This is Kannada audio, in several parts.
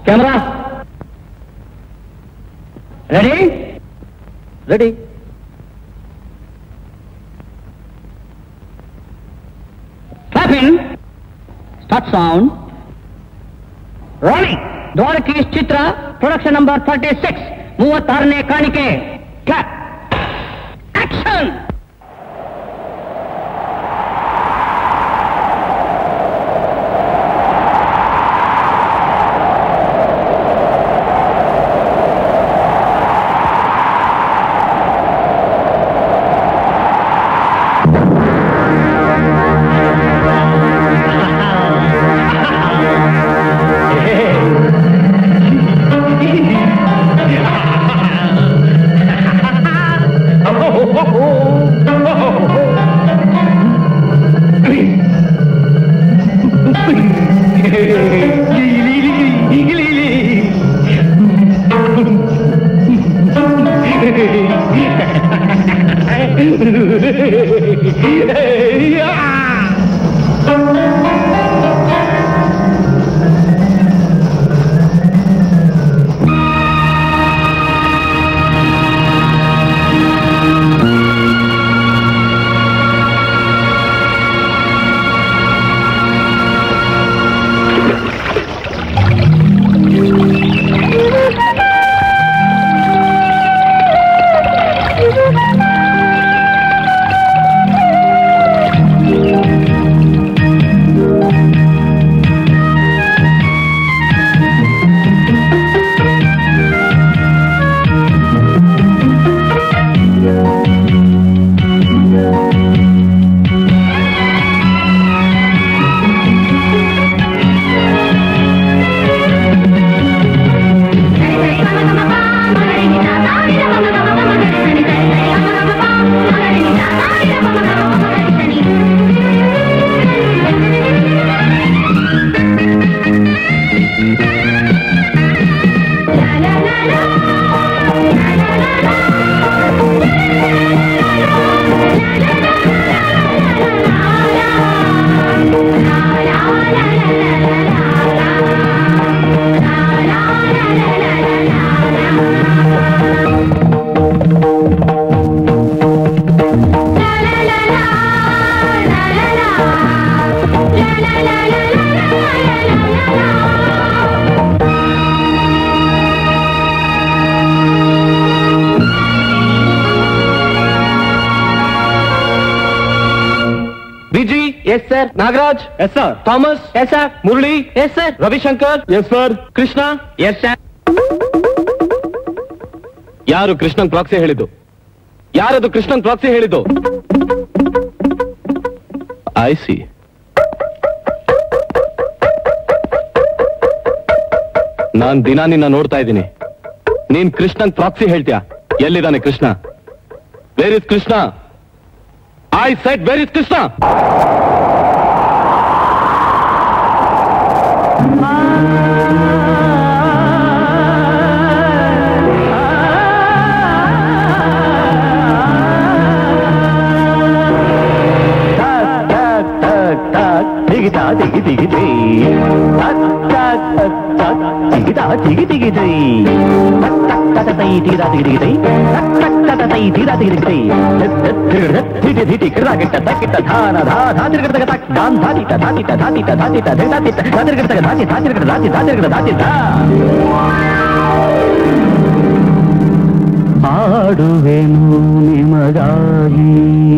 Camera ready ready Clap in. Start sound. Rolling. Dwarakish Chitra production number thirty six ಮೂವತ್ತಾರನೇ ಕಾಣಿಕೆ clap action Viji yes sir Nagaraj yes sir Thomas yes sir Murali yes sir Ravishankar yes sir Krishna yes sir ಯಾರು ಕೃಷ್ಣನ್ ಪ್ರಾಕ್ಸಿ ಹೇಳಿದ್ದು ಯಾರದು ಕೃಷ್ಣನ್ ಪ್ರಾಕ್ಸಿ ಹೇಳಿದ್ದು ಐ ಸಿ ನಾನ್ ದಿನ ನಿನ್ನ ನೋಡ್ತಾ ಇದ್ದೀನಿ ನೀನ್ ಕೃಷ್ಣನ್ ಪ್ರಾಕ್ಸಿ ಹೇಳ್ತೀಯ ಎಲ್ಲಿದ್ದಾನೆ Krishna where is Krishna I said where is Krishna ದಿಗಿತಾ ದಿಗಿ ದಿಗಿದಿ ದಿಗಿತಾ ದಿಗಿ ದಿಗಿದಿ ತೈ ತೀರಾ ದಿಗಿದಿಗಿದೈ ತೈ ತೀರಾ ದಿಗಿದಿಗಿದೈ ಧಿಟಿ ಧಿಟಿ ಕಿಡಾಗಿಟ್ಟ ತಕ್ಕಿಟ್ಟ ಧಾನ ಧಾ ಧಾತಿರ್ಗಡ ತಕ್ ದಾನ್ ಧಾತಿಟ ಧಾತಿಟ ಧಾತಿಟ ಧಾತಿಟ ಧಾತಿಟ ಧಾತಿರ್ಗಡ ಧಾತಿ ಧಾತಿರ್ಗಡ ಧಾತಿ ಧಾತಿರ್ಗಡ ಧಾತಿಟ ಆಡುವೆನು ನಿಮಗಾಗಿ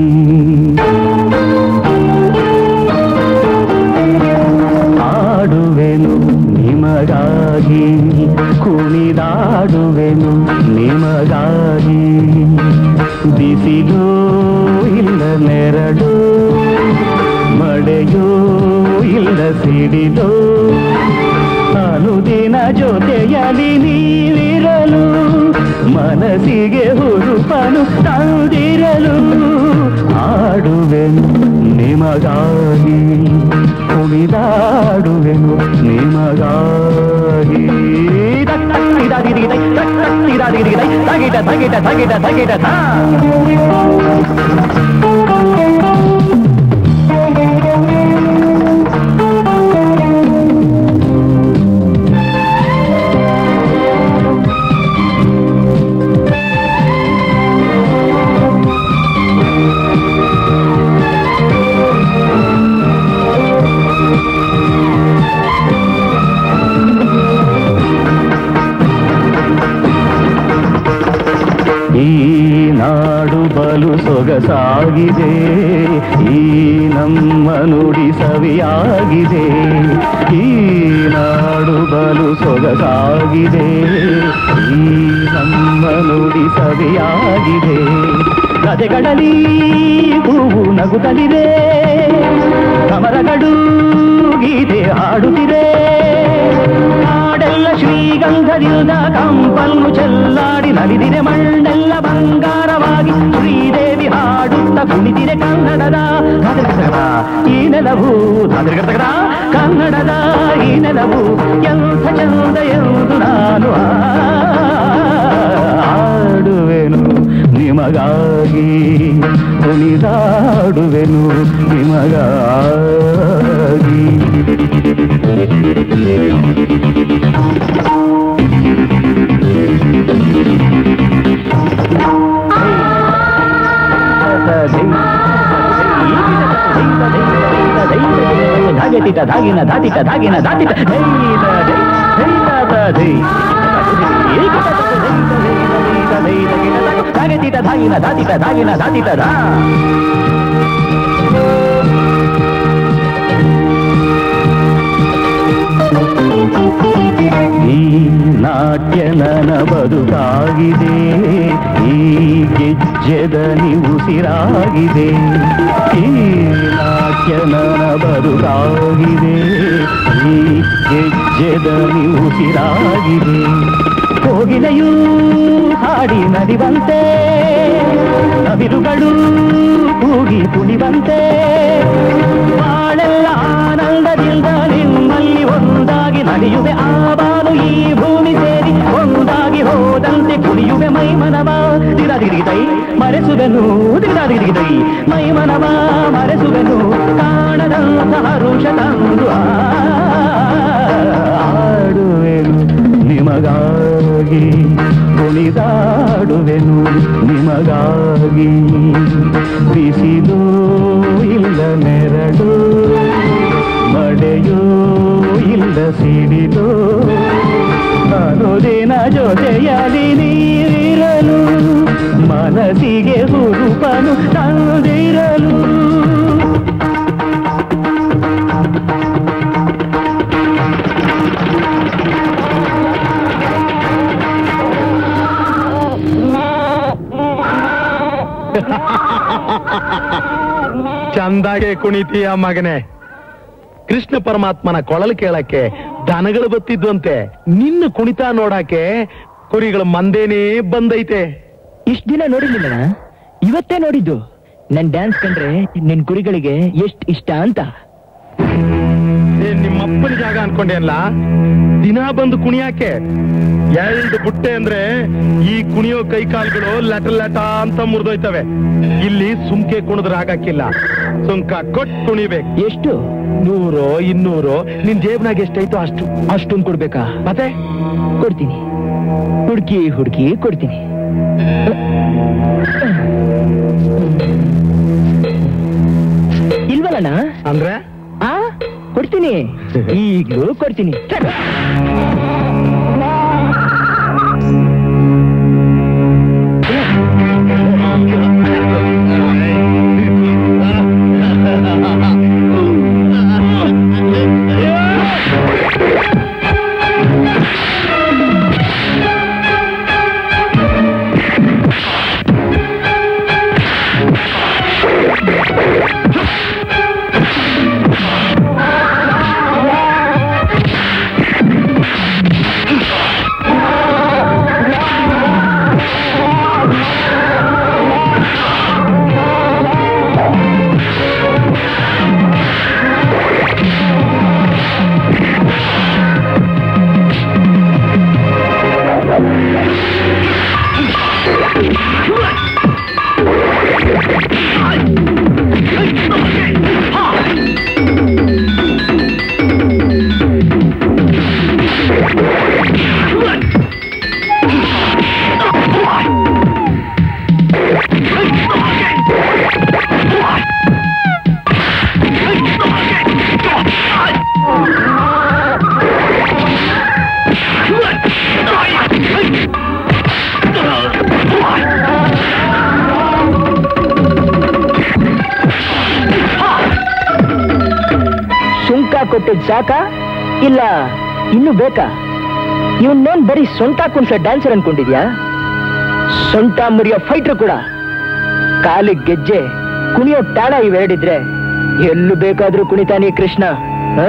ಆಡುವೆನು ನಿಮಗಾಗಿ ಕುಣಿದಾಡುವೆನು ನಿಮಗಾಗಿ ಬಿಸಿಲು ಇಲ್ಲ ನೆರಳು ಮಳೆಯೂ ಇಲ್ಲ ಸಿಡಿದು ಅನುದಿನ ಜೊತೆಯಲಿ ನೀವಿರಲು ಮನಸ್ಸಿಗೆ ಹುರುಪನು ತಂದಿರಲು ಆಡುವೆನು ನಿಮಗಾಗಿ ಕುಣಿದಾಡುವೆನು ನಿಮಗಾಗಿ ತಗಿಟ ತಗಿಟ ತಗಿಟ ತಗಿಟ ತಾ ಸೊಗಸಾಗಿದೆ ಈ ನಮ್ಮ ನುಡಿ ಸವಿಯಾಗಿದೆ ಈ ನಾಡು ಬಲು ಸೊಗಸಾಗಿದೆ ಈ ನಮ್ಮ ನುಡಿ ಸವಿಯಾಗಿದೆ ಕಥೆಗಳಲ್ಲಿ ಹೂವು ನಗುತ್ತಲಿದೆ ಕಮರಗಳು ಗೀತೆ ಹಾಡುತ್ತಿದೆ ನಾಡೆಲ್ಲ ಶ್ರೀಗಂಧದಿಂದ ಕಂಪನ್ನು ಚೆಲ್ಲಾಡಿ ನಲಿದಿದೆ ಮಣ್ಣೆಲ್ಲ ಬಂಗಾರವಾಗಿ ಶ್ರೀದೇವಿ ಹಾಡುತ್ತ ಕುಣಿದಿದೆ ಕನ್ನಡದ ಧಾತೃಗತಗದ ಈ ನೆಲವು ಧಾತೃಗತಗದ ಕನ್ನಡದ ಈ ನೆಲವು ಎಂಥ ಚಂದ ಎಂದು ನಾನು ಆಡುವೆನು ನಿಮಗಾಗಿ ಕುಣಿದಾಡುವೆನು ನಿಮಗಾಗಿ ಧಾಗಿಟ ಧಾಗಿನ ಧಾಟಿಟ ಧಾಗಿನ ಧಾಟಿಟ ಧೈಲ ಧೈ ಧೈಲದ ಧೈ ಧಾಗಟಿಟ ಧಾಗಿನ ಧಾಟಿಟ ಧಾಗಿನ ಧಾಟಿಟ ಧಾ ಈ ನಾಟ್ಯ ನನ್ನ ಬದುಕಾಗಿದೆ ಈ ಗೆಜ್ಜೆದ ಉಸಿರಾಗಿದೆ ಈ ನಾಟ್ಯ ನನ್ನ ಬದುಕಾಗಿದೆ ಈ ಗೆಜ್ಜೆದ ಉಸಿರಾಗಿದೆ ಕೋಗಿಲೆಯೂ ಹಾಡಿ ನಡಿವಂತೆ ನವಿರುಗಳು ಕೂಗಿ ಕುಣಿವಂತೆ ಬಾಳೆಲ್ಲ ಆನಂದದಿಂದ ನಿಮ್ಮಲ್ಲಿ ಒಂದಾಗಿ ನಡೆಯುವೆ ಆ ಬಾನು ಈ ಭೂಮಿ ಸೇರಿ ಒಂದಾಗಿ ಹೋದಂತೆ ಕುಣಿಯುವೆ ಮೈ ಮನವ ದಿಗದಿಗಿದೈ ಮರೆಸುವೆನು ದಿಗದಿಗಿದೈ ಮೈ ಮನವ ಮರೆಸುವೆನು ಕಾಣದಂತ ಹರುಷ ತಂದು ಆಡುವೆನು ನಿಮಗಾಗಿ ಕುಣಿದಾಡುವೆನು ನಿಮಗಾಗಿ ಬಿಸಿಲು ಇಲ್ಲ ನೆರಳು ಮಳೆಯೋ ಇಲ್ಲ ಸಿಡಿಲು ಅನುದಿನ ಜೊತೆಯಲಿ ನೀರಿರಲು ಮನಸ್ಸಿಗೆ ಹುರುಪನು ತಂದಿರಲು ಚಂದಾಗೆ ಕುಣಿತೀಯ ಮಗನೇ ಕೃಷ್ಣ ಪರಮಾತ್ಮನ ಕೊಳಲು ಕೇಳಕ್ಕೆ ದನಗಳು ಬತ್ತಿದ್ವಂತೆ ನಿನ್ನ ಕುಣಿತ ನೋಡಕ್ಕೆ ಕುರಿಗಳ ಮಂದೇನೇ ಬಂದೈತೆ ಇಷ್ಟ ದಿನ ನೋಡಿರ್ಲಿಲ್ಲ ಇವತ್ತೇ ನೋಡಿದ್ದು ನನ್ ಡ್ಯಾನ್ಸ್ ಕಂಡ್ರೆ ನಿನ್ ಕುರಿಗಳಿಗೆ ಎಷ್ಟ್ ಇಷ್ಟ ಅಂತ ಏ, ನಿಮ್ಮಪ್ಪನ ಜಾಗ ಅನ್ಕೊಂಡೆ ಅಲ್ಲ ದಿನ ಬಂದು ಕುಣಿಯಾಕೆ ಎರಡು ಬುಟ್ಟೆ ಅಂದ್ರೆ ಈ ಕುಣಿಯೋ ಕೈ ಕಾಲ್ಗಳು ಲಟ ಲಟ ಅಂತ ಮುರಿದೋಯ್ತವೆ ಇಲ್ಲಿ ಸುಮ್ಕೆ ಕುಣಿದ್ರೆ ಆಗಕ್ಕಿಲ್ಲ ಸುಂಕ ಕೊಟ್ಟು ಕುಣಿಬೇಕು ಎಷ್ಟು ನೂರು ಇನ್ನೂರು ನಿನ್ ಜೇಬ್ನಾಗ ಎಷ್ಟೈತೋ ಅಷ್ಟು ಅಷ್ಟೊಂದು ಕೊಡ್ಬೇಕಾ ಮತ್ತೆ ಕೊಡ್ತೀನಿ ಹುಡುಕಿ ಹುಡುಕಿ ಕೊಡ್ತೀನಿ ಇಲ್ವಲ್ಲಣ್ಣ ಅಂದ್ರೆ ಆ ಕೊಡ್ತೀನಿ ಈಗ್ಲೂ ಕೊಡ್ತೀನಿ ಕೊಟ್ಟಿದ್ ಸಾಕ ಇಲ್ಲ ಇನ್ನು ಬೇಕಾ ಇವನ್ನೇನ್ ಬರೀ ಸೊಂಟ ಕುಣಿಸೋ ಡ್ಯಾನ್ಸರ್ ಅನ್ಕೊಂಡಿದ್ಯಾ ಸೊಂಟ ಮುರಿಯೋ ಫೈಟ್ರ್ ಕೂಡ ಕಾಲಿಗೆ ಗೆಜ್ಜೆ ಕುಣಿಯೋ ತಾಳ ಇವೆರಡಿದ್ರೆ ಎಲ್ಲೂ ಬೇಕಾದ್ರೂ ಕುಣಿತಾನೆ ಕೃಷ್ಣ ಆ?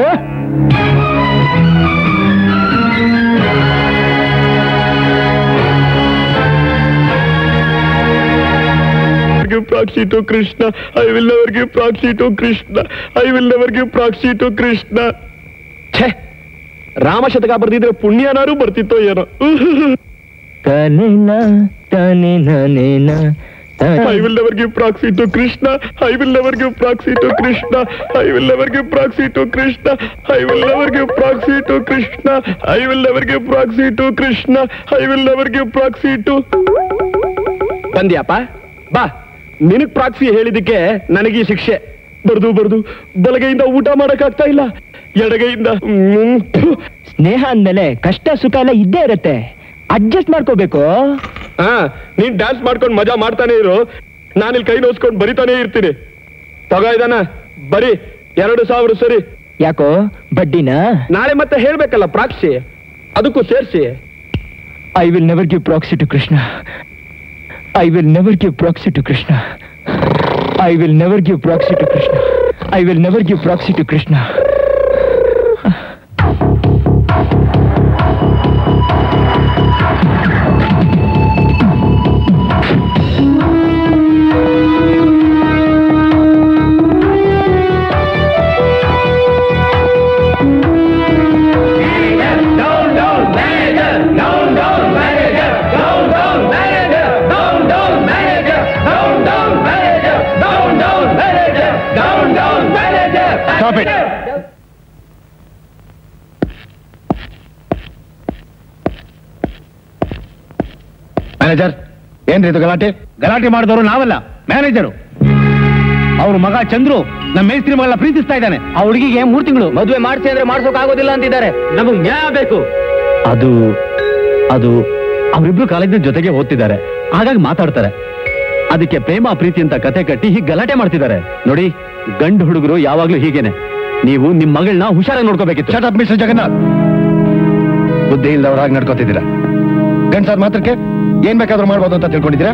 give proxy to Krishna. I will never give proxy to Krishna. I will never give proxy to Krishna. ಛೇ ರಾಮಶತಕ ಬರ್ದಿದ್ರೆ ಪುಣ್ಯನಾರು ಬರ್ತಿತ್ತೋ ಏನೋ ತನಿನ ತನಿನ ನೇನ I will never give proxy to Krishna. I will never give proxy to Krishna. I will never give proxy to Krishna. I will never give proxy to Krishna. I will never give proxy to Krishna. I will never give proxy to ಬಂದ್ಯಾಪ ಬಾ ನಿನಗ್ ಪ್ರಾಕ್ಸಿ ಹೇಳಿದಕ್ಕೆ ನನಗೆ ಈ ಶಿಕ್ಷೆ ಬರ್ದು ಬರ್ದು ಬಲಗೈಯಿಂದ ಊಟ ಮಾಡಕ್ಕಾಗ್ತಾ ಇಲ್ಲ ಎಡಗೈಯಿಂದ ಮ್, ಥು. ಸ್ನೇಹ ಅಂದ್ಮೇಲೆ ಕಷ್ಟ ಸುಖ ಎಲ್ಲ ಇದ್ದೇ ಇರತ್ತೆ ಅಡ್ಜಸ್ಟ್ ಮಾಡ್ಕೋಬೇಕು ಹಾ ನೀನ್ ಡ್ಯಾನ್ಸ್ ಮಾಡ್ಕೊಂಡು ಮಜಾ ಮಾಡ್ತಾನೆ ಇರು ನಾನಿಲ್ಲಿ ಕೈ ನೋಸ್ಕೊಂಡು ಬರಿತಾನೆ ಇರ್ತೀನಿ ತಗೋ ಇದಾನ ಬರಿ ಎರಡು ಸಾವಿರ ಸರಿ ಯಾಕೋ ಬಡ್ಡಿನಾ ನಾಳೆ ಮತ್ತೆ ಹೇಳ್ಬೇಕಲ್ಲ ಪ್ರಾಕ್ಷಿ ಅದಕ್ಕೂ ಸೇರ್ಸಿ I will never give proxy to Krishna I will never give proxy to Krishna I will never give proxy to Krishna I will never give proxy to Krishna Stop it. Manager ಏನ್ರಿ ಇದು ಗಲಾಟೆ ಗಲಾಟೆ ಮಾಡಿದವರು ನಾವಲ್ಲ ಮ್ಯಾನೇಜರು ಅವ್ರ ಮಗ ಚಂದ್ರು ನಮ್ಮ ಮೇಸ್ತ್ರಿ ಮಗಳ ಪ್ರೀತಿಸ್ತಾ ಇದ್ದಾನೆ ಆ ಹುಡುಗಿಗೆ ಮೂರ್ ತಿಂಗಳು ಮದುವೆ ಮಾಡ್ಸಿ ಅಂದ್ರೆ ಮಾಡ್ಸೋಕ್ ಆಗೋದಿಲ್ಲ ಅಂತಿದ್ದಾರೆ ನಮಗ್ ನ್ಯಾಯ ಬೇಕು ಅದು ಅದು ಅವರಿಬ್ರು ಕಾಲೇಜಿನ ಜೊತೆಗೆ ಓದ್ತಿದ್ದಾರೆ ಹಾಗಾಗಿ ಮಾತಾಡ್ತಾರೆ ಅದಕ್ಕೆ ಪ್ರೇಮ ಪ್ರೀತಿ ಅಂತ ಕತೆ ಕಟ್ಟಿ ಹೀಗೆ ಗಲಾಟೆ ಮಾಡ್ತಿದ್ದಾರೆ ನೋಡಿ ಗಂಡು ಹುಡುಗರು ಯಾವಾಗ್ಲೂ ಹೀಗೇನೆ ನೀವು ನಿಮ್ ಮಗಳನ್ನ ಹುಷಾರಾಗಿ ನೋಡ್ಕೋಬೇಕಿತ್ತು ಶಟ್ ಅಪ್ ಮಿಸ್ಟರ್ ಜಗನ್ನಾಥ್ ಬುದ್ಧಿ ಇಲ್ದವ್ರಾಗಿ ನಡ್ಕೋತಿದ್ದೀರಾ ಗಂಡ್ಸಾರ್ ಮಾತ್ರಕ್ಕೆ ಏನ್ ಬೇಕಾದ್ರೂ ಮಾಡ್ಬೋದು ಅಂತ ತಿಳ್ಕೊಂಡಿದ್ದೀರಾ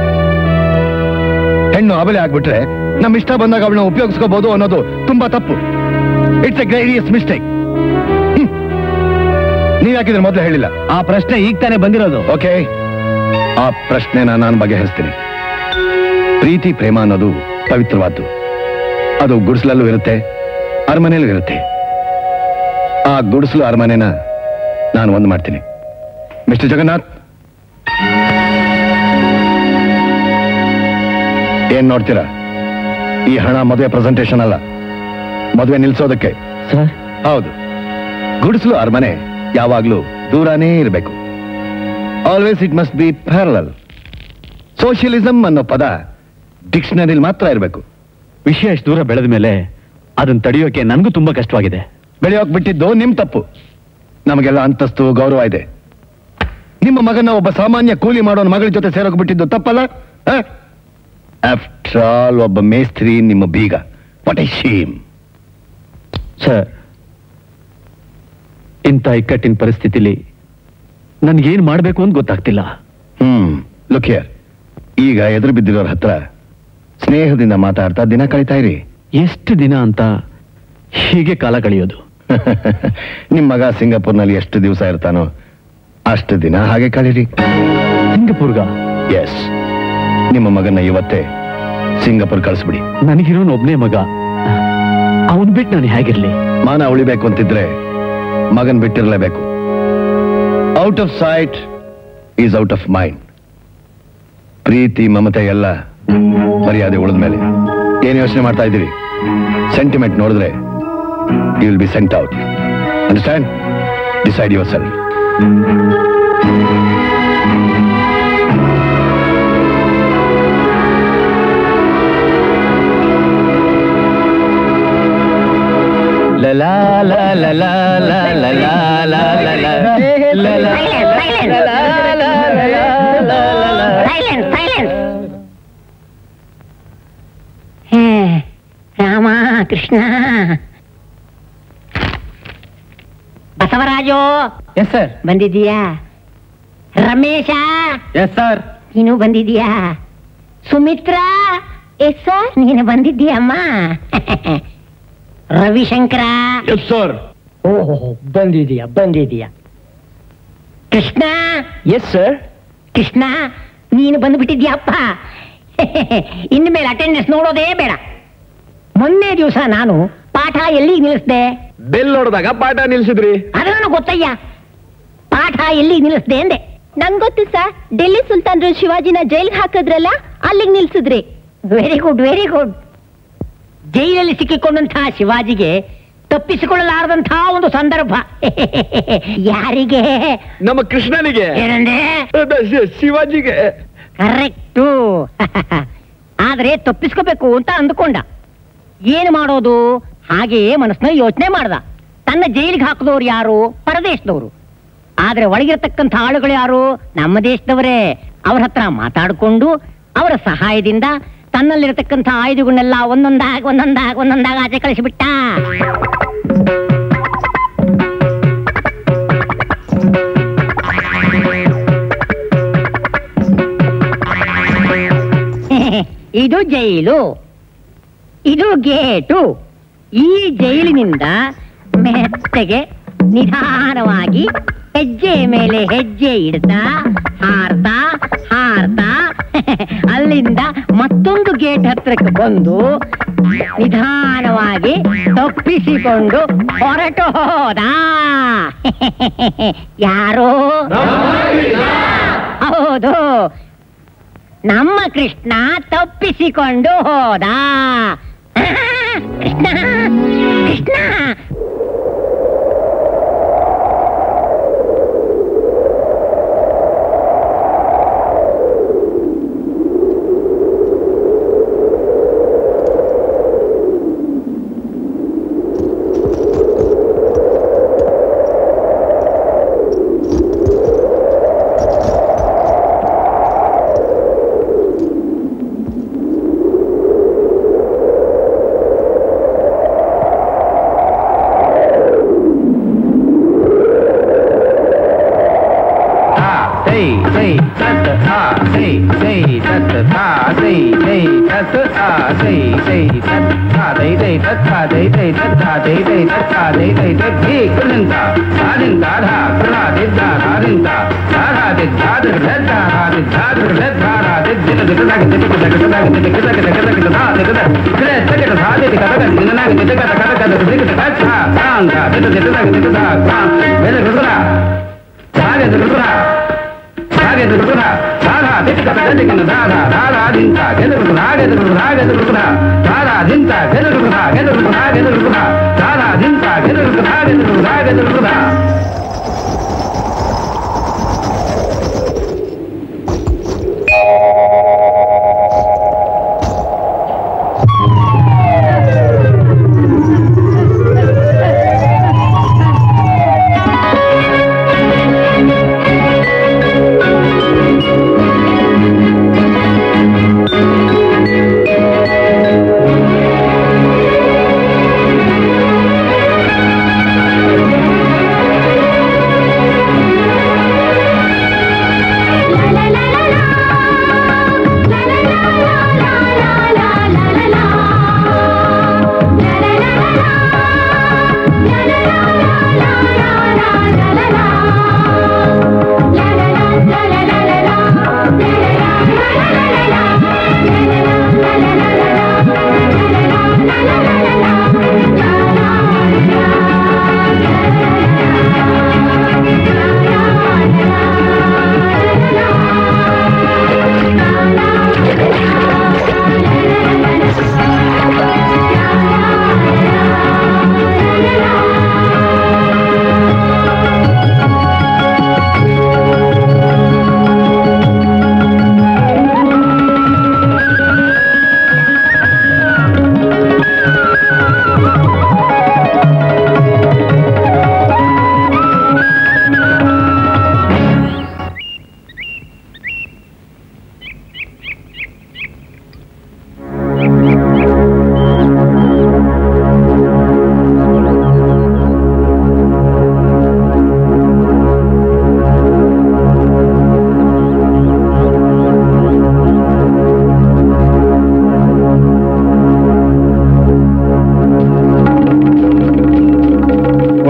ಹೆಣ್ಣು ಅಬಲೆ ಆಗ್ಬಿಟ್ರೆ ನಮ್ ಇಷ್ಟ ಬಂದಾಗ ಅವಳನ್ನ ಉಪಯೋಗಿಸ್ಕೋಬಹುದು ಅನ್ನೋದು ತುಂಬಾ ತಪ್ಪು ಇಟ್ಸ್ ಎ ಗ್ರೇರಿಯಸ್ ಮಿಸ್ಟೇಕ್ ನೀವ್ ಯಾಕಿದ್ರೆ ಮೊದಲು ಹೇಳಿಲ್ಲ ಆ ಪ್ರಶ್ನೆ ಈಗ ತಾನೇ ಬಂದಿರೋದು ಓಕೆ ಆ ಪ್ರಶ್ನೆನ ನಾನು ಬಗೆಹರಿಸ್ತೀನಿ ಪ್ರೀತಿ ಪ್ರೇಮ ಅನ್ನೋದು ಪವಿತ್ರವಾದ್ದು ಅದು ಗುಡಿಸಲಲ್ಲೂ ಇರುತ್ತೆ ಅರಮನೆಯಲ್ಲೂ ಇರುತ್ತೆ ಆ ಗುಡಿಸಲು ಅರಮನೆನ ನಾನು ಒಂದು ಮಾಡ್ತೀನಿ ಮಿಸ್ಟರ್ ಜಗನ್ನಾಥ್ ಏನ್ ನೋಡ್ತೀರಾ ಈ ಹಣ ಮದುವೆ ಪ್ರೆಸೆಂಟೇಶನ್ ಅಲ್ಲ ಮದುವೆ ನಿಲ್ಸೋದಕ್ಕೆ ಸರ್ ಹೌದು ಗುಡಿಸಲು ಅರಮನೆ ಯಾವಾಗ್ಲೂ ದೂರನೇ ಇರಬೇಕು always it must be parallel socialism ಅನ್ನೋ ಪದ ಡಿಕ್ಷನರಿಲಿ ಮಾತ್ರ ಇರಬೇಕು ವಿಷಯ ಇಷ್ಟು ದೂರ ಬೆಳೆದ ಮೇಲೆ ಅದನ್ನ ತಡೆಯೋಕೆ ನನಗೂ ತುಂಬಾ ಕಷ್ಟವಾಗಿದೆ ಬೆಳೆಯೋಕ್ ಬಿಟ್ಟಿದ್ದು ನಿಮ್ ತಪ್ಪು ನಮಗೆಲ್ಲ ಅಂತಸ್ತು ಗೌರವ ಇದೆ ನಿಮ್ಮ ಮಗನ ಒಬ್ಬ ಸಾಮಾನ್ಯ ಕೂಲಿ ಮಾಡೋನ್ ಮಗಳ ಜೊತೆ ಸೇರೋಕ್ ಬಿಟ್ಟಿದ್ದು ತಪ್ಪಲ್ಲ ಆಫ್ಟರ್ ಆಲ್ ಒಬ್ಬ ಮೇಸ್ತ್ರಿ ನಿಮ್ಮ ಬೀಗ ವಾಟ್ ಐ ಶೇಮ್ ಸರ್ ಇಂಥ ಇಕ್ಕಟ್ಟಿನ ಪರಿಸ್ಥಿತಿಲಿ ನನ್ಗೇನ್ ಮಾಡ್ಬೇಕು ಅಂತ ಗೊತ್ತಾಗ್ತಿಲ್ಲ ಹ್ಮ್ ಲುಕ್ ಹಿಯರ್ ಈಗ ಎದುರು ಬಿದ್ದಿರೋರ್ ಹತ್ರ ಸ್ನೇಹದಿಂದ ಮಾತಾಡ್ತಾ ದಿನ ಕಳೀತಾ ಇರಿ ಎಷ್ಟು ದಿನ ಅಂತ ಹೀಗೆ ಕಾಲ ಕಳೆಯೋದು ನಿಮ್ ಮಗ ಸಿಂಗಾಪುರ್ನಲ್ಲಿ ಎಷ್ಟು ದಿವಸ ಇರ್ತಾನೋ ಅಷ್ಟು ದಿನ ಹಾಗೆ ಕಳೀರಿ ಸಿಂಗಪುರ್ಗ ಎಸ್ ನಿಮ್ಮ ಮಗನ ಇವತ್ತೇ ಸಿಂಗಾಪುರ್ ಕಳಿಸ್ಬಿಡಿ ನನಗಿರೋನ್ ಒಬ್ನೇ ಮಗ ಅವನ್ ಬಿಟ್ಟು ನಾನು ಹೇಗಿರ್ಲಿ ಮಾನ ಉಳಿಬೇಕು ಅಂತಿದ್ರೆ ಮಗನ್ ಬಿಟ್ಟಿರ್ಲೇಬೇಕು out of sight is out of mind ಪ್ರೀತಿ ಮಮತೆ ಎಲ್ಲ ಮರ್ಯಾದೆ ಉಳಿದ್ಮೇಲೆ ಏನ್ ಯೋಚನೆ ಮಾಡ್ತಾ ಇದ್ದೀರಿ ಸೆಂಟಿಮೆಂಟ್ ನೋಡಿದ್ರೆ you will be sent out understand decide yourself hey Rama Krishna Basavaraju yes sir ಬಂದಿದ್ದೀಯಾ ರಮೇಶ ಎಸ್ ಸರ್ ನೀನು ಬಂದಿದ್ದೀಯಾ ಸುಮಿತ್ರಾ ಎಸ್ ಸರ್ ನೀನು ಬಂದಿದ್ದೀಯಮ್ಮ ರವಿಶಂಕರ ಎಸ್ ಸರ್ ಓಹೋ ಬಂದಿದೀಯಾ ಬಂದಿದೀಯಾ ಕೃಷ್ಣ ಎಸ್ ಸರ್ ಕೃಷ್ಣ ನೀನು ಬಂದ್ಬಿಟ್ಟಿದ್ಯಪ್ಪ ಇನ್ನು ಮೇಲೆ ಅಟೆಂಡೆನ್ಸ್ ನೋಡೋದೇ ಬೇಡ ಮೊನ್ನೆ ದಿವಸ ನಾನು ಪಾಠ ಎಲ್ಲಿಗೆ ನಿಲ್ಲಿಸ್ದೆ ಬೆಲ್ ನೋಡಿದಾಗ ಪಾಠ ನಿಲ್ಸಿದ್ರಿ ಅದನ್ನು ಗೊತ್ತಯ್ಯ ಪಾಠ ಎಲ್ಲಿಗೆ ನಿಲ್ಲಿಸ್ದೆ ಅಂದೆ ನಂಗೊತ್ತು ಸರ್ ಡೆಲ್ಲಿ ಸುಲ್ತಾನ್ರು ಶಿವಾಜಿನ ಜೈಲ್ಗೆ ಹಾಕಿದ್ರಲ್ಲ ಅಲ್ಲಿಗೆ ನಿಲ್ಸಿದ್ರಿ ವೆರಿ ಗುಡ್ ವೆರಿ ಗುಡ್ ಜೈಲಲ್ಲಿ ಸಿಕ್ಕಿಕೊಂಡಂತಹ ಶಿವಾಜಿಗೆ ತಪ್ಪಿಸಿಕೊಳ್ಳಲಾರದಂತಹ ಒಂದು ಸಂದರ್ಭ ಯಾರಿಗೆ ನಮ್ಮ ಕೃಷ್ಣನಿಗೆ ಏನಂದೆ ಅದ ಶಿವಾಜಿಗೆ ಕರೆಕ್ಟು ಆದ್ರೆ ತಪ್ಪಿಸ್ಕೋಬೇಕು ಅಂತ ಅಂದುಕೊಂಡ ಏನು ಮಾಡೋದು ಹಾಗೆಯೇ ಮನಸ್ಸಿನಲ್ಲಿ ಯೋಚನೆ ಮಾಡ್ದ ತನ್ನ ಜೈಲಿಗೆ ಹಾಕಿದವ್ರು ಯಾರು ಪರದೇಶದವರು ಆದ್ರೆ ಒಳಗಿರತಕ್ಕಂಥ ಆಳುಗಳು ಯಾರು ನಮ್ಮ ದೇಶದವರೇ ಅವ್ರ ಹತ್ರ ಮಾತಾಡಿಕೊಂಡು ಅವರ ಸಹಾಯದಿಂದ ತನ್ನಲ್ಲಿರತಕ್ಕಂಥ ಆಯುಧಗಳನ್ನೆಲ್ಲ ಒಂದೊಂದಾಗಿ ಒಂದೊಂದಾಗಿ ಒಂದೊಂದಾಗಿ ಆಚೆ ಕಳಿಸಿಬಿಟ್ಟ ಇದು ಜೈಲು ಇದು ಗೇಟು ಈ ಜೈಲಿನಿಂದ ಮೆತ್ತಗೆ ನಿಧಾನವಾಗಿ ಹೆಜ್ಜೆ ಮೇಲೆ ಹೆಜ್ಜೆ ಇಡ್ತಾ ಹಾರ್ತಾ ಹಾರ್ತಾ ಅಲ್ಲಿಂದ ಮತ್ತೊಂದು ಗೇಟ್ ಹತ್ರಕ್ಕೆ ಬಂದು ನಿಧಾನವಾಗಿ ತಪ್ಪಿಸಿಕೊಂಡು ಹೊರಟು ಹೋದ ಯಾರೋ ಹೌದು ನಮ್ಮ ಕೃಷ್ಣ ತಪ್ಪಿಸಿಕೊಂಡು ಹೋದ ಕೃಷ್ಣ ಕೃಷ್ಣ ಆ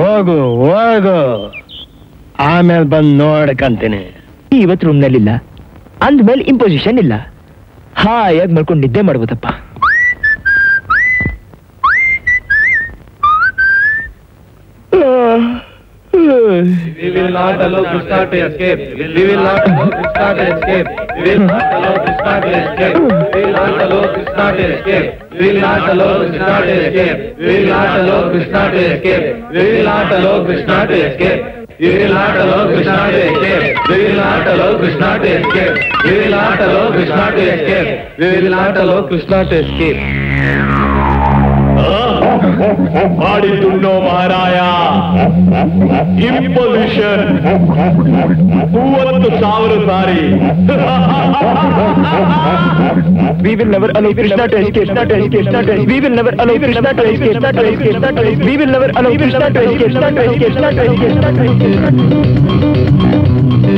ಹೋಗು ಹೋಗು ಆಮೇಲೆ ಬಂದು ನೋಡ್ಕಂತೀನಿ ಇವತ್ತು ರೂಮ್ನಲ್ಲಿಲ್ಲ ಅಂದ್ಮೇಲೆ ಇಂಪೊಸಿಷನ್ ಇಲ್ಲ ಹಾಯಾಗಿ ಮಾಡ್ಕೊಂಡು ನಿದ್ದೆ ಮಾಡ್ಬೋದಪ್ಪ We will not allow Krishna to escape. We will not allow Krishna to escape. We will not allow Krishna to escape. We will not allow Krishna to escape. We will not allow Krishna to escape. We will not allow Krishna to escape. We will not allow Krishna to escape. We will not allow Krishna to escape. We will not allow Krishna to escape. We will not allow Krishna to escape. We will not allow Krishna to escape. ಮಾಡಿದ್ದುಣ್ಣೋ ಮಾರಾಯ ಇಂಪೊಸಿಷನ್ ಮೂವತ್ತು ಸಾವಿರ ಸಾರಿ We will never allow Krishna to escape. Krishna to escape. Krishna to escape. We will never allow Krishna to escape. Krishna to escape. Krishna to escape. We will never allow Krishna to escape. Krishna to escape. Krishna to escape. Krishna to escape. Krishna to escape.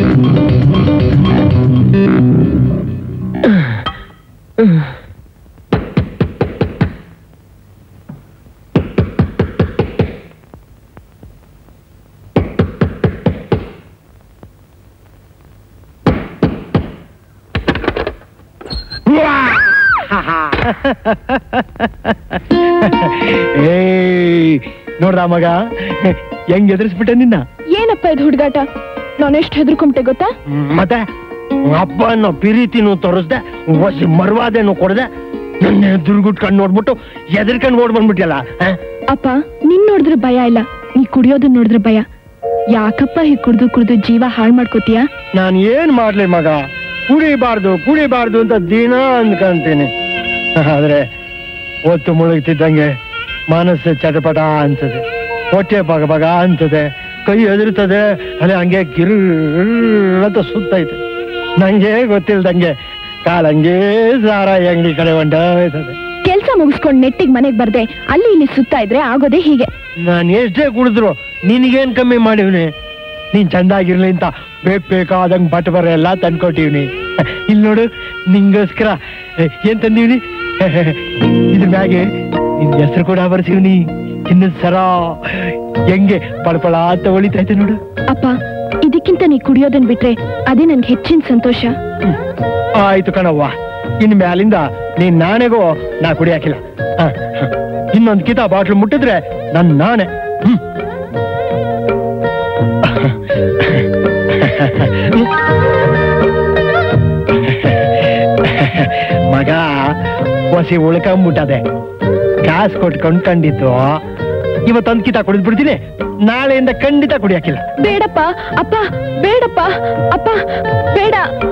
ಏಯ್ ನೋಡ್ದ ಮಗ ಹೆಂಗ್ ಎದುರಿಸ್ಬಿಟ್ಟೆ ನಿನ್ನ ಏನಪ್ಪ ಇದು ಹುಡುಗಾಟ ನಾನೆಷ್ಟು ಹೆದರ್ಕೊಂಬಿಟ್ಟೆ ಗೊತ್ತಾ ಮತ್ತೆ ಅಪ್ಪ ಅನ್ನೋ ಪ್ರೀತಿನೂ ತೋರಿಸ್ದೆ ಒಸಿ ಮರ್ವಾದೇನು ಕೊಡದೆ ನನ್ನ ದುರ್ಗುಟ್ಕೊಂಡು ನೋಡ್ಬಿಟ್ಟು ಎದರ್ಕೊಂಡು ಓಡ್ ಬಂದ್ಬಿಟ್ಟಿಯಲ್ಲ ಆ? ಅಪ್ಪ ನಿನ್ ನೋಡಿದ್ರೆ ಭಯ ಇಲ್ಲ ನೀ ಕುಡಿಯೋದನ್ನ ನೋಡಿದ್ರೆ ಭಯ ಯಾಕಪ್ಪ ಹೀಗ್ ಕುಡ್ದು ಕುಡ್ದು ಜೀವ ಹಾಳು ಮಾಡ್ಕೋತೀಯ ನಾನ್ ಏನ್ ಮಾಡ್ಲಿ ಮಗ ಕುಡಿಬಾರ್ದು ಕುಡಿಬಾರ್ದು ಅಂತ ದಿನ ಅನ್ಕಂತೀನಿ ಆದ್ರೆ ಒತ್ತು ಮುಳುಗ್ತಿದ್ದಂಗೆ ಮನಸ್ಸು ಚಟಪಟ ಅಂತದೆ ಹೊಟ್ಟೆ ಬಗ ಬಗ ಅಂತದೆ ಕೈ ಎದುರ್ತದೆ ಅದೇ ಹಂಗೆ ಗಿರ್ ಅಂತ ಸುತ್ತೈತೆ ನಂಗೆ ಗೊತ್ತಿಲ್ದಂಗೆ ಕಾಲಂಗೆ ಸಾರಾಯಿ ಅಂಗಡಿ ಕಡೆ ಹೊಂಟೋಯ್ತದೆ ಕೆಲ್ಸ ಮುಗಿಸ್ಕೊಂಡ್ ನೆಟ್ಟಿಗ್ ಮನೆಗ್ ಬರ್ದೆ ಅಲ್ಲಿ ಇಲ್ಲಿ ಸುತ್ತಾ ಇದ್ರೆ ಆಗೋದೇ ಹೀಗೆ ನಾನು ಎಷ್ಟೇ ಕುಡಿದ್ರು ನಿನಗೇನ್ ಕಮ್ಮಿ ಮಾಡಿವ್ನಿ ನೀನ್ ಚಂದಾಗಿರ್ಲಿ ಅಂತ ಬೇಕ್ ಬೇಕಾದಂಗ್ ಬಟ್ ಬರ ಎಲ್ಲ ತಂದ್ಕೊಟ್ಟಿವ್ನಿ ಇಲ್ಲಿ ನೋಡು ನಿಂಗೋಸ್ಕರ ಏ, ಏನ್ ತಂದೀವ್ನಿ ಇದ್ರ ಮ್ಯಾಗೆ ನಿನ್ ಹೆಸರು ಕೂಡ ಬರ್ಸಿವ್ನಿ ಚಿನ್ನದ ಸರ ಹೆಂಗೆ ಪಳಪಳ ಅಂತ ಹೊಳಿತೈತೆ ನೋಡು ಅಪ್ಪ ಇದಕ್ಕಿಂತ ನೀ ಕುಡಿಯೋದನ್ ಬಿಟ್ರೆ ಅದೇ ನನ್ಗೆ ಹೆಚ್ಚಿನ ಸಂತೋಷ ಆಯ್ತು ಕಣವ್ವ ಇನ್ ಮ್ಯಾಲಿಂದ ನೀನ್ ನಾನೆಗೋ ನಾ ಕುಡಿಯಾಕಿಲ್ಲ ಹ, ಹ. ಇನ್ನೊಂದ್ ಕಿತ ಬಾಟ್ಲು ಮುಟ್ಟಿದ್ರೆ ನನ್ ನಾನೇ ಹ್ಮ್ ಮಗ ಹೊಸಿ ಉಳ್ಕೊಂಬಿಟ್ಟದೆ ಕಾಸು ಕೊಟ್ಟು ಕೊಂಡ್ಕೊಂಡಿದ್ದು ಇವತ್ತೊಂದ್ ಕಿತ ಕುಡಿದ್ ಬಿಡ್ತೀನಿ ನಾಳೆಯಿಂದ ಖಂಡಿತ ಕುಡಿಯಾಕಿಲ್ಲ ಬೇಡಪ್ಪ ಅಪ್ಪ ಬೇಡಪ್ಪ ಅಪ್ಪ ಬೇಡ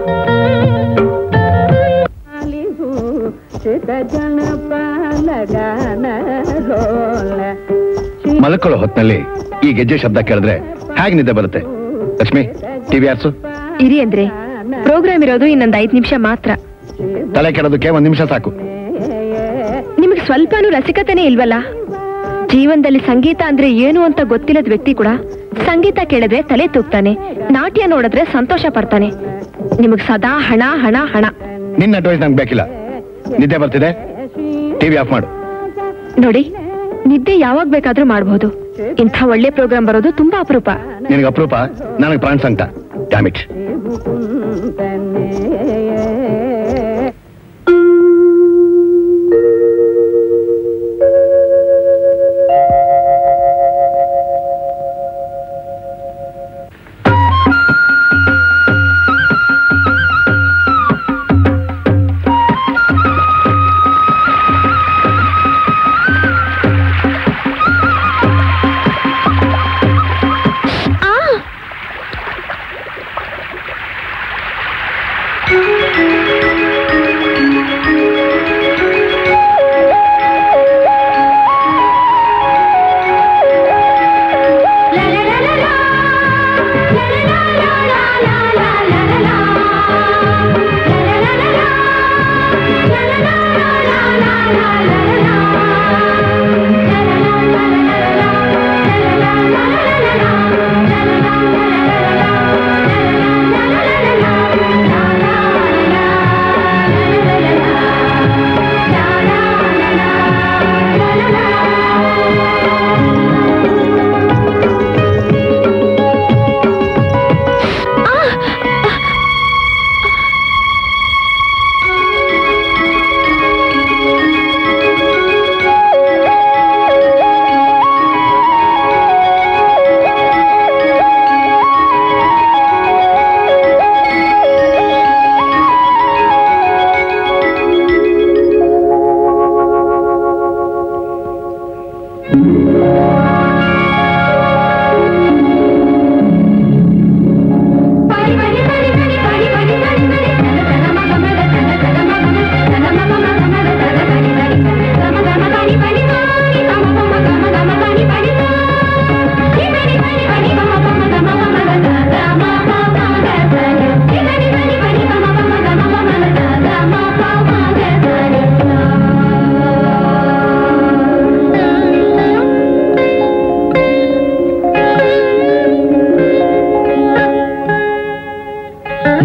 ಮಲ್ಕೊಳ್ಳೋ ಹೊತ್ನಲ್ಲಿ ಈ ಗೆಜ್ಜೆ ಶಬ್ದ ಕೇಳಿದ್ರೆ ಹೇಗೆ ನಿದ್ದೆ ಬರುತ್ತೆ ಲಕ್ಷ್ಮಿ ಟಿವಿ ಆರ್ಸು ಇರಿ ಅಂದ್ರೆ ಪ್ರೋಗ್ರಾಮ್ ಇರೋದು ಇನ್ನೊಂದ್ ಐದ್ ನಿಮಿಷ ಮಾತ್ರ ತಲೆ ಕೆಡೋದಕ್ಕೆ ಒಂದ್ ನಿಮಿಷ ಸಾಕು ನಿಮಗೆ ಸ್ವಲ್ಪನೂ ರಸಿಕತೆನೇ ಇಲ್ವಲ್ಲ ಜೀವನದಲ್ಲಿ ಸಂಗೀತ ಅಂದ್ರೆ ಏನು ಅಂತ ಗೊತ್ತಿಲ್ಲದ ವ್ಯಕ್ತಿ ಕೂಡ ಸಂಗೀತ ಕೇಳಿದ್ರೆ ತಲೆ ತೂಗ್ತಾನೆ ನಾಟ್ಯ ನೋಡಿದ್ರೆ ಸಂತೋಷ ಪಡ್ತಾನೆ ನಿಮಗ್ ಸದಾ ಹಣ ಹಣ ಹಣ ನಿನ್ನ ಅಡ್ವೈಸ್ ನಂಗೆ ಬೇಕಿಲ್ಲ ನಿದ್ದೆ ಬರ್ತಿದೆ ಟಿವಿ ಆಫ್ ಮಾಡು ನೋಡಿ ನಿದ್ದೆ ಯಾವಾಗ ಬೇಕಾದ್ರೂ ಮಾಡ್ಬೋದು ಇಂಥ ಒಳ್ಳೆ ಪ್ರೋಗ್ರಾಮ್ ಬರೋದು ತುಂಬಾ ಅಪರೂಪ ನಿನಗೆ ಅಪರೂಪ ನನಗೆ ಪ್ರಾಣ ಸಂಕಟ ಡ್ಯಾಮಿಟ್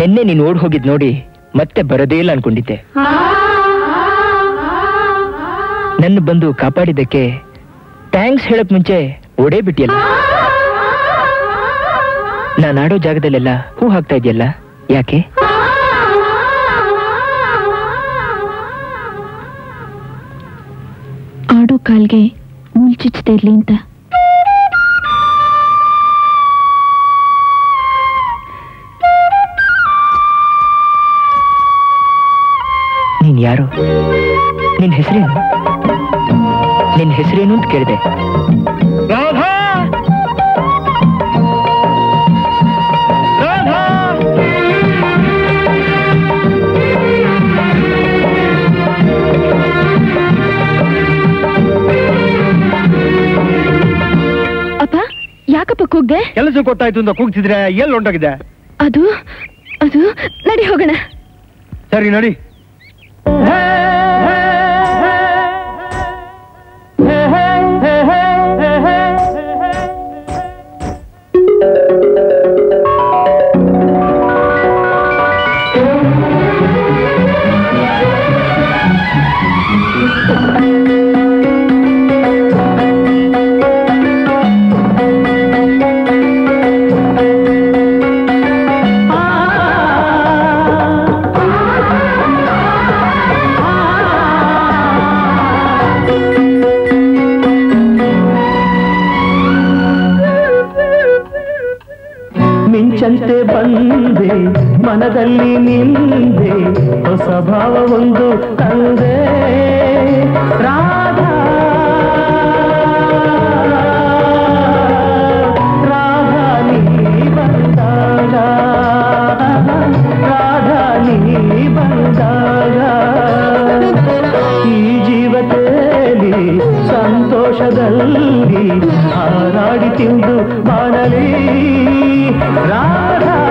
ನಿನ್ನೆ ನೀನು ಓಡ್ ಹೋಗಿದ್ ನೋಡಿ ಮತ್ತೆ ಬರೋದೇ ಇಲ್ಲ ಅನ್ಕೊಂಡಿದ್ದೆ ನನ್ನ ಬಂದು ಕಾಪಾಡಿದ್ದಕ್ಕೆ ಥ್ಯಾಂಕ್ಸ್ ಹೇಳಕ್ ಮುಂಚೆ ಓಡೇ ಬಿಟ್ಟಿಯಲ್ಲ ನಾನು ಆಡೋ ಜಾಗದಲ್ಲೆಲ್ಲ ಹೂ ಹಾಕ್ತಾ ಇದೆಯಲ್ಲ ಯಾಕೆ ಆಡೋ ಕಾಲ್ಗೆ ಮುಳ್ಚುಚ್ಚದೆ ಇರ್ಲಿ ಅಂತ ನೀನ್ ಯಾರು ನಿನ್ ಹೆಸರೇನು ನಿನ್ ಹೆಸರೇನು ಅಂತ ಕೇಳಿದೆ ರಾಧಾ ರಾಧಾ ಅಪ್ಪ ಯಾಕಪ್ಪ ಕೂಗ್ದೆ ಕೆಲಸ ಗೊತ್ತಾಯ್ತು ಅಂತ ಕೂಗ್ತಿದ್ರೆ ಎಲ್ಲಿ ಹೊಂಟೋಗಿದೆ ಅದು ಅದು ನಡಿ ಹೋಗೋಣ ಸರಿ ನಡಿ ಮಿಂಚಂತೆ ಬಂದೆ ಮನದಲ್ಲಿ ನಿಂದೆ ಹೊಸ ಭಾವ ಒಂದು ತಂದೆ ರಾಧಾ ರಾಧಾ ನೀ ಬಂದಾಗ ರಾಧಾ ನೀ ಬಂದಾಗ ಈ ಜೀವತೆಯಲ್ಲಿ ಸಂತೋಷದಲ್ಲಿ ಹಾರಾಡಿ ತಿಂದು ಬಾಳಲಿ ರಾಧಾ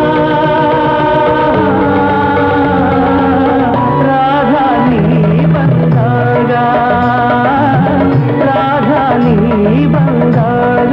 ರಾಧಾ ನೀ ಬಂದಾಗ ರಾಧಾ ನೀ ಬಂದಾಗ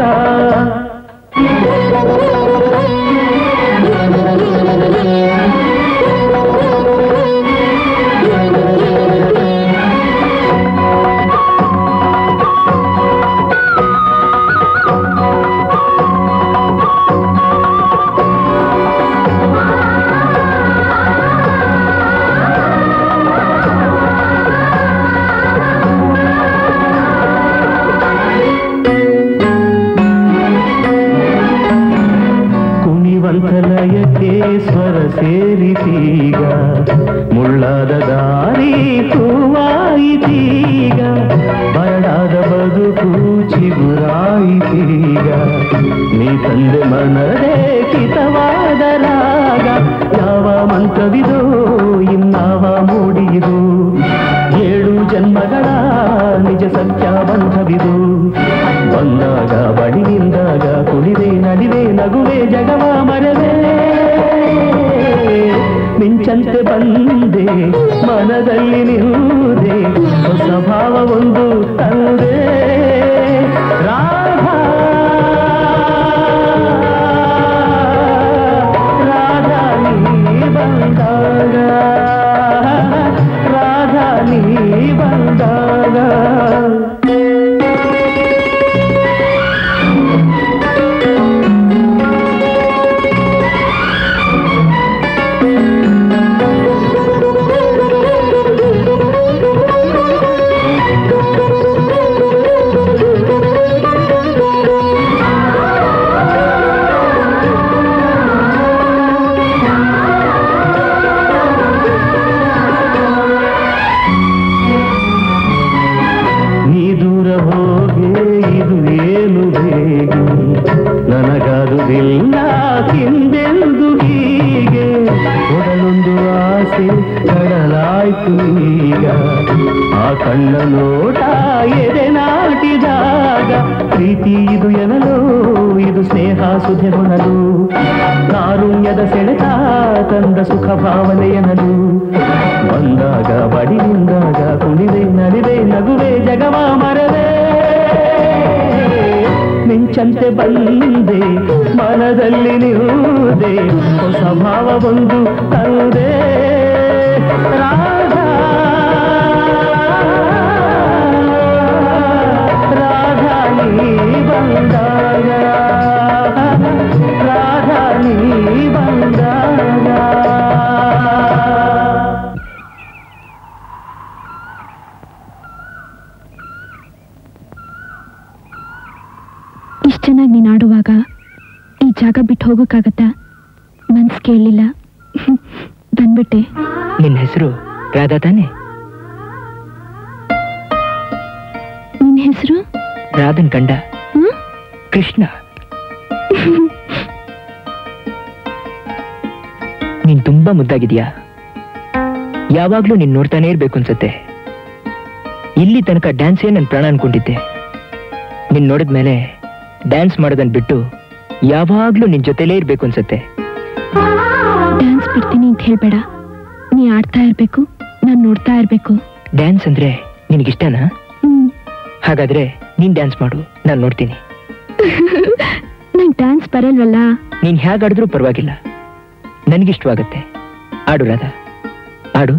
ಕುಣಿವಂತಲಯಕ್ಕೆ ಸ್ವರ ಸೇರಿತೀಗ ಮುಳ್ಳಾದ ದಾರಿ ಹೂವಾಯಿತೀಗ ಬರಡಾದ ಬದುಕು ಚಿಗುರಾಯಿತೀಗ ನೀ ತಂದೆ ಮನದೇ ಕಿತವಾದ ರಾಗ ಯಾವ ಮಂತ್ರವಿದೋ ಇನ್ನಾವ ಮೂಡಿದು ಏಳು ಜನ್ಮಗಳ ನಿಜ ಸತ್ಯ ಬಂಧವಿದು ಬಂದಾಗ ಬಡಿಯಿಂದಾಗ ಕುಣಿದೆ ನಡಿವೆ ನಗುವೆ ಜಗವ ಮರವೇ ಮಿಂಚಂತೆ ಬಂದೆ ಮನದಲ್ಲಿ ನಿಲ್ಲುದೆ ಹೊಸ ಭಾವ ಒಂದು ತಂದೆ ರಾಧಾ ರಾಧಾ ನೀ ಬಂದಾಗ ರಾಧಾ ನೀ ಬಂದಾಗ ನೀ ದೂರ ಹೋಗೆ ಇದು ಏನು ಹೇಗೆ ನನಗಾದುದಿಲ್ಲ ಹಿಂದೆಂದು ಹೀಗೆ ಒಡಲೊಂದು ಆಸೆ ಕಡಲಾಯ್ತು ಈಗ ಆ ಕಣ್ಣ ನೋಟ ಎದೆ ನಾಟಿದಾಗ ಪ್ರೀತಿ ಇದು ಎನಲು ಇದು ಸ್ನೇಹ ಸುಧೆ ಹೊನಲು ಕಾರುಣ್ಯದ ಸೆಳೆತ ತಂದ ಸುಖ ಭಾವನೆ ಎನಲು ಬಂದಾಗ ಬಡಿಯಿಂದಾಗ ಕುಣಿವೆ ನಲಿವೆ ನಗುವೆ ಜಗವ ಮರವೇ ಮಿಂಚಂತೆ ಬಂದೆ ಮನದಲ್ಲಿ ನಿಲ್ಲುವುದೇ ಹೊಸ ಭಾವವೊಂದು ತಂದೆ ರಾಧಾ ರಾಧಾ ನೀ ಬಂದಾಗ ರಾಧಾ ನೀ ಬಂದಾಗ ಇಷ್ಟು ಚೆನ್ನಾಗಿ ನೀನು ಆಡುವಾಗ ಈ ಜಾಗ ಬಿಟ್ಟು ಹೋಗೋಕ್ಕಾಗತ್ತಾ ಮನ್ಸು ಕೇಳಲಿಲ್ಲ ಬಂದ್ಬಿಟ್ಟೆ ನಿನ್ನ ಹೆಸರು ರಾಧಾ ತಾನೆ ನಿನ್ನ ಹೆಸರು ರಾಧನ್ ಕಂಡ ಹ್ಮ್? ಕೃಷ್ಣ ನೀನ್ ತುಂಬಾ ಮುದ್ದಾಗಿದ್ಯಾ ಯಾವಾಗ್ಲೂ ನೀನ್ ನೋಡ್ತಾನೆ ಇರ್ಬೇಕು ಅನ್ಸತ್ತೆ ಇಲ್ಲಿ ತನಕ ಡ್ಯಾನ್ಸೇ ನನ್ ಪ್ರಾಣ ಅನ್ಕೊಂಡಿದ್ದೆ ನೀನ್ ನೋಡಿದ್ಮೇಲೆ ಡ್ಯಾನ್ಸ್ ಮಾಡೋದನ್ ಬಿಟ್ಟು ಯಾವಾಗ್ಲೂ ನಿನ್ ಜೊತೆಲೇ ಇರ್ಬೇಕು ಅನ್ಸತ್ತೆ ಡ್ಯಾನ್ಸ್ ಬಿಡ್ತೀನಿ ಅಂತ ಹೇಳ್ಬೇಡ ನೀ ಆಡ್ತಾ ಇರ್ಬೇಕು ನಾನು ನೋಡ್ತಾ ಇರ್ಬೇಕು ಡ್ಯಾನ್ಸ್ ಅಂದ್ರೆ ನಿನಗಿಷ್ಟನಾ ಹ್ಮ್ ಹಾಗಾದ್ರೆ ನೀನ್ ಡ್ಯಾನ್ಸ್ ಮಾಡು ನಾನ್ ನೋಡ್ತೀನಿ ನಂಗೆ ಡ್ಯಾನ್ಸ್ ಬರಲ್ವಲ್ಲ ನೀನ್ ಹೇಗಾಡಿದ್ರೂ ಪರವಾಗಿಲ್ಲ ನನ್ಗಿಷ್ಟವಾಗತ್ತೆ ಆಡು ರಾಧಾ ಆಡು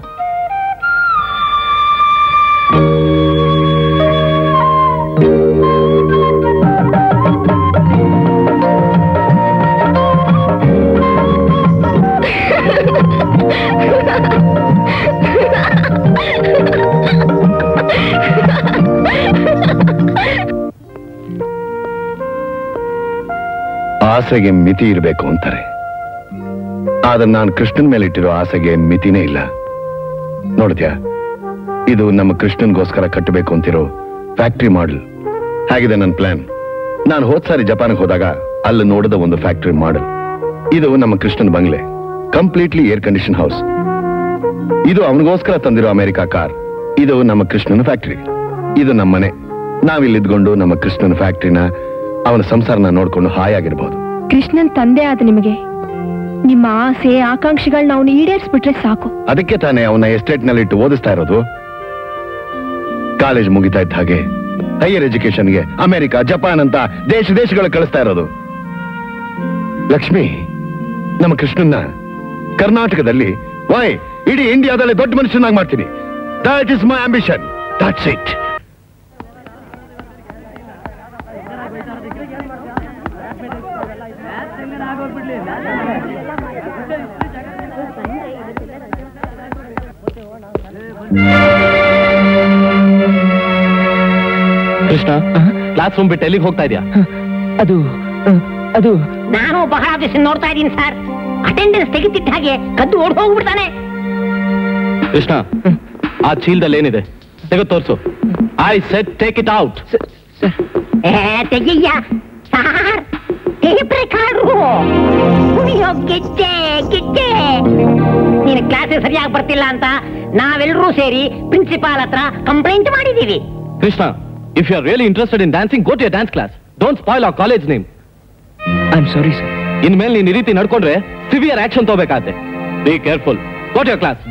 ಆಸೆಗೆ ಮಿತಿ ಇರಬೇಕು ಅಂತಾರೆ ಆದ್ರೆ ನಾನು ಕೃಷ್ಣನ್ ಮೇಲೆ ಇಟ್ಟಿರೋ ಆಸೆಗೆ ಮಿತಿನೇ ಇಲ್ಲ ನೋಡ್ದ್ಯಾ ಇದು ನಮ್ಮ ಕೃಷ್ಣನ್ಗೋಸ್ಕರ ಕಟ್ಟಬೇಕು ಅಂತಿರೋ ಫ್ಯಾಕ್ಟ್ರಿ ಮಾಡಲ್ ಹಾಗಿದೆ ನನ್ನ ಪ್ಲಾನ್ ನಾನು ಹೋದ್ ಸಾರಿ ಜಪಾನ್ಗೆ ಹೋದಾಗ ಅಲ್ಲಿ ನೋಡಿದ ಒಂದು ಫ್ಯಾಕ್ಟ್ರಿ ಮಾಡಲ್ ಇದು ನಮ್ಮ ಕೃಷ್ಣನ್ ಬಂಗ್ಲೆ ಕಂಪ್ಲೀಟ್ಲಿ ಏರ್ ಕಂಡೀಷನ್ ಹೌಸ್ ಇದು ಅವನಿಗೋಸ್ಕರ ತಂದಿರೋ ಅಮೆರಿಕಾ ಕಾರ್ ಇದು ನಮ್ಮ ಕೃಷ್ಣನ ಫ್ಯಾಕ್ಟ್ರಿ ಇದು ನಮ್ಮ ಮನೆ ನಾವಿಲ್ಲಿದ್ಕೊಂಡು ನಮ್ಮ ಕೃಷ್ಣನ ಫ್ಯಾಕ್ಟ್ರಿನ ಅವನ ಸಂಸಾರನ ನೋಡ್ಕೊಂಡು ಹಾಯಾಗಿರ್ಬೋದು ಕೃಷ್ಣನ್ ತಂದೆ ಆದ ನಿಮಗೆ ನಿಮ್ಮ ಆಸೆ ಆಕಾಂಕ್ಷೆಗಳನ್ನ ಅವನು ಈಡೇರಿಸ್ಬಿಟ್ರೆ ಸಾಕು ಅದಕ್ಕೆ ತಾನೇ ಅವನ ಎಸ್ಟೇಟ್ ನಲ್ಲಿ ಇಟ್ಟು ಓದಿಸ್ತಾ ಇರೋದು ಕಾಲೇಜ್ ಮುಗಿತಾ ಇದ್ದ ಹಾಗೆ ಹೈಯರ್ ಎಜುಕೇಶನ್ಗೆ ಅಮೆರಿಕ ಜಪಾನ್ ಅಂತ ದೇಶ ದೇಶಗಳು ಕಳಿಸ್ತಾ ಇರೋದು ಲಕ್ಷ್ಮಿ ನಮ್ಮ ಕೃಷ್ಣನ್ನ ಕರ್ನಾಟಕದಲ್ಲಿ ವಾಯ್ ಇಡೀ ಇಂಡಿಯಾದಲ್ಲಿ ದೊಡ್ಡ ಮನುಷ್ಯನಾಗಿ ಮಾಡ್ತೀನಿ that is my ambition that's it Krishna classroom ಬಿಟ್ಟು ಎಲ್ಲಿಗೆ ಹೋಗ್ತಾ ಇದೆಯಾ ಅದು ಆ, ಅದು ನಾನು ಬಹಳ ದಿವಸ ನೋಡ್ತಾ ಇದ್ದೀನಿ ಸರ್ ಅಟೆಂಡೆನ್ಸ್ ತೆಗೆದಿಟ್ಟ ಹಾಗೆ ಕದ್ದು ಓಡ್ ಹೋಗ್ಬಿಡ್ತಾನೆ ಕೃಷ್ಣ ಆ ಚೀಲದಲ್ಲಿ ಏನಿದೆ ತೆಗೆದು ತೋರ್ಸು I said take it out ಏ, ತೆಗಿಯ್ಯ ಸಾರ್ ಟೇಪ್ ರೆಕಾರ್ಡ್ರು ಕುಣಿಯೋ ಗೆಜ್ಜೆ ಗೆಜ್ಜೆ ನೀನು ಕ್ಲಾಸ್ ಸರಿಯಾಗಿ ಬರ್ತಿಲ್ಲ ಅಂತ ನಾವೆಲ್ಲರೂ ಸೇರಿ ಪ್ರಿನ್ಸಿಪಾಲ್ ಹತ್ರ ಕಂಪ್ಲೇಂಟ್ ಮಾಡಿದೀವಿ Krishna if you are really interested in dancing go to dance class don't spoil our college name I am sorry sir ಇನ್ಮೇಲೆ ನೀನ್ ಈ ರೀತಿ ನಡ್ಕೊಂಡ್ರೆ ಸಿವಿಯರ್ ಆಕ್ಷನ್ ತಗೋಬೇಕಾಗತ್ತೆ be careful go to your class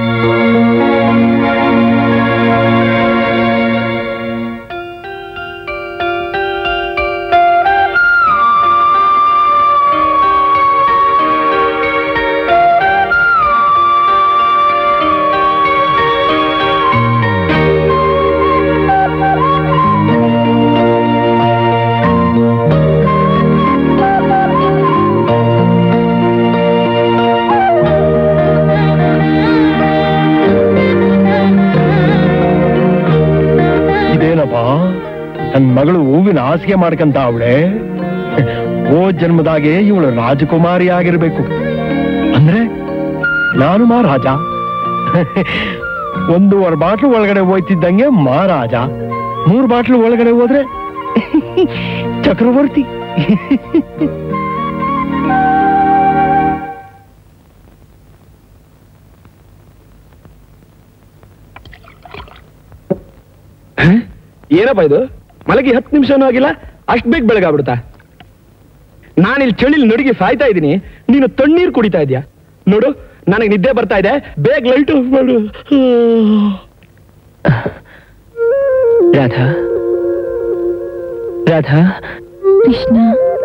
ಇದೇನಪ್ಪ ನನ್ ಮಗಳು ಹೂವಿನ ಹಾಸಿಗೆ ಮಾಡ್ಕಂತ ಅವಳೆ ಓ ಜನ್ಮದಾಗೆ ಇವಳು ರಾಜಕುಮಾರಿ ಆಗಿರ್ಬೇಕು ಅಂದ್ರೆ ನಾನು ಮಹಾರಾಜ ಒಂದೂವರೆ ಬಾಟ್ಲು ಒಳಗಡೆ ಹೋಯ್ತಿದ್ದಂಗೆ ಮಹಾರಾಜ ಮೂರು ಬಾಟ್ಲು ಒಳಗಡೆ ಹೋದ್ರೆ ಚಕ್ರವರ್ತಿ ಏನಪ್ಪ ಇದು ಮಲಗಿ ಹತ್ತು ನಿಮಿಷನೂ ಆಗಿಲ್ಲ ಅಷ್ಟು ಬೇಗ ಬೆಳಗಾಗ್ಬಿಡ್ತಾ ನಾನಿಲ್ಲಿ ಚಳಿಲಿ ನಡುಗಿ ಸಾಯ್ತಾ ಇದ್ದೀನಿ ನೀನು ತಣ್ಣೀರು ಕುಡಿತಾ ಇದೀಯಾ ನೋಡು ನನಗೆ ನಿದ್ದೆ ಬರ್ತಾ ಇದೆ ಬೇಗ ಲೈಟ್ ಆಫ್ ಮಾಡು ರಾಧಾ ರಾಧಾ ಕೃಷ್ಣ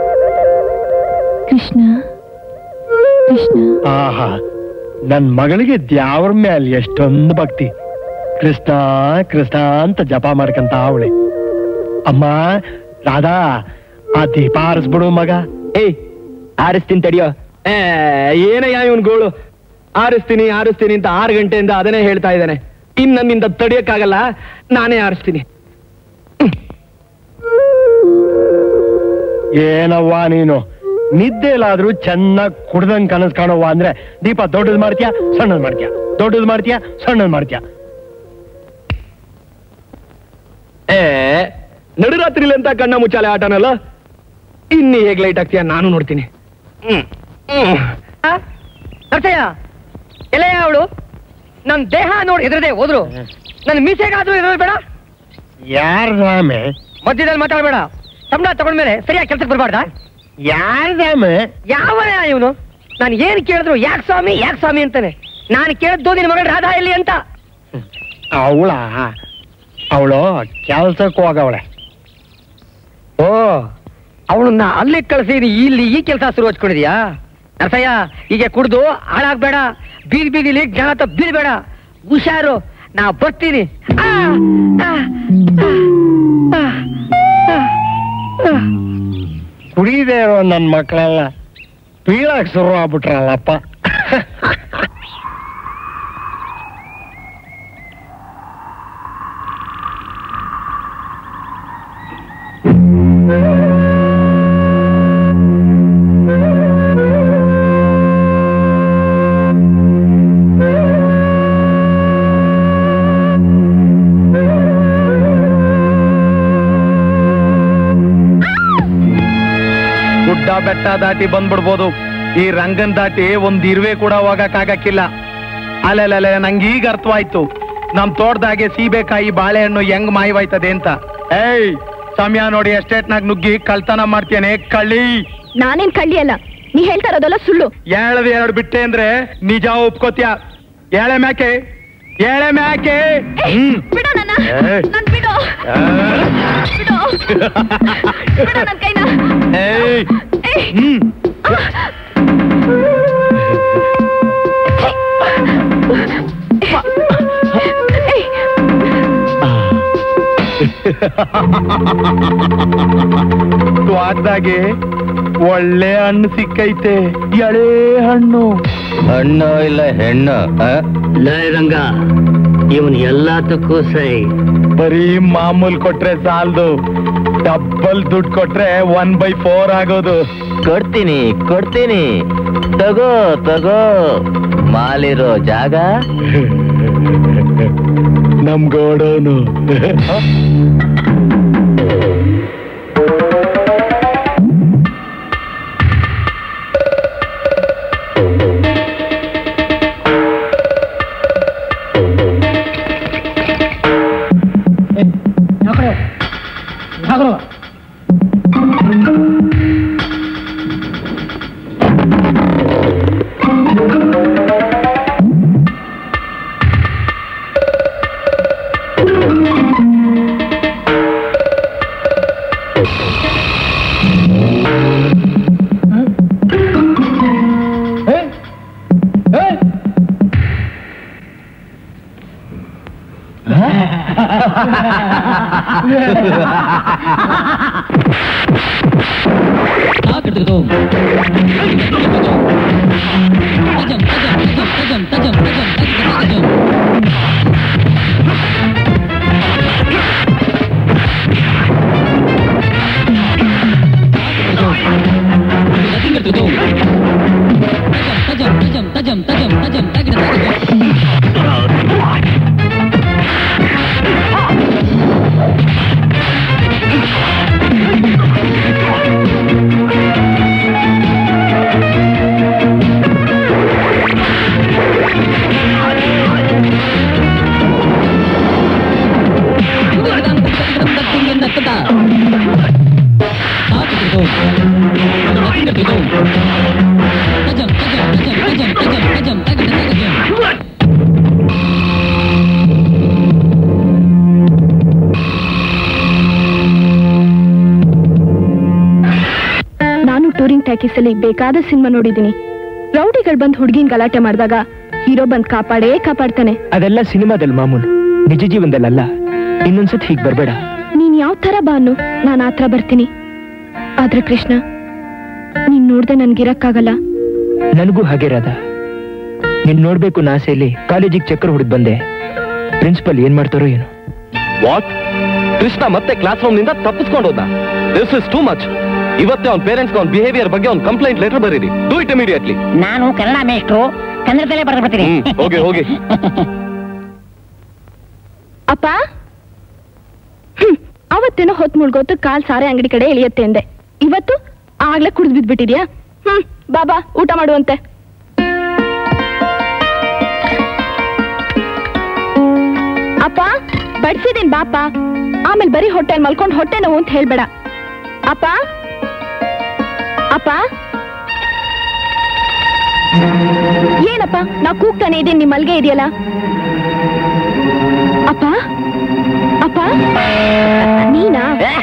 ಕೃಷ್ಣ ಕೃಷ್ಣ ಆಹಾ ನನ್ ಮಗಳಿಗೆ ದ್ಯಾವ್ರ ಮೇಲೆ ಎಷ್ಟೊಂದು ಭಕ್ತಿ ಕೃಷ್ಣ ಕೃಷ್ಣ ಅಂತ ಜಪ ಮಾಡ್ಕಂತ ಅವಳೆ ಅಮ್ಮ ರಾಧಾ ಆ ದೀಪ ಆರಿಸ್ಬಿಡು ಮಗ ಏಯ್ ಆರಿಸ್ತೀನಿ ತಡಿಯೋ ಏ, ಏನಯ್ಯ ಇವನ್ ಗೋಳು ಆರಿಸ್ತೀನಿ ಆರಿಸ್ತೀನಿ ಅಂತ ಆರು ಗಂಟೆಯಿಂದ ಅದನ್ನೇ ಹೇಳ್ತಾ ಇದ್ದಾನೆ ಇನ್ ನನ್ನಿಂದ ತಡಿಯಕ್ಕಾಗಲ್ಲ ನಾನೇ ಆರಿಸ್ತೀನಿ ಏನವ್ವ ನೀನು ನಿದ್ದೆಲಾದ್ರೂ ಚೆನ್ನಾಗ್ ಕುಡ್ದಂಗ್ ಕನಸ್ ಕಾಣವ್ವ ಅಂದ್ರೆ ದೀಪ ದೊಡ್ಡದ್ ಮಾಡ್ತೀಯಾ ಸಣ್ಣದ್ ಮಾಡ್ತೀಯಾ ದೊಡ್ಡದ್ ಮಾಡ್ತೀಯಾ ಸಣ್ಣದ್ ಮಾಡ್ತೀಯಾ ಏ ನಡುರಾತ್ರಿಲಿ ಅಂತ ಕಣ್ಣ ಮುಚ್ಚಾಲೆ ಆಟನಲ್ಲ ಇನ್ನಿ ಹೇಗ್ ಲೈಟ್ ಆಗ್ತೀಯ ನಾನು ನೋಡ್ತೀನಿ ಹ್ಮ್ ಹ್ಮ್ ನರಸಯ್ಯ ಎಲೆಯ ಅವಳು ನನ್ ದೇಹ ನೋಡಿ ಹೆದರದೆ ಹೋದ್ರು ನನ್ನ ಮೀಸೆಗಾದ್ರೂ ಹೆದರ್ ಬೇಡ ಯಾರ್ ರಾಮೆ ಮಧ್ಯದಲ್ಲಿ ಮಾತಾಡ್ಬೇಡ ಸಂಬಳ ತಗೊಂಡ್ಮೇಲೆ ಸರಿಯಾಗಿ ಕೆಲ್ಸಕ್ಕೆ ಬರಬಾರ್ದಾ ಯಾರ್ ರಾಮೆ ಯಾವನೇ ಇವನು ನಾನು ಏನ್ ಕೇಳಿದ್ರು ಯಾಕ್ ಸ್ವಾಮಿ ಯಾಕ್ ಸ್ವಾಮಿ ಅಂತಾನೆ ನಾನು ಕೇಳಿದ್ದು ನಿನ್ನ ಮಗಳು ರಾಧಾ ಎಲ್ಲಿ ಅಂತ ಅವಳ ಅವಳು ಕೆಲ್ಸಕ್ಕೆ ಹೋಗವಳೆ ಓ ಅವಳನ್ನ ಅಲ್ಲಿ ಕಳಿಸಿ ಇಲ್ಲಿ ಈ ಕೆಲಸ ಶುರು ಹಚ್ಕೊಂಡಿದ್ಯಾ ನರಸಯ್ಯ ಈಗ ಕುಡ್ದು ಹಾಳಾಗ್ಬೇಡ ಬೀದಿ ಬೀದಿಲಿ ಜ್ಞಾನ ತಪ್ಪ ಬೀಳ್ಬೇಡ ಹುಷಾರು ನಾ ಬರ್ತೀನಿ ಆ, ಆ, ಆ, ಆ, ಆ. ಕುಡಿದೇ ಇರೋ ನನ್ ಮಕ್ಕಳೆಲ್ಲ ಬೀಳಕ್ ಶುರು ಆಗ್ಬಿಟ್ರಲ್ಲಪ್ಪ ಗುಡ್ಡ ಬೆಟ್ಟ ದಾಟಿ ಬಂದ್ಬಿಡ್ಬೋದು ಈ ರಂಗನ್ ದಾಟಿ ಒಂದ್ ಇರುವೆ ಕೂಡ ಹೋಗಕ್ಕಾಗಕ್ಕಿಲ್ಲ ಅಲೆಲೆಲೆ ನಂಗೆ ಈಗ ಅರ್ಥವಾಯ್ತು ನಮ್ ತೋಟದಾಗೆ ಸೀಬೆಕಾಯಿ ಬಾಳೆಹಣ್ಣು ಹೆಂಗ್ ಮಾಯವಾಯ್ತದೆ ಅಂತ ಏಯ್ ಸಮಯ ನೋಡಿ ಎಸ್ಟೇಟ್ನಾಗ ನುಗ್ಗಿ ಕಳ್ತನ ಮಾಡ್ತೇನೆ ಕಳ್ಳಿ ನಾನೇನ್ ಕಳ್ಳಿ ಅಲ್ಲ ನೀ ಹೇಳ್ತಾ ಇರೋದಲ್ಲ ಸುಳ್ಳು ಏಳದ ಎರಡು ಬಿಟ್ಟೆ ಅಂದ್ರೆ ನಿಜ ಒಪ್ಕೋತ್ಯ ಏಳೆ ಮ್ಯಾಕೆ ಏಳೆ ಮ್ಯಾಕೆ ಹ್ಮ್ ಬಿಡು ನನ್ನ ಏ. ನನ್ ಬಿಡು ಆ. ಬಿಡು ಬಿಡು ನನ್ ಕೈನ ಏಯ್ ಏಯ್. ಹ್ಮ್ ಏಯ್. ತ್ವಾಟ್ದಾಗೆ ಒಳ್ಳೆ ಹಣ್ಣು ಸಿಕ್ಕೈತೆ ಎಳೆ ಹಣ್ಣು ಹಣ್ಣು ಇಲ್ಲ ಹೆಣ್ಣು ರಂಗ ಇವನ್ ಎಲ್ಲದಕ್ಕೂ ಸೈ ಬರೀ ಮಾಮೂಲ್ ಕೊಟ್ರೆ ಸಾಲದು ಡಬ್ಬಲ್ ದುಡ್ಡು ಕೊಟ್ರೆ ಒನ್ ಬೈ ಫೋರ್ ಆಗೋದು ಕೊಡ್ತೀನಿ ಕೊಡ್ತೀನಿ ತಗೋ ತಗೋ ಮಾಲಿರೋ ಜಾಗ ನಮ್ ಗೋಡೋನು ಟೂರಿಂಗ್ ಟ್ಯಾಕಿಸ್ ಅಲ್ಲಿ ಬೇಕಾದ ಸಿನಿಮಾ ನೋಡಿದೀನಿ ರೌಡಿಗಳು ಬಂದ್ ಹುಡ್ಗಿನ್ ಗಲಾಟೆ ಮಾಡಿದಾಗ ಹೀರೋ ಬಂದ್ ಕಾಪಾಡೇ ಕಾಪಾಡ್ತಾನೆ ಅದೆಲ್ಲ ಸಿನಿಮಾದಲ್ಲಿ ಮಾಮೂಲು ನಿಜ ಜೀವನದಲ್ಲ ಇನ್ನೊಂದ್ಸತಿ ಹೀಗ್ ಬರ್ಬೇಡ ನೀನ್ ಯಾವ ತರ ಬಾನು ನಾನು ಆತರ ಬರ್ತೀನಿ ಆದ್ರೆ ಕೃಷ್ಣ ನೀನ್ ನೋಡ್ದೆ ನನ್ಗಿರಕ್ಕಾಗಲ್ಲ ನನಗೂ ಹಾಗೆ ರಾಧ ನಿನ್ ನೋಡ್ಬೇಕು ಅನ್ನೋ ಆಸೆಯಲ್ಲಿ ಕಾಲೇಜಿಗೆ ಚಕ್ರ ಹೊಡೆದ್ ಬಂದೆ ಪ್ರಿನ್ಸಿಪಲ್ ಏನ್ ಮಾಡ್ತಾರೋ ಏನೋ ವಾಟ್ ಕೃಷ್ಣ ಮತ್ತೆ ಕ್ಲಾಸ್ ರೂಮ್ ನಿಂದ ತಪ್ಪಿಸ್ಕೊಂಡು ಹೋದ ದಿಸ್ ಇಸ್ ಟೂ ಮಚ್ ಇವತ್ತೇ ಅವ್ನ ಪೇರೆಂಟ್ಸ್ ಅವ್ನ ಬಿಹೇವಿಯರ್ ಬಗ್ಗೆ ಅವ್ನ ಕಂಪ್ಲೇಂಟ್ ಲೆಟರ್ ಬರೀರಿ ಡೂ ಇಟ್ ಇಮಿಡಿಯೇಟ್ಲಿ ನಾನು ಕನ್ನಡ ಮೇಷ್ಟ್ರು ಕನ್ನಡದಲ್ಲೇ ಬರೆದು ಬಿಡ್ತೀನಿ ಹ್ಮ್, ಹೋಗಿ, ಹೋಗಿ. ಅಪ್ಪ ಹ್ಮ್, ಅವತ್ತೇನೋ ಹೊತ್ ಮುಳ್ಗೋತು ಕಾಲ್ ಸಾರೆ ಅಂಗಡಿ ಕಡೆ ಇಳಿಯತ್ತೆ ಅಂದೆ ಇವತ್ತು ಆಗ್ಲೇ ಕುಡಿದ್ ಬಿದ್ಬಿಟ್ಟಿದ್ಯಾ ಹ್ಮ್ ಬಾಬಾ ಊಟ ಮಾಡುವಂತೆ ಅಪ್ಪ ಬಡ್ಸಿದೀನ್ ಬಾಪ ಆಮೇಲೆ ಬರೀ ಹೊಟ್ಟೆಲ್ ಮಲ್ಕೊಂಡ್ ಹೊಟ್ಟೆ ನೋವು ಅಂತ ಹೇಳ್ಬೇಡ ಅಪ್ಪ ಅಪ್ಪ ಏನಪ್ಪ ನಾ ಕೂಗ್ತಾನೆ ಇದೀನಿ ನಿಮ್ ಮಲ್ಗೆ ಇದೆಯಲ್ಲ ಅಪ್ಪ ಅಪ್ಪ ನೀನಾ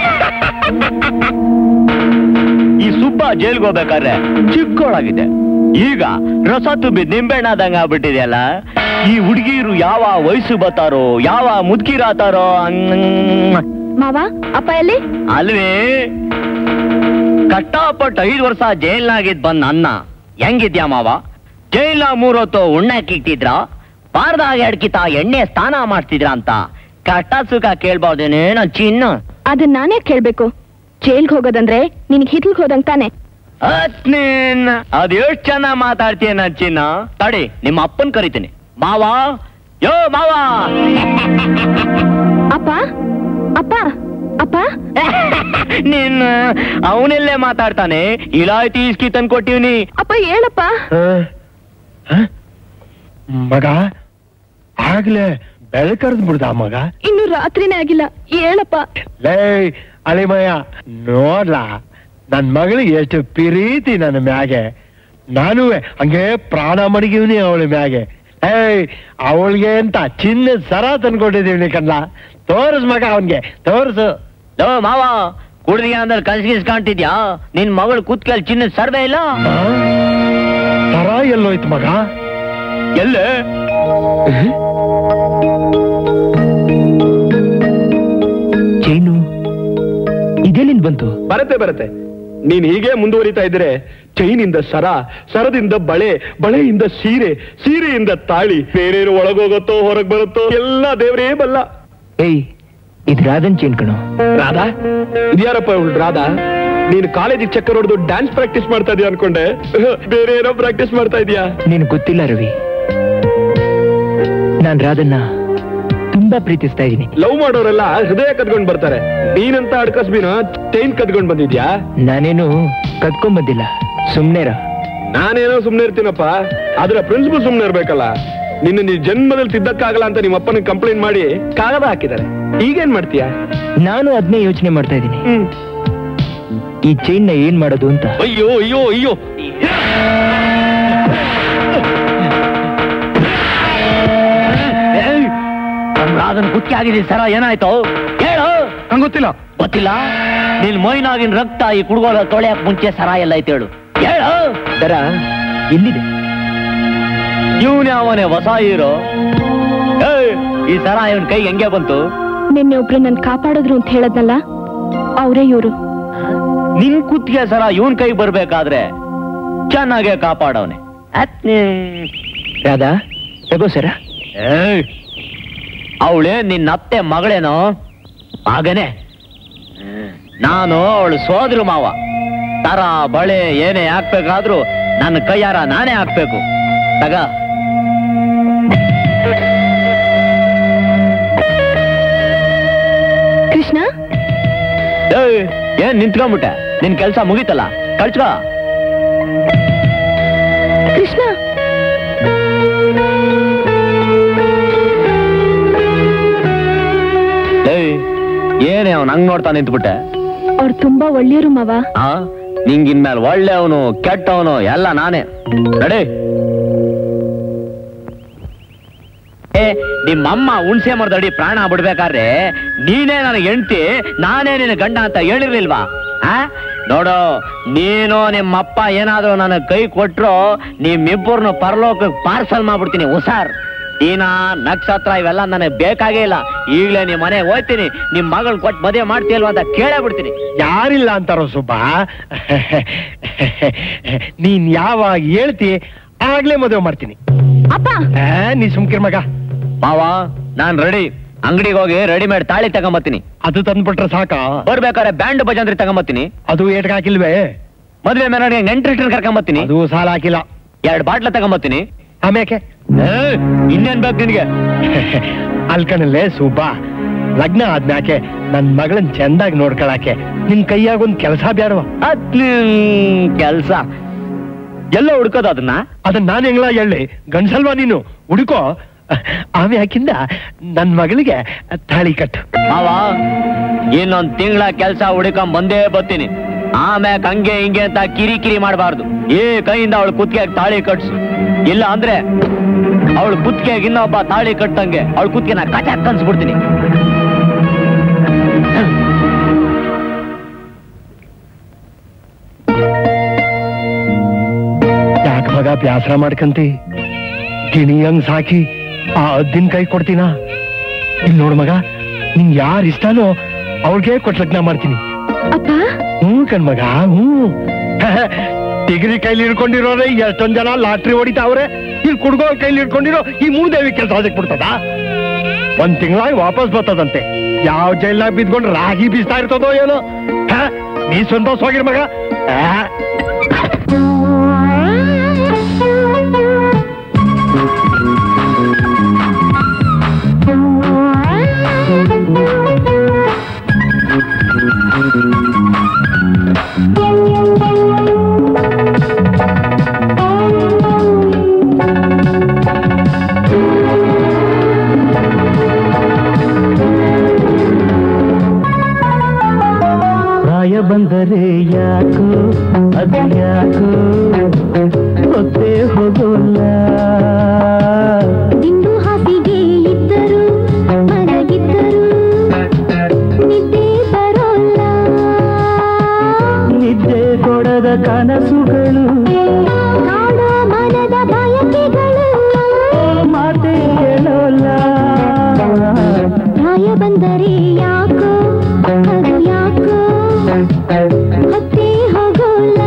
ಈ ಸುಬ್ಬ ಜೈಲ್ಗೆ ಹೋಗ್ಬೇಕಾದ್ರೆ ಚಿಕ್ಕೋಳಾಗಿದೆ ಈಗ ರಸ ತುಂಬಿ ನಿಂಬೆಣ್ಣಾದಂಗ ಆಗ್ಬಿಟ್ಟಿದೆಯಲ್ಲ ಈ ಹುಡುಗಿರು ಯಾವ ವಯಸ್ಸು ಬತ್ತಾರೋ ಯಾವ ಮುದುಕಿರಾತಾರೋ ಮಾವ ಅಪ್ಪ ಎಲ್ಲಿ ಅಲ್ವೇ ಕಟ್ಟಾಪಟ್ಟು ಐದು ವರ್ಷ ಜೈಲ್ನಾಗಿದ್ ಬಂದ್ ಅನ್ನ ಹೆಂಗಿದ್ಯಾ ಮಾವ ಜೈಲ್ನ ಮೂರೊತ್ತು ಉಣ್ಣಕ್ಕಿಟ್ಟಿದ್ರ ಬಾರ್ದಾಗ ಎಡ್ಕಿತ ಎಣ್ಣೆ ಸ್ನಾನ ಮಾಡ್ತಿದ್ರ ಅಂತ ಕಷ್ಟ ಸುಖ ಕೇಳ್ಬಾರ್ದೇನೆ ನನ್ ಚಿನ್ನ ಅದನ್ನ ನಾನೇ ಕೇಳ್ಬೇಕು ಜೈಲ್ಗೆ ಹೋಗೋದಂದ್ರೆ ನಿನಗೆ ಹಿತ್ಲ್ಗ್ ಹೋದಂಗ್ ತಾನೆ ಅತ್ ನೀನ್ ಅದ್ ಎಷ್ಟ್ ಚೆನ್ನಾಗ್ ಮಾತಾಡ್ತೀಯ ನನ್ ಚಿನ್ನ ತಡಿ ನಿಮ್ಮ ಅಪ್ಪನ್ ಕರಿತೀನಿ ಮಾವ ಯೋ ಮಾವ ಅಪ್ಪ ಅಪ್ಪ ಅಪ್ಪ ನೀನ್ ಅವನೆಲ್ಲೇ ಮಾತಾಡ್ತಾನೆ ಇಲಾಯ್ತಿ ಇಸ್ಕಿ ತಂದ್ ಕೊಟ್ಟಿವ್ನಿ ಅಪ್ಪ ಹೇಳಪ್ಪ ಮಗ ಆಗ್ಲೇ ಬೆಳಕರ್ದ್ ಬಿಡ್ದ ಮಗ ಇನ್ನು ರಾತ್ರಿನೇ ಆಗಿಲ್ಲ ಹೇಳಪ್ಪ ಲೇ ಅಳಿಮಯ್ಯ ನೋಡ್ಲಾ ನನ್ ಮಗಳಿಗೆ ಎಷ್ಟು ಪ್ರೀತಿ ನನ್ನ ಮ್ಯಾಗೆ ನಾನು ಹಂಗೆ ಪ್ರಾಣ ಮಡಗಿವ್ನಿ ಅವಳ ಮ್ಯಾಗೆ ಏಯ್ ಅವಳಿಗೆ ಅಂತ ಚಿನ್ನದ ಸರ ತಂದ್ಕೊಟ್ಟಿದೀವಿ ಕಣ್ಣ ತೋರ್ಸ್ ಮಗ ಅವನ್ಗೆ ತೋರ್ಸು ಲೋ ಮಾವ ಕುಡ್ದಿಯ ಅಂದ್ರೆ ಕನ್ಸಿಸ್ ಕಾಣ್ತಿದ್ಯಾ ನಿನ್ ಮಗಳು ಕೂತ್ಕಲ್ ಚಿನ್ನದ ಸರ್ವೆ ಇಲ್ಲ ಆ? ಸರ ಎಲ್ಲೋಯ್ತು ಮಗ ಎಲ್ಲೇ ಚೈನು ಇದೆಲ್ಲಿಂದ ಬಂತು ಬರತ್ತೆ ಬರತ್ತೆ ನೀನ್ ಹೀಗೆ ಮುಂದುವರಿತಾ ಇದ್ರೆ ಚೈನಿಂದ ಸರ ಸರದಿಂದ ಬಳೆ ಬಳೆಯಿಂದ ಸೀರೆ ಸೀರೆಯಿಂದ ತಾಳಿ ಬೇರೇನು ಒಳಗೋಗತ್ತೋ ಹೊರಗ್ ಬರುತ್ತೋ ಎಲ್ಲ ದೇವರೇ ಬಲ್ಲ ಏಯ್ ಇದು ರಾಧನ್ ಚೈನ್ ಕಣೋ ರಾಧಾ ಇದ್ಯಾರಪ್ಪ ಇವಳು ರಾಧಾ ನೀನು ಕಾಲೇಜಿಗೆ ಚಕ್ಕರ್ ಹೊಡೆದು ಡ್ಯಾನ್ಸ್ ಪ್ರಾಕ್ಟೀಸ್ ಮಾಡ್ತಾ ಇದೀಯ ಅನ್ಕೊಂಡೆ ಬೇರೆ ಏನೋ ಪ್ರಾಕ್ಟೀಸ್ ಮಾಡ್ತಾ ಇದೀಯಾ ನಿನ್ ಗೊತ್ತಿಲ್ಲ ರವಿ ನಾನ್ ರಾಧನ್ನ ತುಂಬಾ ಪ್ರೀತಿಸ್ತಾ ಇದ್ದೀನಿ ಲವ್ ಮಾಡೋರೆಲ್ಲ ಹೃದಯ ಕದ್ಕೊಂಡ್ ಬರ್ತಾರೆ ನೀನಂತ ಅಡ್ಕಸ್ಬಿನ ಚೈನ್ ಕದ್ಕೊಂಡ್ ಬಂದಿದ್ಯಾ ನಾನೇನು ಕದ್ಕೊಂಡ್ ಬಂದಿಲ್ಲ ಸುಮ್ನೆರ ನಾನೇನೋ ಸುಮ್ನೆ ಇರ್ತೀನಪ್ಪ ಆದ್ರೆ ಪ್ರಿನ್ಸಿಪಲ್ ಸುಮ್ನೆ ಇರ್ಬೇಕಲ್ಲ ನಿನ್ನ ನೀ ಜನ್ಮದಲ್ಲಿ ತಿದ್ದಕ್ಕಾಗಲ್ಲ ಅಂತ ನಿಮ್ಮ ಅಪ್ಪನಿಗೆ ಕಂಪ್ಲೇಂಟ್ ಮಾಡಿ ಕಾಗದ ಹಾಕಿದ್ದಾರೆ ಈಗೇನ್ ಮಾಡ್ತೀಯಾ ನಾನು ಅದನ್ನೇ ಯೋಚನೆ ಮಾಡ್ತಾ ಇದ್ದೀನಿ ಈ ಚೈನ್ ನ ಏನ್ ಮಾಡೋದು ಅಂತ ಅಯ್ಯೋ ಅಯ್ಯೋ ಅಯ್ಯೋ ರಾಧನ್ ಕುಚ್ಚಿ ಆಗಿದೆ ಸರ ಏನಾಯ್ತು ಹೇಳು ನಂಗೆ ಗೊತ್ತಿಲ್ಲ ಗೊತ್ತಿಲ್ಲ ನಿನ್ ಮೈನಾಗಿನ ರಕ್ತ ಈ ಕುಡ್ಗೋಲ ತೊಳೆಯಕ್ ಮುಂಚೆ ಸರ ಎಲ್ಲ ಐತೆ ಹೇಳು ಹೇಳು ದರ ಎಲ್ಲಿದೆ ಇವನೇ ಅವನೇ ಹೊಸ ಹೀರೋ ಏಯ್, ಈ ಸರ ಇವನ್ ಕೈ ಹೆಂಗೆ ಬಂತು ನಿನ್ನೆ ಒಬ್ರು ನನ್ ಕಾಪಾಡಿದ್ರು ಅಂತ ಹೇಳದ್ನಲ್ಲ ಅವರೇ ಇವ್ರು ನಿನ್ ಕುತ್ತಿಗೆ ಸರ ಇವನ್ ಕೈ ಬರ್ಬೇಕಾದ್ರೆ ಚೆನ್ನಾಗೆ ಕಾಪಾಡವನೆ ರಾಧಾ ತಗೋ ಸರ ಅವಳೆ ನಿನ್ನ ಅತ್ತೆ ಮಗಳೇನೋ ಮಗನೇ ನಾನು ಅವಳು ಸೋದ್ರು ಮಾವ ತರ ಬಳೆ ಏನೇ ಹಾಕ್ಬೇಕಾದ್ರೂ ನನ್ನ ಕೈಯಾರ ನಾನೇ ಹಾಕ್ಬೇಕು ತಗ ಕೃಷ್ಣ ಏಯ್, ಏನ್ ನಿಂತ್ಕೊಂಡ್ಬಿಟ್ಟೆ ನಿನ್ ಕೆಲ್ಸ ಮುಗೀತಲ್ಲ ಕಳ್ಸ್ಕೋ ಕೃಷ್ಣ ಏಯ್ ಏನೇ ಅವ್ನು ಹಂಗ್ ನೋಡ್ತಾ ನಿಂತ್ಬಿಟ್ಟೆ ಅವ್ರು ತುಂಬಾ ಒಳ್ಳೆಯವರು ಮಾವ ಆ ನಿಂಗಿನ್ಮೇಲೆ ಒಳ್ಳೆಯವನು ಕೆಟ್ಟವನು ಎಲ್ಲ ನಾನೇ ರೆಡಿ ಏ, ನಿಮ್ಮಮ್ಮ ಹುಣ್ಸೆ ಮರದಡಿ ಪ್ರಾಣ ಬಿಡ್ಬೇಕಾದ್ರೆ ನೀನೇ ನನಗೆ ಹೆಂಡ್ತಿ ನಾನೇ ನಿನ್ನ ಗಂಡ ಅಂತ ಹೇಳಿರ್ಲಿಲ್ವಾ ಆ ನೋಡು ನೀನು ನಿಮ್ಮಪ್ಪ ಏನಾದ್ರೂ ನನಗೆ ಕೈ ಕೊಟ್ರು ನಿಮ್ಮಿಬ್ಬರನ್ನು ಪರಲೋಕಕ್ಕೆ ಪಾರ್ಸಲ್ ಮಾಡ್ಬಿಡ್ತೀನಿ ಹುಷಾರ್ ದಿನ ನಕ್ಷತ್ರ ಇವೆಲ್ಲ ನನಗೆ ಬೇಕಾಗೇ ಇಲ್ಲ ಈಗಲೇ ನಿಮ್ಮ ಮನೆಗೆ ಹೋಗ್ತೀನಿ ನಿಮ್ ಮಗಳು ಕೊಟ್ಟು ಮದುವೆ ಮಾಡ್ತೀಲ್ವಾ ಅಂತ ಕೇಳೇ ಬಿಡ್ತೀನಿ ಯಾರಿಲ್ಲ ಅಂತಾರೋ ಸುಬ್ಬ ನೀನ್ ಯಾವಾಗ ಹೇಳ್ತಿ ಆಗ್ಲೇ ಮದುವೆ ಮಾಡ್ತೀನಿ ಅಪ್ಪ ಆ, ನೀ ಸುಮ್ಕಿರ್ ಮಗ ಮಾವ ನಾನ್ ರೆಡಿ ಅಂಗಡಿಗೆ ಹೋಗಿ ರೆಡಿಮೇಡ್ ತಾಳಿ ತಗೊಂಬತ್ತೀನಿ ಅದು ತಂದ್ಬಿಟ್ರೆ ಸಾಕ ಬರ್ಬೇಕಾದ್ರೆ ಬ್ಯಾಂಡ್ ಭಜಂತ್ರಿ ತಗೊಂಬತ್ತೀನಿ ಅದು ಏಟ್ಗೆ ಹಾಕಿಲ್ವೇ ಮದ್ವೆ ಮೆರವಣಿಗೆ ನೆಂಟ್ರಿಸ್ಟರ್ ಕರ್ಕೊಂಬತ್ತೀನಿ ಅದು ಸಾಲ ಹಾಕಿಲ್ಲ ಎರಡ್ ಬಾಟ್ಲ ತಗೊಂಬತ್ತೀನಿ ಆಮ್ಯಾಕೆ ಏ, ಇನ್ನೇನ್ ಬೇಕು ನಿನ್ಗೆ ಅಲ್ಕಣಲ್ಲೇ ಸುಬ್ಬ ಲಗ್ನ ಆದ್ಮ್ಯಾಕೆ ನನ್ ಮಗಳನ್ ಚಂದಾಗಿ ನೋಡ್ಕೊಳಕ್ಕೆ ನಿನ್ ಕೈಯಾಗ ಒಂದ್ ಕೆಲಸ ಬ್ಯಾಡವ ಕೆಲ್ಸ ಎಲ್ಲ ಹುಡ್ಕೋದು ಅದನ್ನ ಅದನ್ನ ನಾನ್ ಹೆಂಗ್ಲ ಹೇಳಿ ಗಂಡ್ಸಲ್ವಾ ನೀನು ಹುಡುಕೋ ಆಮ್ಯಾಕಿಂದ ನನ್ ಮಗಳಿಗೆ ತಾಳಿ ಕಟ್ಟು ಮಾವ ಇನ್ನೊಂದ್ ತಿಂಗಳ ಕೆಲ್ಸ ಹುಡುಕೊಂಡ್ ಬಂದೇ ಬರ್ತೀನಿ ಆಮ್ಯಾಕ ಹಂಗೆ ಹಿಂಗೆ ಅಂತ ಕಿರಿ ಕಿರಿ ಮಾಡಬಾರ್ದು ಏ ಕೈಯಿಂದ ಅವಳು ಕುತ್ತಿಗೆ ತಾಳಿ ಕಟ್ಸು ಇಲ್ಲ ಅಂದ್ರೆ ಅವಳು ಕುತ್ತಿಗೆಗೆ ಇನ್ನೊಬ್ಬ ತಾಳಿ ಕಟ್ಟಂಗೆ ಅವಳು ಕುತ್ತಿಗೆ ನಾ ಕಚಾಕ್ ಕನ್ಸ್ಬಿಡ್ತೀನಿ ಯಾಕೆ ಮಗ ಬ್ಯಾಸರ ಮಾಡ್ಕಂತಿ ಗಿಣಿ ಹಂಗ್ ಸಾಕಿ ಆ ಅದ್ದಿನ ಕೈ ಕೊಡ್ತೀನ ಇಲ್ಲಿ ನೋಡು ಮಗ ನಿಂಗ್ ಯಾರ್ ಇಷ್ಟನೋ ಅವ್ರಿಗೆ ಕೊಟ್ ಲಗ್ನ ಮಾಡ್ತೀನಿ ಅಪ್ಪ ಹ್ಞೂ ಕಣ್ ಮಗ ಹ್ಞೂ ಡಿಗ್ರಿ ಕೈಲಿ ಹಿಡ್ಕೊಂಡಿರೋರೆ ಎಷ್ಟೊಂದ್ ಜನ ಲಾಟ್ರಿ ಹೊಡಿತಾವ್ರೆ ಇಲ್ಲಿ ಕುಡ್ಗೋ ಕೈಲಿ ಹಿಡ್ಕೊಂಡಿರೋ ಈ ಮೂದೇವಿ ಕೆಲಸ ಅದಕ್ಕೆ ಬಿಡ್ತದ ಒಂದ್ ತಿಂಗಳಾಗಿ ವಾಪಸ್ ಬರ್ತದಂತೆ ಯಾವ ಜೈಲ್ನಾಗ ಬಿದ್ಕೊಂಡು ರಾಗಿ ಬೀಸ್ತಾ ಇರ್ತದೋ ಏನೋ ಹ? ನೀ ಸಂತೋಷ ಹೋಗಿರ್ ಮಗ ಆ? ಪ್ರಾಯ ಬಂದರೆ ಯಾಕೋ ಅದು ಯಾಕೋ ಗೊತ್ತೇ ಹೋಗೋಲ್ಲ ದಿಂಡು ಹಾಸಿಗೆ ಇದ್ದರು ಮಲಗಿದ್ದರು ನಿದ್ದೆ ಬರೋಲ್ಲ ನಿದ್ದೆ ಕೊಡದ ಕನಸುಗಳು ಕಾಡೋ ಮನದ ಬಯಕೆಗಳು ಮಾತೇ ಕೇಳೋಲ್ಲ ಪ್ರಾಯ ಬಂದರೆ ಯಾಕೋ ಅದು ಯಾಕೋ ಹೊತ್ತೇ ಹೋಗೋಲ್ಲ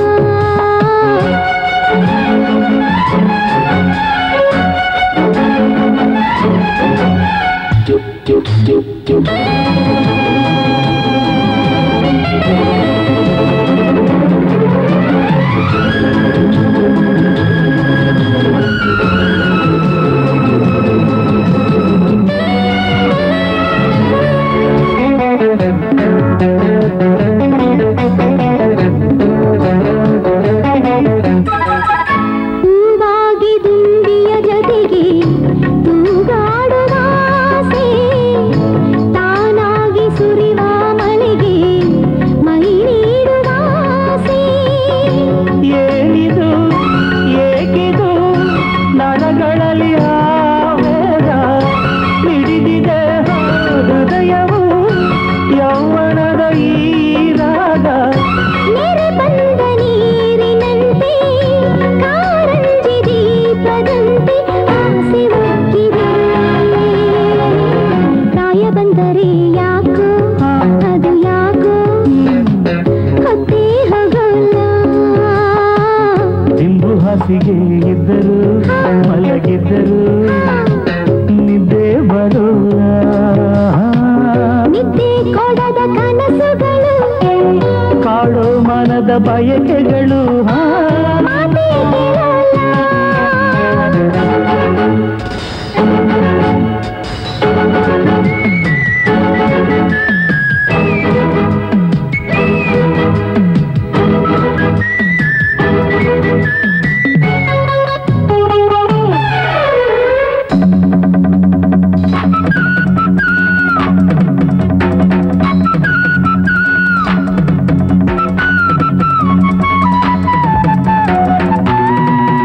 ಹೂವಾಗಿ ದುಂಬಿಯ ಜೊತೆಗೆ ತೂಗಾಡುವ ಆಸೆ ತಾನಾಗಿ ಸುರಿವ ಮಳೆಗೆ ಮೈ ನೀಡುವ ಆಸೆ ಏನಿದು ಏಕಿದು ನರಗಳಲ್ಲಿ ಆವೇಗ ಹಿಡಿದಿದೆ ಹೃದಯವು ಯೌವನದ ಈ ರಾಗ ನೆರೆ ಬಂದ ನೀರಿನಂತೆ ಕಾರಂಜಿ ದೀಪದಂತೆ ಆಸೆ ಉಕ್ಕಿದೆ ಪ್ರಾಯ ಬಂದರೆ ಯಾಕೋ ಅದು ಯಾಕೋ ಹೊತ್ತೇ ಹೋಗೋಲ್ಲ ದಿಂಬು ಹಾಸಿಗೆ ಇದ್ದರು ಮಲಗಿದ್ದರು ನಿದ್ದೆ ಬರೋಲ್ಲ ನಿದ್ದೆ ಕೊಡದ ಕನಸುಗಳು ಕಾಡೋ ಮನದ ಬಯಕೆಗಳು ಹಾ ಮಾತೇ ಕೇಳಲ್ಲ ಆ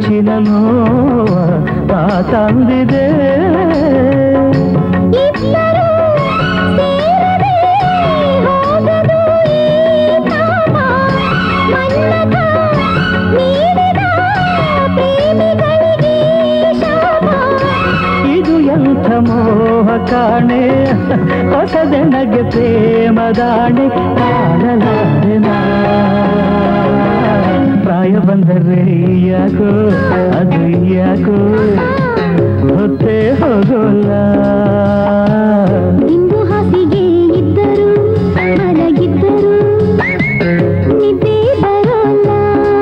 ಮನಸ್ಸಿನ ನೋವ ತಾ ತಂದಿದೆ ಇಬ್ಬರು ಸೇರದೆ ಹೋಗದು ಈ ನಾಮ ಮನ್ನತ ನೀಡಿದ ಪ್ರೇಮಿಗಳಿಗೆ ಶಾಪ ಇದು ಎಂಥ ಮೋಹ ಕಾಣೆ ಹೊಸದೆನಗೆ ಪ್ರೇಮದಾಣೆ ಕಾಣಲಾರೆ ನಾ. ಪ್ರಾಯ ಬಂದರೆ ಯಾಕೋ ಅದು ಯಾಕೋ ಹೊತ್ತೇ ಹೋಗೋಲ್ಲ ಇಂದು ಹಾಸಿಗೆ ಇದ್ದರು ಮಲಗಿದ್ದರು ನಿದ್ದೆ ಬರೋಲ್ಲ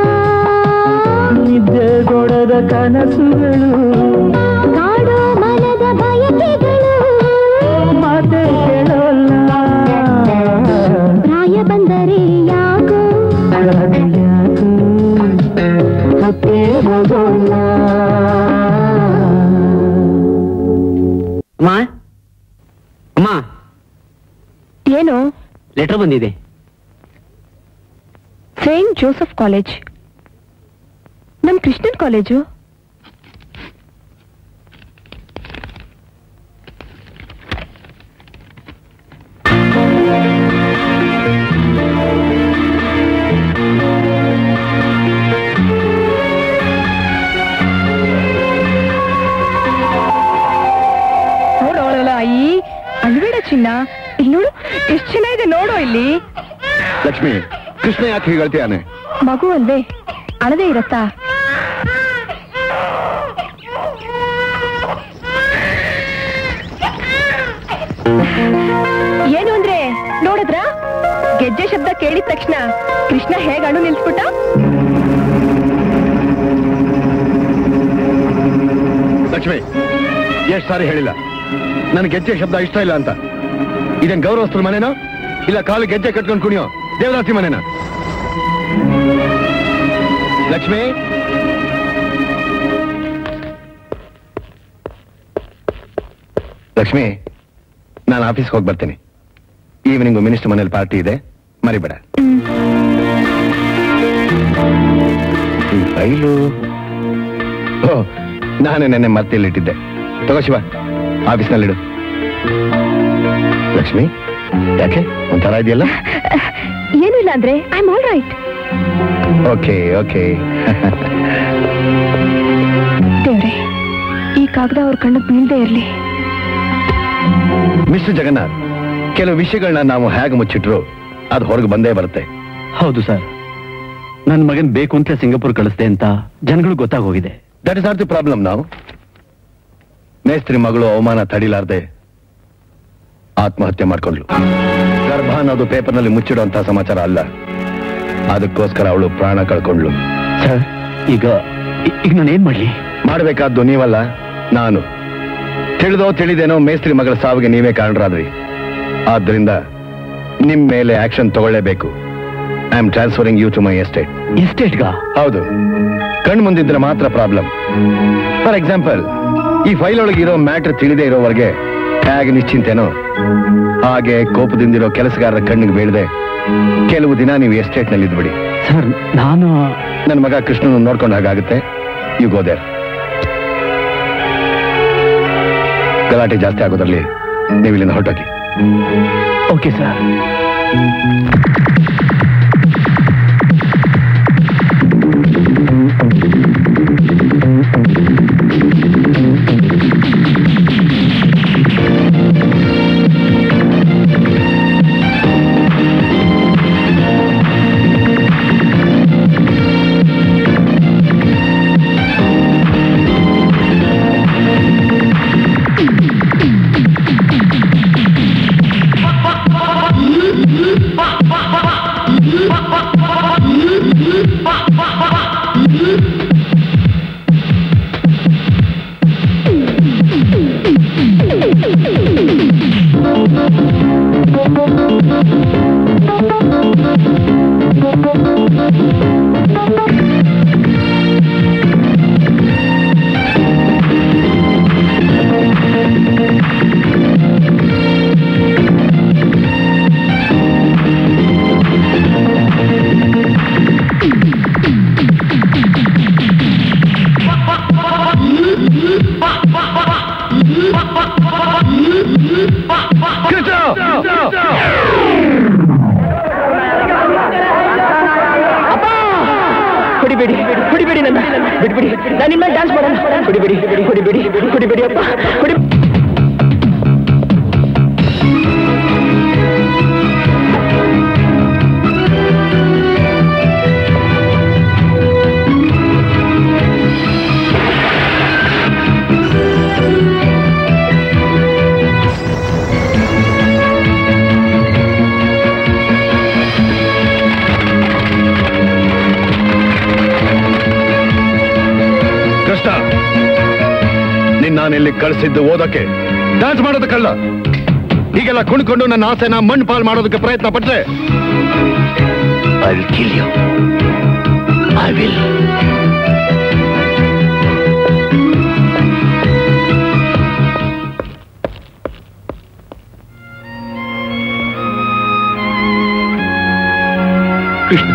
ನಿದ್ದೆ ಕೊಡದ ಕನಸುಗಳು ಕಾಡೋ ಮನದ ಬಯಕೆಗಳು ಮಾತೆ ಕೇಳೋಲ್ಲ ಪ್ರಾಯ ಬಂದರೆ ಯಾಕೋ ಅದು ಯಾಕೋ ಹೊತ್ತೇ ಹೋಗೋಲ್ಲ ಅಮ್ಮ ಅಮ್ಮ ಏನು ಲೆಟರ್ ಬಂದಿದೆ ಸೇಂಟ್ ಜೋಸಫ್ ಕಾಲೇಜ್ ನಮ್ ಕ್ರಿಶ್ಚಿಯನ್ ಕಾಲೇಜು ನೋಡೋಳಲ್ಲ ಅಯ್ಯಿ ಅಲ್ಬೇಡ ಚಿನ್ನ ಇಲ್ಲಿ ನೋಡು ಎಷ್ಟು ಚೆನ್ನಾಗಿದೆ ನೋಡೋ ಇಲ್ಲಿ ಲಕ್ಷ್ಮಿ ಕೃಷ್ಣ ಯಾಕೆ ಹೀಗೆ ಹೇಳ್ತೀಯಾನೆ ಮಗು ಅಲ್ವೇ ಅಳದೆ ಇರತ್ತಾ ಏನು ಅಂದ್ರೆ ನೋಡಿದ್ರ ಗೆಜ್ಜೆ ಶಬ್ದ ಕೇಳಿದ ತಕ್ಷಣ ಕೃಷ್ಣ ಹೇಗ್ ಅಣು ನಿಲ್ಸ್ಬಿಟ್ಟ ಲಕ್ಷ್ಮಿ ಎಷ್ಟ್ ಸಾರಿ ಹೇಳಿಲ್ಲ ನನಗೆ ಗೆಜ್ಜೆ ಶಬ್ದ ಇಷ್ಟ ಇಲ್ಲ ಅಂತ ಇದೇನ್ ಗೌರವಸ್ಥರ ಮನೆನೋ ಇಲ್ಲ ಕಾಲು ಗೆಜ್ಜೆ ಕಟ್ಕೊಂಡು ಕುಣಿಯೋ ದೇವದಾಸಿ ಮನೆನಾ ಲಕ್ಷ್ಮಿ ಲಕ್ಷ್ಮಿ ನಾನು ಆಫೀಸ್ಗೆ ಹೋಗಿ ಬರ್ತೀನಿ ಈವ್ನಿಂಗ್ ಮಿನಿಸ್ಟರ್ ಮನೇಲಿ ಪಾರ್ಟಿ ಇದೆ ಮರಿಬೇಡ ಈ ಫೈಲು ಓ ನಾನೇ ನೆನ್ನೆ ಮರ್ತಿಲ್ಲಿಟ್ಟಿದ್ದೆ ತಗೋ ಶಿವ ಆಫೀಸ್ನಲ್ಲಿಡು ಲಕ್ಷ್ಮಿ ಯಾಕೆ ಒಂಥರ ಇದೆಯಲ್ಲ ಏನು ಇಲ್ಲ ಅಂದ್ರೆ I am all right okay okay ದೇವ್ರೆ ಈ ಕಾಗದ ಅವ್ರ ಕಣ್ಣಿಗೆ ಬೀಳ್ದೇ ಇರ್ಲಿ ಮಿಸ್ಟರ್ ಜಗನ್ನಾಥ್ ಕೆಲವು ವಿಷಯಗಳನ್ನ ನಾವು ಹೇಗೆ ಮುಚ್ಚಿಟ್ರು ಅದು ಹೊರಗೆ ಬಂದೇ ಬರುತ್ತೆ ಹೌದು ಸರ್ ನನ್ನ ಮಗನ್ ಬೇಕು ಅಂತ ಸಿಂಗಾಪುರ್ ಕಳಿಸ್ದೆ ಅಂತ ಜನಗಳು ಗೊತ್ತಾಗೋಗಿದೆ that is not the problem ನಾವು ಮೇಸ್ತ್ರಿ ಮಗಳು ಅವಮಾನ ತಡಿಲಾರ್ದೆ ಆತ್ಮಹತ್ಯೆ ಮಾಡ್ಕೊಂಡ್ಲು ಗರ್ಭ ಅನ್ನೋದು ಪೇಪರ್ನಲ್ಲಿ ಮುಚ್ಚಿಡುವಂತ ಸಮಾಚಾರ ಅಲ್ಲ ಅದಕ್ಕೋಸ್ಕರ ಅವಳು ಪ್ರಾಣ ಕಳ್ಕೊಂಡ್ಲು ಸರ್ ಈಗ ಈ- ಈಗ ನಾನು ಏನ್ ಮಾಡ್ಲಿ ಮಾಡಬೇಕಾದ್ದು ನೀವಲ್ಲ ನಾನು ತಿಳಿದೋ ತಿಳಿದೇನೋ ಮೇಸ್ತ್ರಿ ಮಗಳ ಸಾವಿಗೆ ನೀವೇ ಕಾರಣರಾದ್ರಿ ಆದ್ರಿಂದ ನಿಮ್ ಮೇಲೆ ಆಕ್ಷನ್ ತಗೊಳ್ಳೇಬೇಕು I am transferring you to my estate ಎಸ್ಟೇಟ್ಗ ಹೌದು ಕಣ್ ಮುಂದಿದ್ರೆ ಮಾತ್ರ ಪ್ರಾಬ್ಲಮ್ ಫಾರ್ ಎಕ್ಸಾಂಪಲ್ ಈ ಫೈಲ್ ಒಳಗೆ ಇರೋ ಮ್ಯಾಟರ್ ತಿಳಿದೇ ಇರೋವರೆಗೆ ಹೇಗೆ ನಿಶ್ಚಿಂತೆನೋ ಹಾಗೆ ಕೋಪದಿಂದಿರೋ ಕೆಲಸಗಾರರ ಕಣ್ಣಿಗೆ ಬೀಳದೆ ಕೆಲವು ದಿನ ನೀವು ಎಸ್ಟೇಟ್ ನಲ್ಲಿ ಇದ್ಬಿಡಿ ಸರ್ ನಾನು ನನ್ನ ಮಗ ಕೃಷ್ಣನ ನೋಡ್ಕೊಂಡ ಹಾಗಾಗುತ್ತೆ ಯು ಗೋ ದೇರ್ ಗಲಾಟೆ ಜಾಸ್ತಿ ಆಗೋದ್ರಲ್ಲಿ ನೀವು ಇಲ್ಲಿಂದ ಹೊರಟೋಗಿ ಓಕೆ ಸರ್ ಹೊಡಿಬೇಡಿ ಹೊಡಿಬೇಡಿ ನನ್ನ ಬಿಡ್ಬಿಡಿ ನಾನು ನಿಮ್ಮ ಡ್ಯಾನ್ಸ್ ಮಾಡೋಣ ಹೊಡಿಬೇಡಿ ಹೊಡಿಬೇಡಿ ಹೊಡಿಬೇಡಿ ಅಪ್ಪ ಹೊಡಿ ಕೃಷ್ಣ ನಿನ್ನ ನಾನಿಲ್ಲಿ ಕಳಿಸಿದ್ದು ಓದಕ್ಕೆ ಡ್ಯಾನ್ಸ್ ಮಾಡೋದಕ್ಕಲ್ಲ ಹೀಗೆಲ್ಲ ಕುಣ್ಕೊಂಡು ನನ್ನ ಆಸೆನ ಮಣ್ಣು ಪಾಲ್ ಮಾಡೋದಕ್ಕೆ ಪ್ರಯತ್ನ ಪಟ್ರೆ I will kill you I will Krishna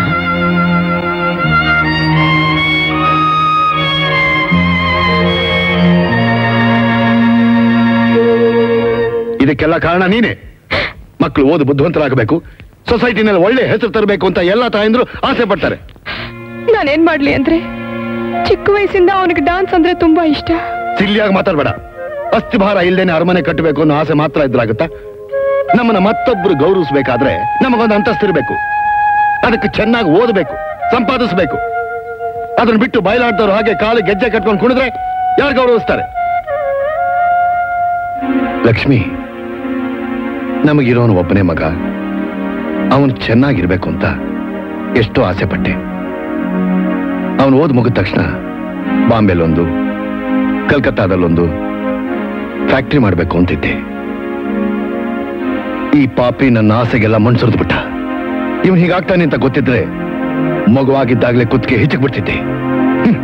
ಇದಕ್ಕೆಲ್ಲ ಕಾರಣ ನೀನೇ ಮಕ್ಕಳು ಓದು ಬುದ್ಧಿವಂತರಾಗಬೇಕು ಸೊಸೈಟಿನಲ್ಲಿ ಒಳ್ಳೆ ಹೆಸರು ತರಬೇಕು ಅಂತ ಎಲ್ಲ ತಾಯಂದ್ರು ಆಸೆ ಪಡ್ತಾರೆ ನಾನೇನ್ ಮಾಡ್ಲಿ ಅಂದ್ರೆ ಚಿಕ್ಕ ವಯಸ್ಸಿಂದ ಅವನಿಗೆ ಡಾನ್ಸ್ ಅಂದ್ರೆ ತುಂಬಾ ಇಷ್ಟ ಸಿಲ್ಲಿಯಾಗಿ ಮಾತಾಡ್ಬೇಡ ಅಸ್ಥಿಭಾರ ಇಲ್ದೇನೆ ಅರಮನೆ ಕಟ್ಟಬೇಕು ಅನ್ನೋ ಆಸೆ ಮಾತ್ರ ಇದ್ರಾಗುತ್ತಾ ನಮ್ಮನ್ನ ಮತ್ತೊಬ್ರು ಗೌರವಿಸ್ಬೇಕಾದ್ರೆ ನಮಗೊಂದು ಅಂತಸ್ತಿರ್ಬೇಕು ಅದಕ್ಕೆ ಚೆನ್ನಾಗಿ ಓದಬೇಕು ಸಂಪಾದಿಸ್ಬೇಕು ಅದನ್ನ ಬಿಟ್ಟು ಬಯಲಾಡ್ದವ್ರು ಹಾಗೆ ಕಾಲು ಗೆಜ್ಜೆ ಕಟ್ಕೊಂಡು ಕುಣಿದ್ರೆ ಯಾರು ಗೌರವಿಸ್ತಾರೆ ಲಕ್ಷ್ಮಿ ನಮಗಿರೋನು ಒಬ್ಬನೇ ಮಗ ಅವನು ಚೆನ್ನಾಗಿರ್ಬೇಕು ಅಂತ ಎಷ್ಟೋ ಆಸೆ ಪಟ್ಟೆ ಅವನು ಓದ್ ಮುಗಿದ ತಕ್ಷಣ ಬಾಂಬೆಲೊಂದು ಕಲ್ಕತ್ತಾದಲ್ಲೊಂದು ಫ್ಯಾಕ್ಟ್ರಿ ಮಾಡಬೇಕು ಅಂತಿದ್ದೆ ಈ ಪಾಪಿ ನನ್ನ ಆಸೆಗೆಲ್ಲ ಮಣ್ಸುರಿದು ಬಿಟ್ಟ ಇವನು ಹೀಗಾಗ್ತಾನೆ ಅಂತ ಗೊತ್ತಿದ್ರೆ ಮಗುವಾಗಿದ್ದಾಗಲೇ ಕುತ್ತಿಗೆ ಹೆಚ್ಚಿಗೆ ಬಿಡ್ತಿದ್ದೆ ಹ್ಮ್.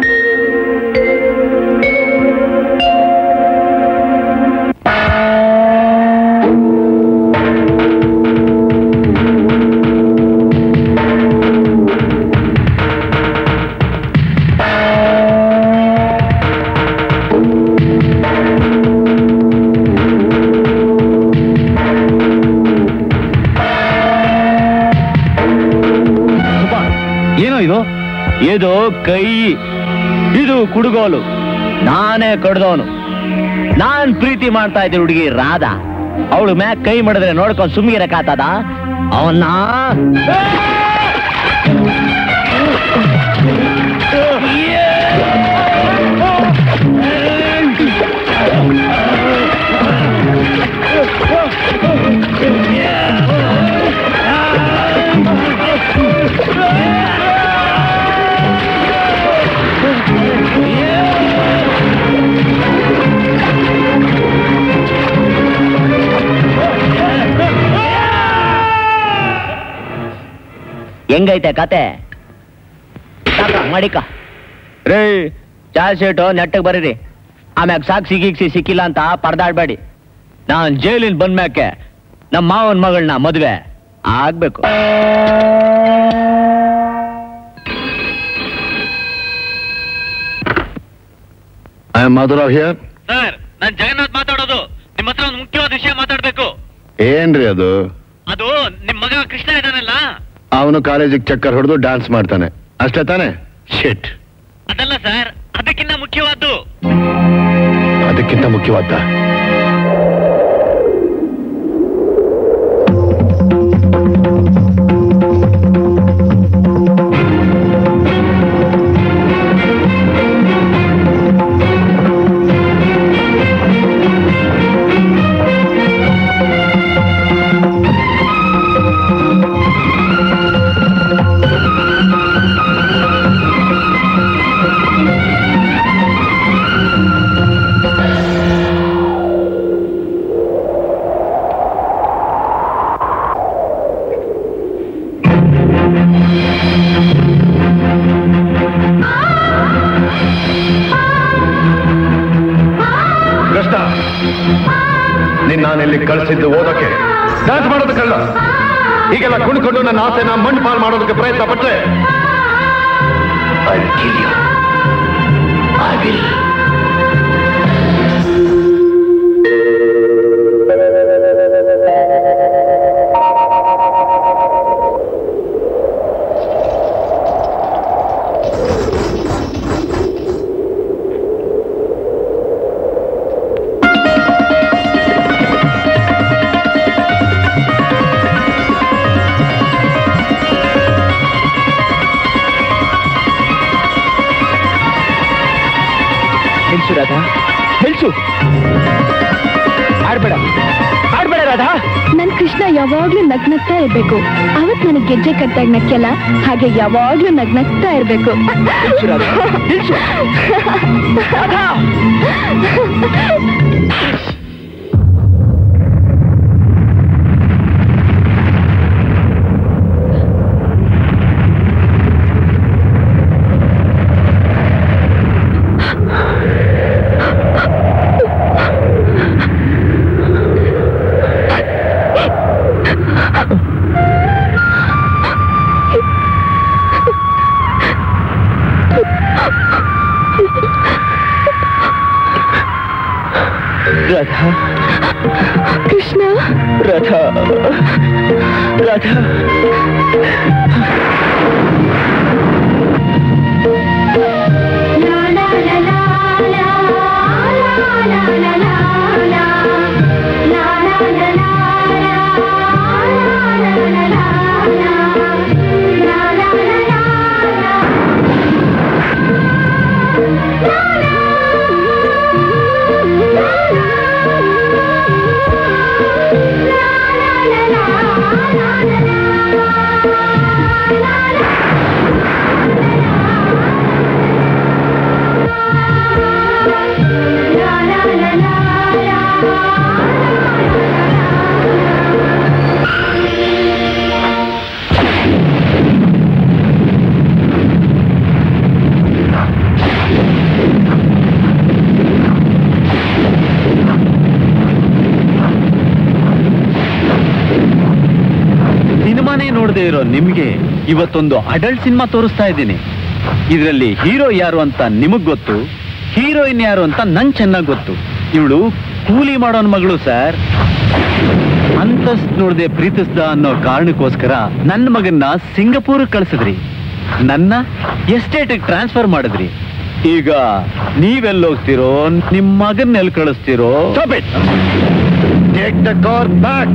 ಏನೋ ಇದು ಇದು ಕೈ ಇದು ಕುಡುಗೋಲು ನಾನೇ ಕಡ್ದವನು ನಾನ್ ಪ್ರೀತಿ ಮಾಡ್ತಾ ಇದ್ದೆ ಹುಡುಗಿ ರಾಧ ಅವಳು ಮ್ಯಾಕ್ ಕೈ ಮಾಡಿದ್ರೆ ನೋಡ್ಕೊಂಡು ಸುಮ್ಗಿರಕ್ಕಾತದ ಅವನ್ನ ಹೆಂಗೈತೆ ಕತೆ ಸಾಕ ಮಾಡಿಕ ರೇ ಚಾರ್ಜ್ ಶೀಟು ನೆಟ್ಟಗೆ ಬರೀರಿ ಆಮ್ಯಾಗ ಸಾಕ್ಷಿ ಗೀಕ್ಸಿ ಸಿಕ್ಕಿಲ್ಲ ಅಂತ ಪರದಾಡ್ಬೇಡಿ ನಾನ್ ಜೈಲಿಂದ ಬಂದ್ಮ್ಯಾಕೆ ನಮ್ಮ ಮಾವನ್ ಮಗಳನ್ನ ಮದ್ವೆ ಆಗ್ಬೇಕು I am Madhurao here sir ನಾನ್ ಜಗನ್ನಾಥ್ ಮಾತಾಡೋದು ನಿಮ್ಮ ಹತ್ರ ಒಂದು ಮುಖ್ಯವಾದ ವಿಷಯ ಮಾತಾಡ್ಬೇಕು ಏನ್ರಿ ಅದು ಅದು ನಿಮ್ ಮಗ ಕೃಷ್ಣ ಇದಾನಲ್ಲ ಅವನು ಕಾಲೇಜಿಗೆ ಚಕ್ಕರ್ ಹೊಡೆದು ಡ್ಯಾನ್ಸ್ ಮಾಡ್ತಾನೆ ಅಷ್ಟೇ ತಾನೆ ಶಿಟ್ ಅದಲ್ಲ ಸರ್ ಅದಕ್ಕಿಂತ ಮುಖ್ಯವಾದ್ದು ಅದಕ್ಕಿಂತ ಮುಖ್ಯವಾದ ಕೃಷ್ಣ ನಿನ್ನ ನಾನಿಲ್ಲಿ ಕಳಿಸಿದ್ದು ಓದಕ್ಕೆ ಡ್ಯಾನ್ಸ್ ಮಾಡೋದಕ್ಕಲ್ಲ ಹೀಗೆಲ್ಲ ಕುಣ್ಕೊಂಡು ನನ್ನ ಆಸೆನ ಮಣ್ಣು ಪಾಲ್ ಮಾಡೋದಕ್ಕೆ ಪ್ರಯತ್ನ ಪಟ್ರೆ I will kill you. I will. ನಿಲ್ಸು ರಾಧಾ ನಿಲ್ಸು ಆಡ್ಬೇಡ ಆಡ್ಬೇಡ ರಾಧಾ ನನ್ ಕೃಷ್ಣ ಯಾವಾಗ್ಲೂ ನಗ್ನಗ್ತಾ ಇರ್ಬೇಕು ಅವತ್ ನನಗ್ ಗೆಜ್ಜೆ ಕಟ್ಟಾಗ ನಕ್ಯಲ್ಲ ಹಾಗೆ ಯಾವಾಗ್ಲೂ ನಗ್ನಗ್ತಾ ಇರ್ಬೇಕು ನಿಲ್ಸು ರಾಧಾ ನಿಲ್ಸು ರಾಧಾ ರಾಧಾ ಕೃಷ್ಣ ರಾಧಾ ರಾಧಾ ಸಿನಿಮಾನೇ ನೋಡದೆ ಇರೋ ನಿಮ್ಗೆ ಇವತ್ತೊಂದು ಅಡಲ್ಟ್ ಸಿನಿಮಾ ತೋರಿಸ್ತಾ ಇದ್ದೀನಿ ಇದರಲ್ಲಿ ಹೀರೋ ಯಾರು ಅಂತ ನಿಮಗ್ ಗೊತ್ತು ಹೀರೋಯಿನ್ ಯಾರು ಅಂತ ನಂಗ್ ಚೆನ್ನಾಗ್ ಗೊತ್ತು ಇವಳು ಕೂಲಿ ಮಾಡೋನ್ ಮಗಳು ಸರ್ ಅಂತಸ್ ನೋಡದೆ ಪ್ರೀತಿಸ್ದ ಅನ್ನೋ ಕಾರಣಕ್ಕೋಸ್ಕರ ನನ್ನ ಮಗನ್ನ ಸಿಂಗಪೂರ್ ಕಳ್ಸಿದ್ರಿ ನನ್ನ ಎಸ್ಟೇಟ್ ಟ್ರಾನ್ಸ್ಫರ್ ಮಾಡಿದ್ರಿ ಈಗ ನೀವೆಲ್ಲ ಹೋಗ್ತಿರೋ ನಿಮ್ ಮಗನ್ ಎಲ್ಲಿ ಕಳಿಸ್ತಿರೋ ಟೇಕ್ ದ ಕಾರ್ ಬ್ಯಾಕ್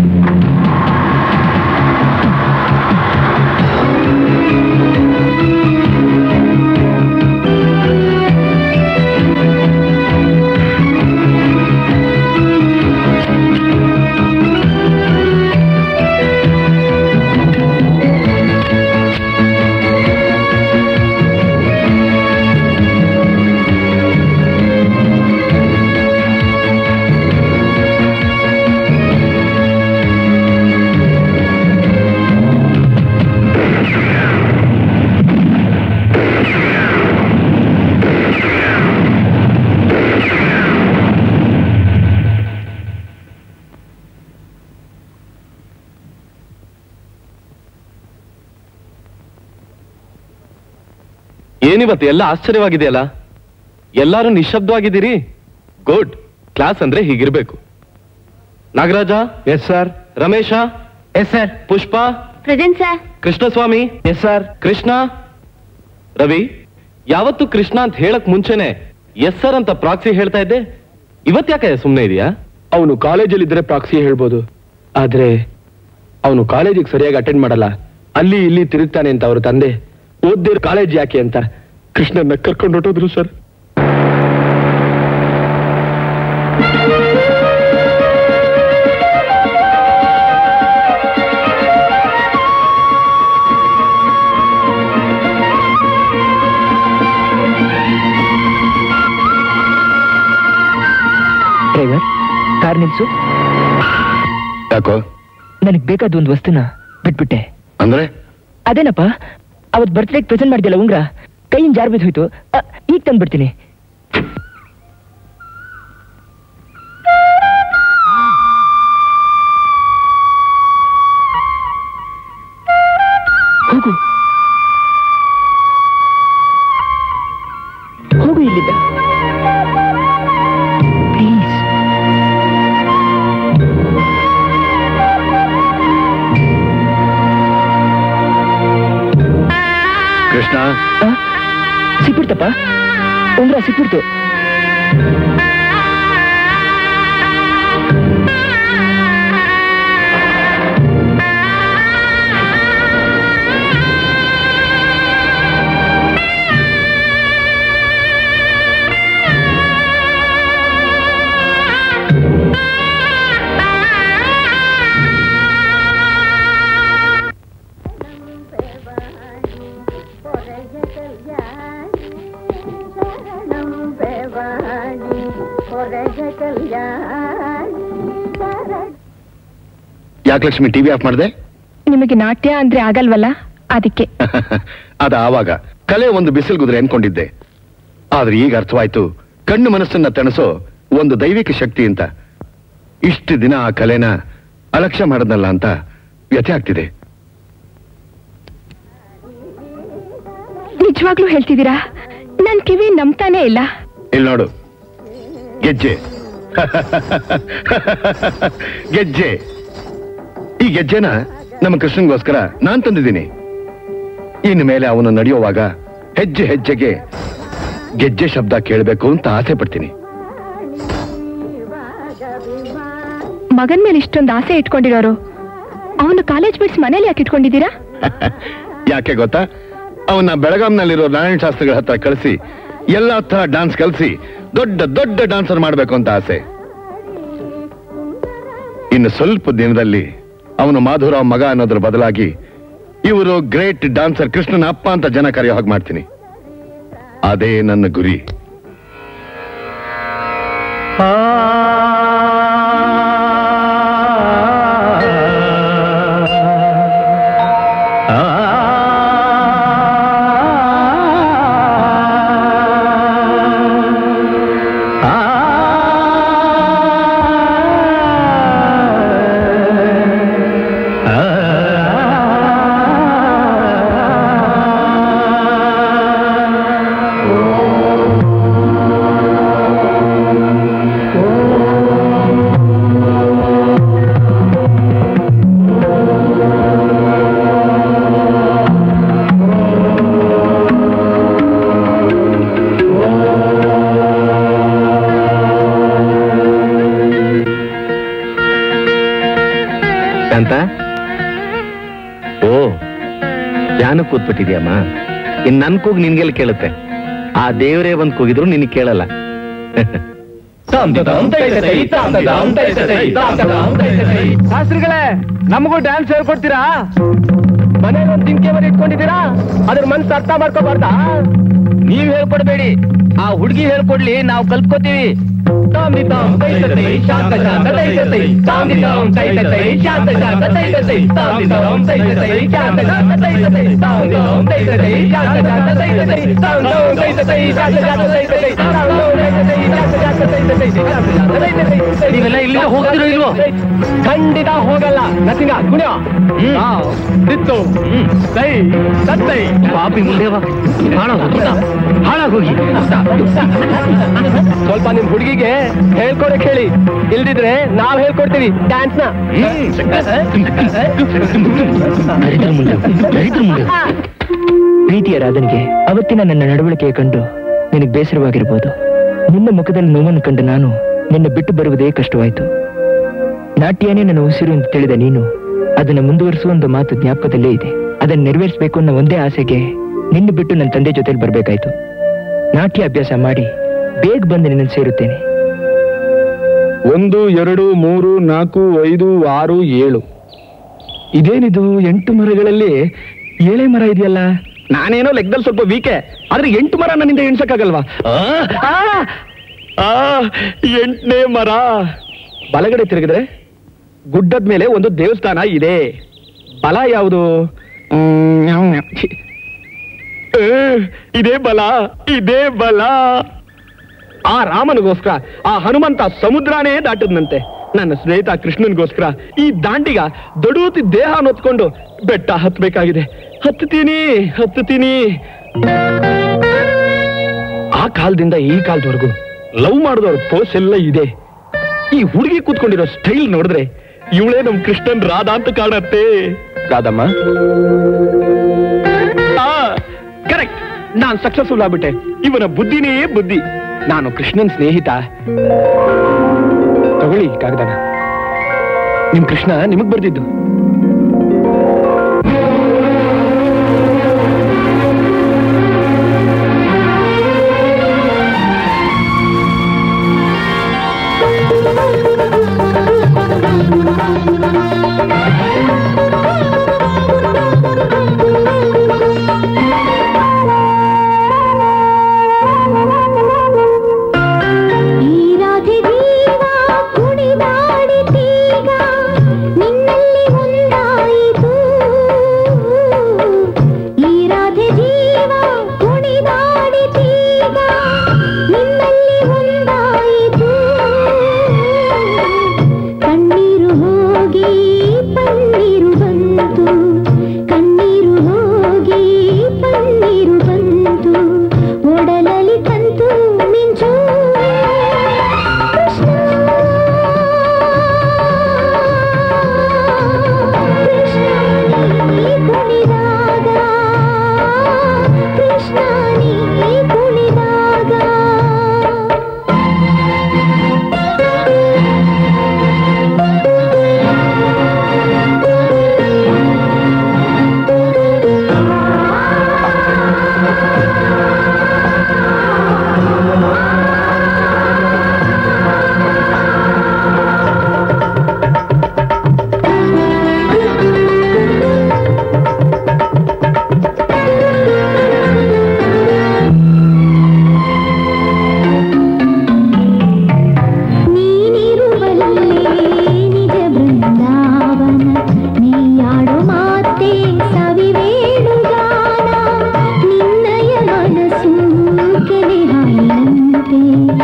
ಏನಿವತ್ತು ಎಲ್ಲ ಆಶ್ಚರ್ಯವಾಗಿದೆಯಲ್ಲ ಎಲ್ಲಾರು ನಿಶಬ್ದವಾಗಿದ್ದೀರಿ ಗುಡ್ ಕ್ಲಾಸ್ ಅಂದ್ರೆ ಹೀಗಿರ್ಬೇಕು Nagaraja yes sir Ramesha yes sir Pushpa present sir Krishnaswamy yes sir Krishna Ravi ಯಾವತ್ತು ಕೃಷ್ಣ ಅಂತ ಹೇಳಕ್ ಮುಂಚೆನೆ ಎಸ್ ಸರ್ ಅಂತ ಪ್ರಾಕ್ಸಿ ಹೇಳ್ತಾ ಇದ್ದೆ ಇವತ್ತ್ಯಾಕೆ ಸುಮ್ಮನೆ ಇದೆಯಾ ಅವನು ಕಾಲೇಜಲ್ಲಿ ಇದ್ರೆ ಪ್ರಾಕ್ಸಿ ಹೇಳ್ಬೋದು ಆದ್ರೆ ಅವನು ಕಾಲೇಜಿಗೆ ಸರಿಯಾಗಿ ಅಟೆಂಡ್ ಮಾಡಲ್ಲ ಅಲ್ಲಿ ಇಲ್ಲಿ ತಿರುಗ್ತಾನೆ ಅಂತ ಅವ್ರ ತಂದೆ ಓದ್ದಿರ್ ಕಾಲೇಜ್ ಯಾಕೆ ಅಂತ ಕೃಷ್ಣನ್ನ ಕರ್ಕೊಂಡು ಹೊಟ್ಟೋದ್ರು ಸರ್ ಡ್ರೈವರ್ ಕಾರ್ ನಿಲ್ಸು ಯಾಕೋ ನನಗ್ ಬೇಕಾದ ಒಂದು ವಸ್ತುನ ಬಿಟ್ಬಿಟ್ಟೆ ಅಂದ್ರೆ ಅದೇನಪ್ಪ ಅವತ್ ಬರ್ತ್ಡೇ ಪ್ರೆಸೆಂಟ್ ಮಾಡಿದ್ಯಲ್ಲ ಉಂಗ್ರ ಕೈಯಿಂದ ಜಾರ್ ಬಿದ್ದು ಹೋಯ್ತು ಅ, ಈಗ ತಂದ್ಬಿಡ್ತೀನಿ ಹೋಗು ಹೋಗು ಇಲ್ಲಿದ್ದ ಪ್ಲೀಸ್ ಕೃಷ್ಣ ಸಿಕ್ಬಿಡ್ತಪ್ಪ ಉಂಗ್ರ ಸಿಕ್ಬಿಡ್ತು ಯಾಕೆ ಲಕ್ಷ್ಮಿ ಟಿವಿ ಆಫ್ ಮಾಡಿದೆ ನಿಮಗೆ ನಾಟ್ಯ ಅಂದ್ರೆ ಆಗಲ್ವಲ್ಲ ಅದಕ್ಕೆ ಅದ ಆವಾಗ ಕಲೆ ಒಂದು ಬಿಸಿಲು ಗುದ್ರೆ ಅನ್ಕೊಂಡಿದ್ದೆ ಆದ್ರೆ ಈಗ ಅರ್ಥವಾಯ್ತು ಕಣ್ಣು ಮನಸ್ಸನ್ನ ತಣಿಸೋ ಒಂದು ದೈವಿಕ ಶಕ್ತಿ ಅಂತ ಇಷ್ಟು ದಿನ ಆ ಕಲೆನ ಅಲಕ್ಷ್ಯ ಮಾಡದ್ನಲ್ಲ ಅಂತ ವ್ಯಥೆ ಆಗ್ತಿದೆ ನಿಜವಾಗ್ಲೂ ಹೇಳ್ತಿದ್ದೀರಾ ನನ್ ಕಿವಿ ನಂಬ್ತಾನೆ ಇಲ್ಲ ಇಲ್ಲಿ ನೋಡು ಗೆಜ್ಜೆ ಗೆಜ್ಜೆ ಈ ಗೆಜ್ಜೆನ ನಮ್ಮ ಕೃಷ್ಣನ್ಗೋಸ್ಕರ ನಾನ್ ತಂದಿದ್ದೀನಿ ಇನ್ನು ಮೇಲೆ ಅವನು ನಡೆಯುವಾಗ ಹೆಜ್ಜೆ ಹೆಜ್ಜೆಗೆ ಗೆಜ್ಜೆ ಶಬ್ದ ಕೇಳಬೇಕು ಅಂತ ಆಸೆ ಪಡ್ತೀನಿ ಮಗನ್ ಮೇಲೆ ಇಷ್ಟೊಂದು ಆಸೆ ಇಟ್ಕೊಂಡಿರೋರು ಅವನು ಕಾಲೇಜ್ ಬಿಡ್ಸ್ ಮನೇಲಿ ಯಾಕೆ ಇಟ್ಕೊಂಡಿದ್ದೀರಾ ಯಾಕೆ ಗೊತ್ತಾ ಅವನ್ನ ಬೆಳಗಾಂನಲ್ಲಿರೋ ನಾರಾಯಣ ಶಾಸ್ತ್ರಿಗಳ ಹತ್ರ ಕಳಿಸಿ ಎಲ್ಲಾ ತರ ಡಾನ್ಸ್ ಕಲಿಸಿ ದೊಡ್ಡ ದೊಡ್ಡ ಡಾನ್ಸರ್ ಮಾಡ್ಬೇಕು ಅಂತ ಆಸೆ ಇನ್ನು ಸ್ವಲ್ಪ ದಿನದಲ್ಲಿ ಅವನು ಮಾಧುರಾವ್ ಮಗ ಅನ್ನೋದ್ರ ಬದಲಾಗಿ ಇವರು ಗ್ರೇಟ್ ಡಾನ್ಸರ್ ಕೃಷ್ಣನ ಅಪ್ಪ ಅಂತ ಜನ ಕರೆಯೋ ಹಾಗೆ ಮಾಡ್ತೀನಿ ಅದೇ ನನ್ನ ಗುರಿ ಅಂತ ಓ ಧ್ಯಾನ ಕೂತ್ಬಿಟ್ಟಿದ್ಯಮ್ಮ ಇನ್ ನನ್ ಕೂಗ್ ನಿನ್ಗೆಲ್ಲ ಕೇಳುತ್ತೆ ಆ ದೇವರೇ ಬಂದ್ ಕೂಗಿದ್ರು ನಿನಗೆ ಕೇಳಲ್ಲ ಶಾಸ್ತ್ರಿಗಳೇ ನಮಗೂ ಡ್ಯಾನ್ಸ್ ಹೇಳ್ಕೊಡ್ತೀರಾ ಮನೇಲಿ ಒಂದು ತಿಂಕೆ ಮರಿ ಇಟ್ಕೊಂಡಿದ್ದೀರಾ ಅದ್ರ ಮನ್ಸು ಅರ್ಥ ಮಾಡ್ಕೋಬಾರ್ದಾ ನೀವ್ ಹೇಳ್ಕೊಡ್ಬೇಡಿ ಆ ಹುಡುಗಿ ಹೇಳ್ಕೊಡ್ಲಿ ನಾವು ಕಲ್ತ್ಕೋತೀವಿ ತಾಂದಿ ತಾಂ ತೈತತೈ, ಶಾಂತ ಶಾಂತ ತೈತತೈ, ತಾಂದಿ ತಾಂ ತೈತತೈ, ಶಾಂತ ಶಾಂತ ತೈತತೈ, ತಾಂದಿ ತಾಂ ತೈತತೈ, ಶಾಂತ ಶಾಂತ ತೈತತೈ, ತಾಂದಿ ತಾಂ ತೈತತೈ, ಶಾಂತ ಶಾಂತ ತೈತತೈ, ತಾಂದಿ ತಾಂ ತೈತತೈ, ಶಾಂತ ಶಾಂತ ತೈತತೈ, ತಾಂದಿ ತಾಂ ತೈತತೈ, ಶಾಂತ ಶಾಂತ ತೈತತೈ, ಶಾಂತ ಶಾಂತ ತೈತತೈ. ನೀವೆಲ್ಲ ಇಲ್ಲಿಂದ ಹೋಗ್ತಿರೋ ಇಲ್ವೋ ಖಂಡಿತ ಹೋಗಲ್ಲ ನಥಿಂಗ ಕುಣಿಯೋ ನಿತ್ತು ಸೈ ಸತ್ತೈ ಪಾಪಿ ಮುಂದೆ ಬಾ ಹಾಳಾಗೋಗಿ ಹಾಳಾಗೋಗಿ ಸ್ವಲ್ಪ ನಿಮ್ ಹುಡುಗಿಗೆ ಹೇಳ್ಕೊಡಕ್ ಹೇಳಿ ಇಲ್ದಿದ್ರೆ ನಾವ್ ಹೇಳ್ಕೊಡ್ತೀವಿ ಡ್ಯಾನ್ಸ್ ನ ರೈತರ ಮುಂದೆ ರೈತರ ಮುಂದೆ ಪ್ರೀತಿಯ ರಾಧನಿಗೆ ಅವತ್ತಿನ ನನ್ನ ನಡವಳಿಕೆ ಕಂಡು ನಿನಗೆ ಬೇಸರವಾಗಿರ್ಬೋದು ನಿನ್ನ ಮುಖದಲ್ಲಿ ನೋವನ್ನು ಕಂಡು ನಾನು ನಿನ್ನ ಬಿಟ್ಟು ಬರುವುದೇ ಕಷ್ಟವಾಯಿತು ನಾಟ್ಯನೇ ನನ್ನ ಉಸಿರು ಎಂದು ತಿಳಿದ ನೀನು ಅದನ್ನು ಮುಂದುವರಿಸುವ ಒಂದು ಮಾತು ಜ್ಞಾಪಕದಲ್ಲೇ ಇದೆ ಅದನ್ನು ನೆರವೇರಿಸಬೇಕು ಅನ್ನೋ ಒಂದೇ ಆಸೆಗೆ ನಿನ್ನ ಬಿಟ್ಟು ನನ್ನ ತಂದೆ ಜೊತೆಲಿ ಬರಬೇಕಾಯ್ತು ನಾಟ್ಯ ಅಭ್ಯಾಸ ಮಾಡಿ ಬೇಗ ಬಂದು ನಿನ್ನನ್ನು ಸೇರುತ್ತೇನೆ ಒಂದು ಎರಡು ಮೂರು ನಾಲ್ಕು ಐದು ಆರು ಏಳು ಇದೇನಿದು ಎಂಟು ಮರಗಳಲ್ಲಿ ಏಳೆ ಮರ ಇದೆಯಲ್ಲ ನಾನೇನೋ ಲೆಕ್ಕದಲ್ಲಿ ಸ್ವಲ್ಪ ವೀಕೆ ಆದ್ರೆ ಎಂಟು ಮರ ನನ್ನಿಂದ ಎಣ್ಸಕ್ಕಾಗಲ್ವಾ ಆ, ಆ, ಎಂಟನೇ ಮರ ಬಲಗಡೆ ತಿರುಗಿದ್ರೆ ಗುಡ್ಡದ ಮೇಲೆ ಒಂದು ದೇವಸ್ಥಾನ ಇದೆ ಬಲ ಯಾವುದು ಮ್, ಛಿ. ಏ, ಇದೇ ಬಲ ಇದೇ ಬಲ ಆ ರಾಮನಿಗೋಸ್ಕರ ಆ ಹನುಮಂತ ಸಮುದ್ರನೇ ದಾಟದ್ನಂತೆ ನನ್ನ ಸ್ನೇಹಿತ ಕೃಷ್ಣನ್ಗೋಸ್ಕರ ಈ ದಾಂಡಿಗ ದೊಡೂತಿ ದೇಹ ಹೊತ್ಕೊಂಡು ಬೆಟ್ಟ ಹತ್ಬೇಕಾಗಿದೆ ಹತ್ತುತ್ತೀನಿ ಹತ್ತುತ್ತೀನಿ ಆ ಕಾಲದಿಂದ ಈ ಕಾಲದವರೆಗೂ ಲವ್ ಮಾಡಿದವ್ರ ಪೋಸ್ ಎಲ್ಲ ಇದೆ ಈ ಹುಡುಗಿ ಕೂತ್ಕೊಂಡಿರೋ ಸ್ಟೈಲ್ ನೋಡಿದ್ರೆ ಇವಳೇ ನಮ್ ಕೃಷ್ಣನ್ ರಾಧಾ ಅಂತ ಕಾಣತ್ತೆ ರಾಧಮ್ಮ ಕರೆಕ್ಟ್ ನಾನ್ ಸಕ್ಸಸ್ಫುಲ್ ಆಗ್ಬಿಟ್ಟೆ ಇವನ ಬುದ್ಧಿನೇ ಬುದ್ಧಿ ನಾನು ಕೃಷ್ಣನ್ ಸ್ನೇಹಿತ ತಗೊಳ್ಳಿ ಈ ಕಾಗದನ ನಿಮ್ ಕೃಷ್ಣ ನಿಮಗ್ ಬರ್ದಿದ್ದು ಈ ರಾಗ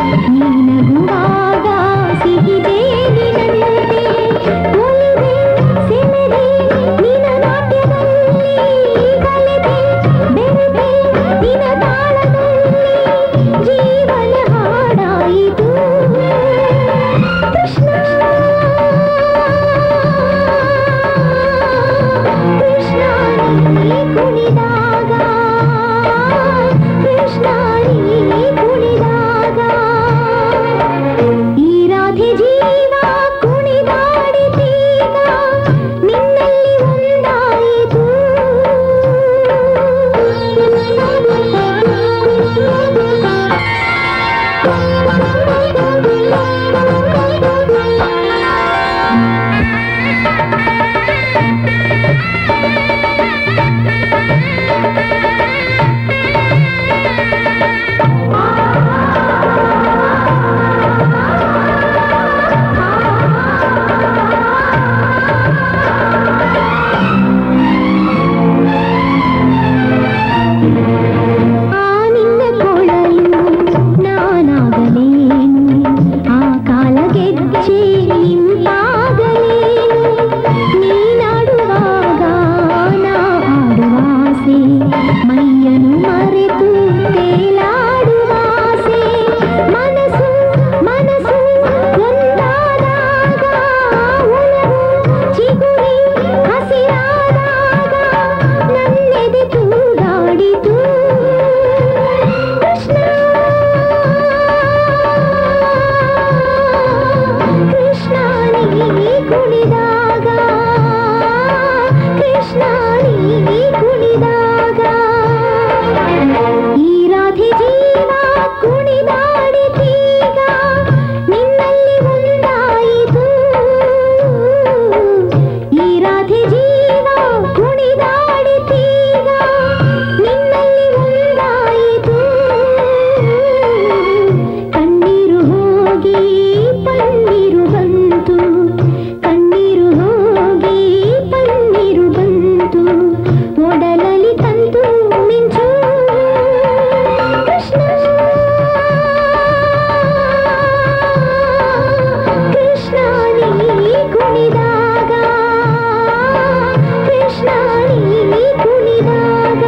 ನೀನಗುವಾಗ ಸಿಹಿದೇವಿನಂತೆ ಒಲಿದೆ ಸೆಳೆದೆ ನಿನ ನಾಟ್ಯದಲ್ಲಿ ಕಲೆದೆ ಬೆರೆದೆ ನಿನ ತಾಳದಲ್ಲಿ ಜೀವನ ಹಾಡಾಯಿತು ಕೃಷ್ಣ ಕೃಷ್ಣ ನೀ ಕುಣಿದಾಗ ಕೃಷ್ಣ ನೀ ಕುಣಿದಾಗ ಈ ರಾಧೆ ಜೀವ ಕುಣಿದಾಡಿದೀಗ ನಿನ್ನಲ್ಲಿ ಒಂದಾಯಿತು ಆ ನಿನ್ನ ಕೊಳಲು ನಾನಾಗಲೇನು ಆ ಕಾಲ ಗೆಜ್ಜೆ ನಿಂತಾಗಲೇನು ನೀನಾಡುವಾಗ ನಾ ಆಡುವಾಸೆ ಮೈಯನ್ನು ಮರೆತು ತೇಲಾಡುವಾಸೆ ಮನಸ್ಸು ಮನಸ್ಸು ಒಂದಾದಾಗ ಒಲವು ಚಿಗುರಿ ಹಸಿರಾದಾಗ ನನ್ನೆದೆ ತೂಗಾಡಿತು ಕೃಷ್ಣ ಕೃಷ್ಣ ನೀ ಕುಣಿದಾಗ ಕೃಷ್ಣ ನೀ ಕುಣಿದಾಗ ಈ ರಾಧೆ ಜೀವ ಕುಣಿದಾಡಿದೀಗ ನಿನ್ನಲ್ಲಿ ಒಂದಾಯಿತು ಈ ರಾಧೆ ಜೀವ ಕುಣಿದಾಡಿದೀಗ ನಿನ್ನಲ್ಲಿ ಒಂದಾಯಿತು ಕಣ್ಣೀರು ಹೋಗಿ ಪನ್ನೀರು ಬಂತು ಕಣ್ಣೀರು ಹೋಗಿ ಪನ್ನೀರು ಬಂತು ಒಡಲಲ್ಲಿ ತಂತು ಮಿಂಚು ಕೃಷ್ಣ ಕೃಷ್ಣ ನೀ ಕುಣಿದಾಗ ಕೃಷ್ಣ ನೀ ಕುಣಿದಾಗ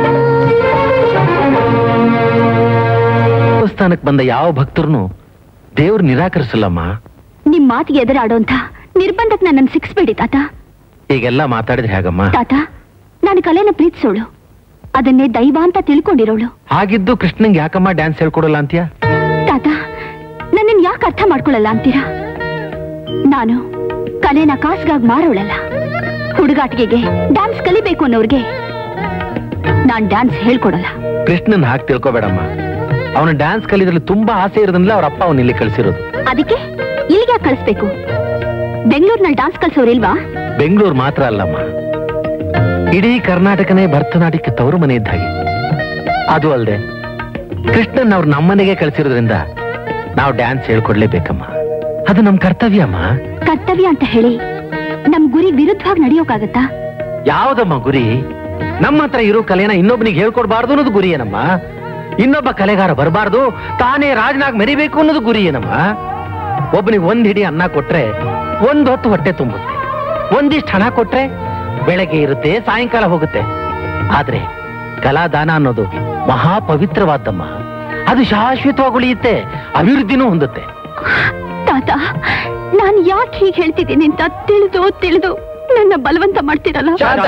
ದೇವಸ್ಥಾನಕ್ಕೆ ಬಂದ ಯಾವ ಭಕ್ತರನ್ನು ದೇವ್ರು ನಿರಾಕರಿಸಲ್ಲಮ್ಮ ನಿಮ್ ಮಾತಿಗೆ ಎದುರಾಡೋಂಥ ನಿರ್ಬಂಧಕ್ ನನ್ನನ್ನು ಸಿಕ್ಸ್ಬೇಡಿ ತಾತ ಹೀಗೆಲ್ಲ ಮಾತಾಡಿದ್ರೆ ಹೇಗಮ್ಮ ತಾತ ನಾನು ಕಲೆನ ಪ್ರೀತಿಸೋಳು ಅದನ್ನೇ ದೈವ ಅಂತ ತಿಳ್ಕೊಂಡಿರೋಳು ಹಾಗಿದ್ದು ಕೃಷ್ಣಂಗೆ ಯಾಕಮ್ಮ ಡ್ಯಾನ್ಸ್ ಹೇಳ್ಕೊಡಲ್ಲ ಅಂತೀಯ ತಾತ ನನ್ನನ್ನು ಯಾಕೆ ಅರ್ಥ ಮಾಡ್ಕೊಳ್ಳಲ್ಲ ಅಂತೀರಾ ನಾನು ಕಲೆನ ಕಾಸ್ಗಾಗಿ ಮಾರೋಳಲ್ಲ ಹುಡುಗಾಟಿಗೆಗೆ ಡ್ಯಾನ್ಸ್ ಕಲಿಬೇಕು ಅನ್ನೋರ್ಗೆ ನಾನ್ ಡ್ಯಾನ್ಸ್ ಹೇಳ್ಕೊಡಲ್ಲ ಕೃಷ್ಣನ್ ಹಾಗೆ ತಿಳ್ಕೊಬೇಡಮ್ಮ ಅವನ ಡ್ಯಾನ್ಸ್ ಕಲಿದ್ರಲ್ಲಿ ತುಂಬಾ ಆಸೆ ಇರೋದ್ರಿಂದ ಅವ್ರ ಅಪ್ಪ ಅವನ ಇಲ್ಲಿ ಕಳಿಸಿರೋದು ಅದಕ್ಕೆ ಇಲ್ಲಿಗೆ ಕಳಿಸ್ಬೇಕು ಬೆಂಗಳೂರಿನಲ್ಲಿ ಡ್ಯಾನ್ಸ್ ಕಲ್ಸೋರಿಲ್ವಾ ಬೆಂಗಳೂರು ಮಾತ್ರ ಅಲ್ಲಮ್ಮ ಇಡೀ ಕರ್ನಾಟಕನೇ ಭರತನಾಟ್ಯಕ್ಕೆ ತವರು ಮನೆ ಇದ್ದ ಹಾಗೆ ಅದು ಅಲ್ಲದೆ ಕೃಷ್ಣನ್ ಅವ್ರು ನಮ್ಮನೆಗೆ ಕಳಿಸಿರೋದ್ರಿಂದ ನಾವು ಡ್ಯಾನ್ಸ್ ಹೇಳ್ಕೊಡ್ಲೇಬೇಕಮ್ಮ ಅದು ನಮ್ ಕರ್ತವ್ಯ ಅಮ್ಮ ಕರ್ತವ್ಯ ಅಂತ ಹೇಳಿ ನಮ್ ಗುರಿ ವಿರುದ್ಧವಾಗಿ ನಡೆಯೋಕಾಗತ್ತಾ ಯಾವ್ದಮ್ಮ ಗುರಿ ನಮ್ಮ ಹತ್ರ ಇರೋ ಕಲೆನ ಇನ್ನೊಬ್ಬನಿಗೆ ಹೇಳ್ಕೊಡ್ಬಾರ್ದು ಅನ್ನೋದು ಗುರಿ ಏನಮ್ಮ ಇನ್ನೊಬ್ಬ ಕಲೆಗಾರ ಬರಬಾರ್ದು ತಾನೇ ರಾಜನಾಗ್ ಮೆರಿಬೇಕು ಅನ್ನೋದು ಗುರಿ ಏನಮ್ಮ ಒಬ್ಬನಿಗೆ ಒಂದ್ ಹಿಡಿ ಅನ್ನ ಕೊಟ್ರೆ ಒಂದ್ ಹೊತ್ತು ಹೊಟ್ಟೆ ತುಂಬುತ್ತೆ ಒಂದಿಷ್ಟು ಹಣ ಕೊಟ್ರೆ ಬೆಳಗ್ಗೆ ಇರುತ್ತೆ ಸಾಯಂಕಾಲ ಹೋಗುತ್ತೆ ಆದ್ರೆ ಕಲಾದಾನ ಅನ್ನೋದು ಮಹಾ ಪವಿತ್ರವಾದ್ದಮ್ಮ ಅದು ಶಾಶ್ವತವಾಗಿ ಉಳಿಯುತ್ತೆ ಅಭಿವೃದ್ಧಿನೂ ಹೊಂದುತ್ತೆ ತಾತ ನಾನ್ ಯಾಕೆ ಹೀಗೆ ಹೇಳ್ತಿದ್ದೀನಿ ಅಂತ ತಿಳಿದು ತಿಳಿದು ನನ್ನ ಬಲವಂತ ಮಾಡ್ತಿರಲ್ಲ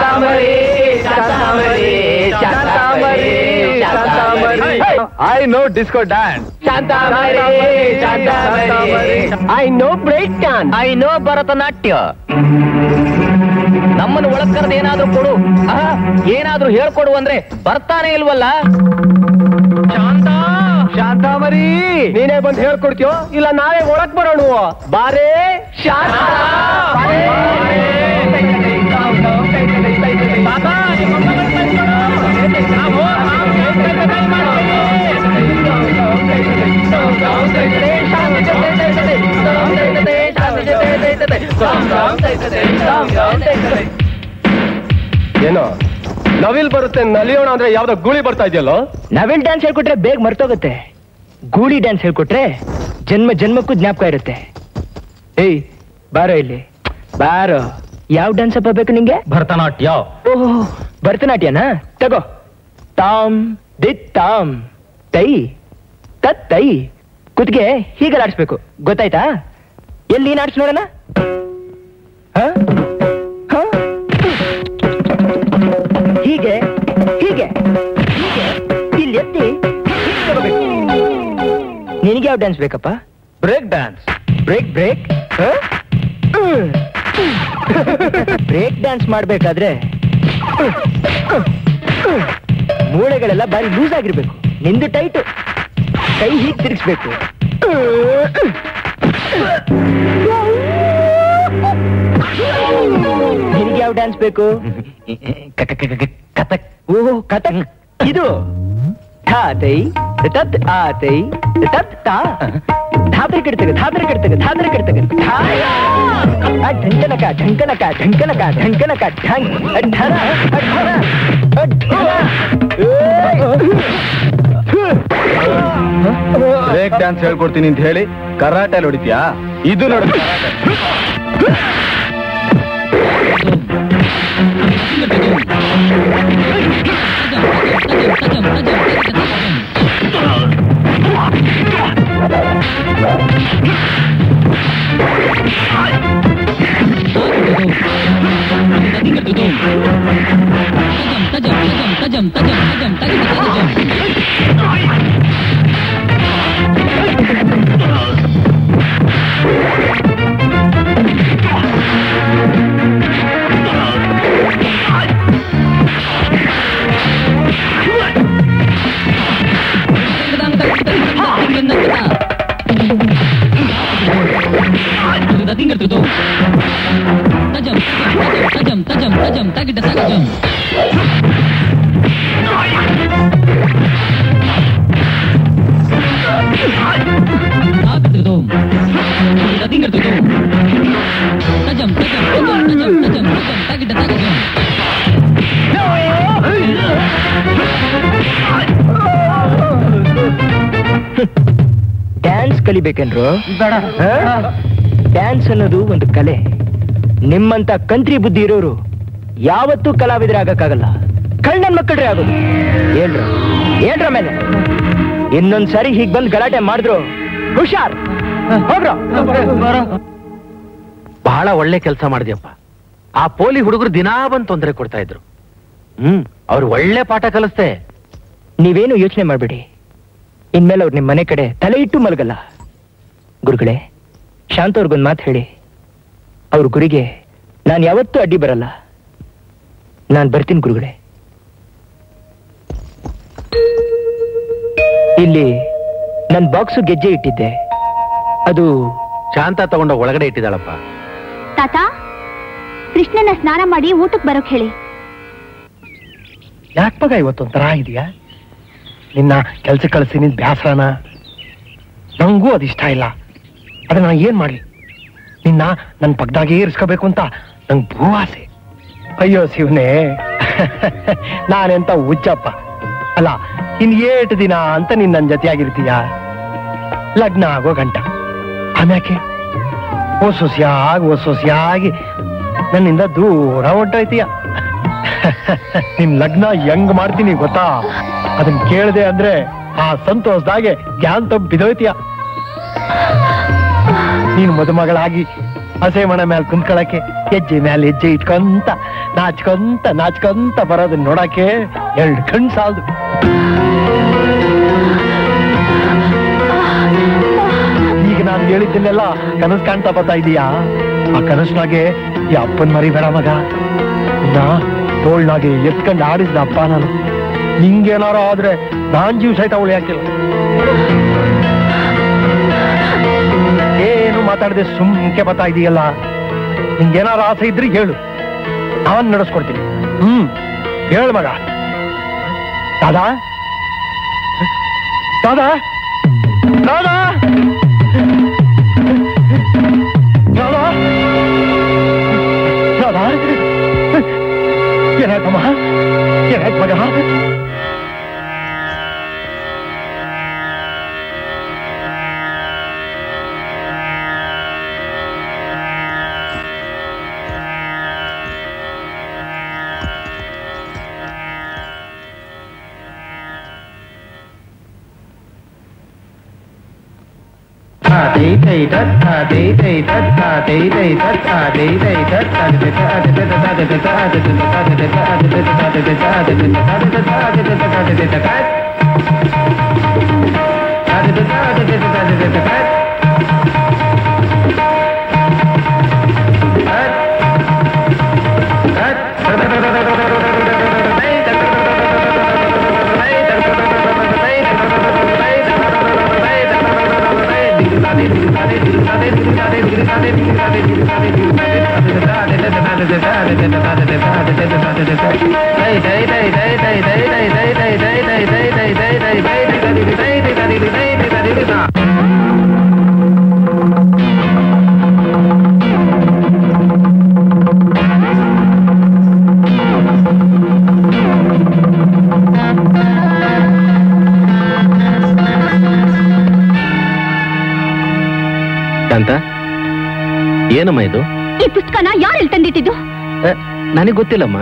I know disco dance I know break dance I know Bharatanatyam ನಮ್ಮನ್ನು ಒಳಗ್ ಕರೆದು ಏನಾದ್ರೂ ಕೊಡು ಆಹಾ, ಏನಾದ್ರೂ ಹೇಳ್ಕೊಡು ಅಂದ್ರೆ ಬರ್ತಾನೆ ಇಲ್ವಲ್ಲ ಶಾಂತ ಶಾಂತಾಮರಿ ನೀನೇ ಬಂದು ಹೇಳ್ಕೊಡ್ತೀಯೋ ಇಲ್ಲ ನಾವೇ ಒಳಗ್ ಬರೋಣ ಬಾರೇ ಶಾಂತ ಏನೋ ನವಿಲ್ ಬರುತ್ತೆ ನಲಿಯೋಣ ಅಂದ್ರೆ ಯಾವ್ದೋ ಗುಳಿ ಬರ್ತಾ ಇದೆಯಲ್ಲೋ ನವಿಲ್ ಡ್ಯಾನ್ಸ್ ಹೇಳ್ಕೊಟ್ರೆ ಬೇಗ ಮರ್ತೋಗುತ್ತೆ ಗೂಳಿ ಡ್ಯಾನ್ಸ್ ಹೇಳ್ಕೊಟ್ರೆ ಜನ್ಮ ಜನ್ಮಕ್ಕೂ ಜ್ಞಾಪಕ ಇರುತ್ತೆ ಏಯ್ ಬಾರೋ ಇಲ್ಲಿ ಬಾರೋ ಯಾವ ಡ್ಯಾನ್ಸ್ ಅಪ್ಪ ಬೇಕು ನಿಂಗೆ ಭರತನಾಟ್ಯ ಓಹೋ ಭರತನಾಟ್ಯನಾ ತಗೋ ತಾಮ್ ದಿತ್ ತಾಮ್ ತೈ ತತ್ ತೈ ಕುತ್ಗೆ ಹೀಗೆ ಆಡಿಸ್ಬೇಕು ಗೊತ್ತಾಯ್ತಾ ಎಲ್ಲಿ ನೀನ್ ಆಡ್ಸ್ ನೋಡೋಣ ಹ? ಹ? ಹೀಗೆ ಹೀಗೆ ಹೀಗೆ ಇಲ್ಲಿ ಎತ್ತಿ ಹೀಗೆ ತಗೋಬೇಕು. ನಿನಗೆ ಯಾವ ಡ್ಯಾನ್ಸ್ ಬೇಕಪ್ಪ break dance break break break dance ಮಾಡ್ಬೇಕಾದ್ರೆ ಮೂಳೆಗಳೆಲ್ಲ ಬಾರಿ ಲೂಸ್ ಆಗಿರ್ಬೇಕು ನಿಂದು ಟೈಟು ಕೈ ಹೀಗೆ ತಿರುಗಿಸ್ಬೇಕು ನಿನಗೆ ಯಾವ ಡ್ಯಾನ್ಸ್ ಬೇಕು ಕಥಕ್ ಓಹೋ ಕಥಕ್ ಇದು ಧಾತೈ ತತ್ ಆತೈ ತತ್ ತಾ ಧಾತ್ರೆ ಕೆಡ್ತಗ ಧಾತ್ರೆ ಕೆಡ್ತಗ ಧಾತ್ರೆ ಕೆಡ್ತಗ ಢಂಕನಕ ಢಂಕನಕ ಢಂಕನಕ ಢಂಕನಕ ಢಂಕ್ ಢರ ಢರ ಬ್ರೇಕ್ ಡ್ಯಾನ್ಸ್ ಹೇಳ್ಕೊಡ್ತೀನಿ ಅಂತ ಹೇಳಿ ಕರಾಟೆ ಹೊಡಿತ್ಯಾ ಇದು ನೋಡು ಡ್ಯಾನ್ಸ್ ಕಲಿಬೇಕೇನ್ರು ಡ್ಯಾನ್ಸ್ ಅನ್ನೋದು ಒಂದು ಕಲೆ ನಿಮ್ಮಂತ ಕಂತ್ರಿ ಬುದ್ಧಿ ಇರೋರು ಯಾವತ್ತೂ ಕಲಾವಿದರಾಗಕ್ಕಾಗಲ್ಲ ಕಳ್ಳನ್ ಮಕ್ಕಳ್ರೆ ಆಗೋದು ಏನ್ರ ಏನ್ರ ಮೇಲೆ ಇನ್ನೊಂದ್ ಸಾರಿ ಹೀಗ್ ಬಂದ್ ಗಲಾಟೆ ಮಾಡಿದ್ರು ಹುಷಾರ್ ಹೋಗ್ರ ಬಹಳ ಒಳ್ಳೆ ಕೆಲಸ ಮಾಡಿದ್ಯಪ್ಪ ಆ ಪೋಲಿ ಹುಡುಗರು ದಿನಾ ಬಂದ್ ತೊಂದರೆ ಕೊಡ್ತಾ ಇದ್ರು ಹ್ಮ್ ಅವ್ರು ಒಳ್ಳೆ ಪಾಠ ಕಲಿಸ್ತೆ ನೀವೇನು ಯೋಚನೆ ಮಾಡ್ಬೇಡಿ ಇನ್ಮೇಲೆ ಅವ್ರು ನಿಮ್ ಮನೆ ಕಡೆ ತಲೆ ಇಟ್ಟು ಮಲಗಲ್ಲ ಗುರುಗಳೇ ಶಾಂತ ಅವ್ರಿಗೊಂದು ಮಾತು ಹೇಳಿ ಅವ್ರ ಗುರಿಗೆ ನಾನು ಯಾವತ್ತೂ ಅಡ್ಡಿ ಬರಲ್ಲ ನಾನು ಬರ್ತೀನಿ ಗುರುಗಳೇ ಇಲ್ಲಿ ನನ್ ಬಾಕ್ಸು ಗೆಜ್ಜೆ ಇಟ್ಟಿದ್ದೆ ಅದು ಶಾಂತ ತಗೊಂಡ ಒಳಗಡೆ ಇಟ್ಟಿದ್ದಾಳಪ್ಪ ತಾತ ಕೃಷ್ಣನ ಸ್ನಾನ ಮಾಡಿ ಊಟಕ್ಕೆ ಬರೋಕ್ ಹೇಳಿ ಯಾಕೆ ಮಗ ಇವತ್ತೊಂಥರ ಇದೆಯಾ ನಿನ್ನ ಕೆಲ್ಸ ಕಳಿಸಿ ನಿನ್ ಬ್ಯಾಸರನ ನಂಗೂ ಅದು ಇಷ್ಟ ಇಲ್ಲ ಅದ ನಾ ಏನ್ ಮಾಡಿ ನಿನ್ನ ನನ್ನ ಪಕ್ಕದಾಗೆ ಇರಿಸ್ಕೋಬೇಕು ಅಂತ ನಂಗೆ ಭೂ ಆಸೆ ಅಯ್ಯೋ ಶಿವನೇ ನಾನೆಂತ ಹುಚ್ಚಪ್ಪ ಅಲ್ಲ ಇನ್ ಏಟು ದಿನ ಅಂತ ನೀನ್ ನನ್ನ ಜೊತೆಯಾಗಿರ್ತೀಯ ಲಗ್ನ ಆಗೋ ಗಂಟ ಆಮ್ಯಾಕೆ ಓ ಸೊಸಿಯಾಗಿ ಓ ಸೊಸಿಯಾಗಿ ನನ್ನಿಂದ ದೂರ ಹೊಂಟೋಯ್ತೀಯ ನಿನ್ ಲಗ್ನ ಹೆಂಗ್ ಮಾಡ್ತೀನಿ ಗೊತ್ತಾ ಅದನ್ನ ಕೇಳ್ದೆ ಅಂದ್ರೆ ಆ ಸಂತೋಷದಾಗೆ ಗ್ಯಾನ್ ತಪ್ಪು ಬಿದೋಯ್ತೀಯ ನೀನು ಮದುಮಗಳಾಗಿ ಹಸೆ ಮನೆ ಮೇಲೆ ಕುಂತ್ಕೊಳಕ್ಕೆ ಹೆಜ್ಜೆ ಮೇಲೆ ಹೆಜ್ಜೆ ಇಟ್ಕೊಂತ ನಾಚ್ಕೊಂತ ನಾಚ್ಕೊಂತ ಬರೋದನ್ನ ನೋಡಕ್ಕೆ ಎರಡು ಕಣ್ ಸಾಲದು ಈಗ ನಾನು ಹೇಳಿದ್ದನ್ನೆಲ್ಲ ಕನಸು ಕಾಣ್ತಾ ಬರ್ತಾ ಇದೀಯಾ ಆ ಕನಸ್ನಾಗೆ ಈ ಅಪ್ಪನ್ ಮರಿಬೇಡ ಮಗ ನಾ ತೋಳ್ನಾಗೆ ಎತ್ಕೊಂಡು ಆಡಿಸ್ದ ಅಪ್ಪ ನಾನು ನಿಂಗೇನಾರು ಆದ್ರೆ ನಾನ್ ಜೀವ ಸಹಿತ ಅವಳು ಯಾಕಿಲ್ಲ ಏನು ಮಾತಾಡದೆ ಸುಮ್ಕೆ ಬರ್ತಾ ಇದೀಯಲ್ಲ ನಿಂಗೇನಾರು ಆಸೆ ಇದ್ರೆ ಹೇಳು ನಾನ್ ನಡೆಸ್ಕೊಡ್ತೀನಿ ಹ್ಮ್ ಹೇಳು ಮಗ ದಾದಾ ದಾದಾ ದಾದಾ ದಾದಾ ದಾದಾ ಏನಾಯ್ತಮ್ಮ ಏನಾಯ್ತು ಮಗ ಕಾಂತ ಏನಮ್ಮ ಇದು ಈ ಪುಸ್ತಕನ ಯಾರು ಇಲ್ಲಿ ತಂದಿಟ್ಟಿದ್ದು ನನಗೆ ಗೊತ್ತಿಲ್ಲಮ್ಮ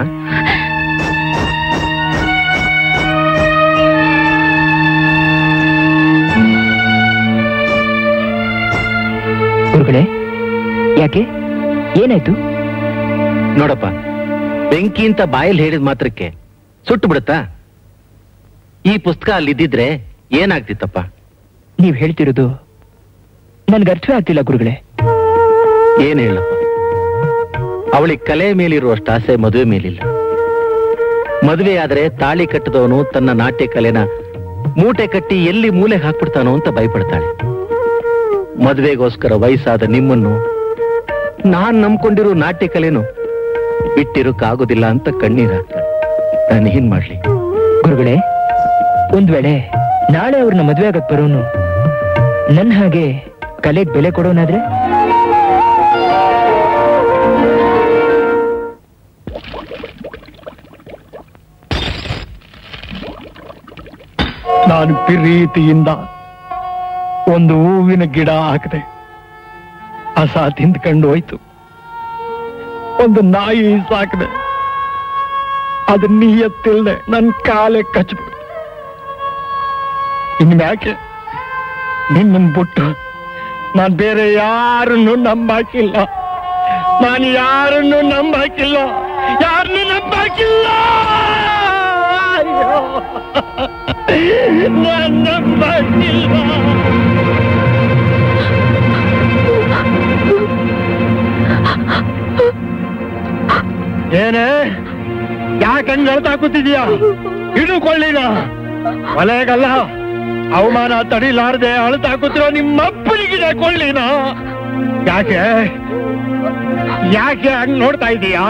ಗುರುಗಳೇ ಯಾಕೆ ಏನಾಯ್ತು ನೋಡಪ್ಪ ಬೆಂಕಿ ಅಂತ ಬಾಯಲ್ಲಿ ಹೇಳಿದ ಮಾತ್ರಕ್ಕೆ ಸುಟ್ಟು ಬಿಡುತ್ತಾ ಈ ಪುಸ್ತಕ ಅಲ್ಲಿದ್ದಿದ್ರೆ ಏನಾಗ್ತಿತ್ತಪ್ಪ ನೀವ್ ಹೇಳ್ತಿರೋದು ನನ್ಗೆ ಅರ್ಥವೇ ಆಗ್ತಿಲ್ಲ ಗುರುಗಳೇ ಏನ್ ಹೇಳಪ್ಪ ಅವಳಿಗೆ ಕಲೆ ಮೇಲಿರುವಷ್ಟು ಆಸೆ ಮದುವೆ ಮೇಲಿಲ್ಲ ಮದುವೆ ಆದ್ರೆ ತಾಳಿ ಕಟ್ಟದವನು ತನ್ನ ನಾಟ್ಯ ಕಲೆನ ಮೂಟೆ ಕಟ್ಟಿ ಎಲ್ಲಿ ಮೂಲೆ ಹಾಕ್ಬಿಡ್ತಾನೋ ಅಂತ ಭಯಪಡ್ತಾಳೆ ಮದುವೆಗೋಸ್ಕರ ವಯಸ್ಸಾದ ನಿಮ್ಮನ್ನು ನಾನ್ ನಂಬ್ಕೊಂಡಿರೋ ನಾಟ್ಯ ಕಲೆನು ಬಿಟ್ಟಿರೋಕ್ಕಾಗೋದಿಲ್ಲ ಅಂತ ಕಣ್ಣೀರಾಗ್ತಾಳೆ ನಾನು ಏನ್ ಮಾಡ್ಲಿ ಗುರುಗಳೇ ಒಂದ್ ವೇಳೆ ನಾಳೆ ಅವ್ರನ್ನ ಮದ್ವೆ ಆಗಕ್ ಬರೋನು ನನ್ ಹಾಗೆ ಕಲೆಗ್ ಬೆಲೆ ಕೊಡೋನಾದ್ರೆ ನಾನು ಪ್ರೀತಿಯಿಂದ ಒಂದು ಹೂವಿನ ಗಿಡ ಹಾಕಿದೆ ಹಸ ತಿಂದ್ಕೊಂಡು ಹೋಯ್ತು ಒಂದು ನಾಯಿ ಸಾಕಿದೆ ಅದು ನೀಯತ್ತಿಲ್ದೆ ನನ್ ಕಾಲೆ ಕಚ್ಬಿಡ್ತು ಇನ್ಮ್ಯಾಕೆ ನಿನ್ನನ್ ಬಿಟ್ಟು ನಾನ್ ಬೇರೆ ಯಾರನ್ನು ನಂಬಾಕಿಲ್ಲ ನಾನು ಯಾರನ್ನು ನಂಬಾಕಿಲ್ಲ ಯಾರನ್ನು ನಂಬಾಕಿಲ್ಲ ಅಯ್ಯೋ ನಾನ್ ನಂಬಾಕಿಲ್ಲ ಏನೇ ಯಾಕಂಗ್ ಅಳ್ತಾ ಕೂತಿದ್ಯಾ ಹಿಡುಕೊಳ್ಳಿನ ಒಲೆಗಲ್ಲ ಅವಮಾನ ತಡಿಲಾರ್ದೆ ಅಳ್ತಾ ಕೂತಿರೋ ನಿಮ್ಮಪ್ಪನಿಗಿದೆ ಕೊಳ್ಳಿನ ಯಾಕೆ ಯಾಕೆ ಹಂಗ್ ನೋಡ್ತಾ ಇದೀಯಾ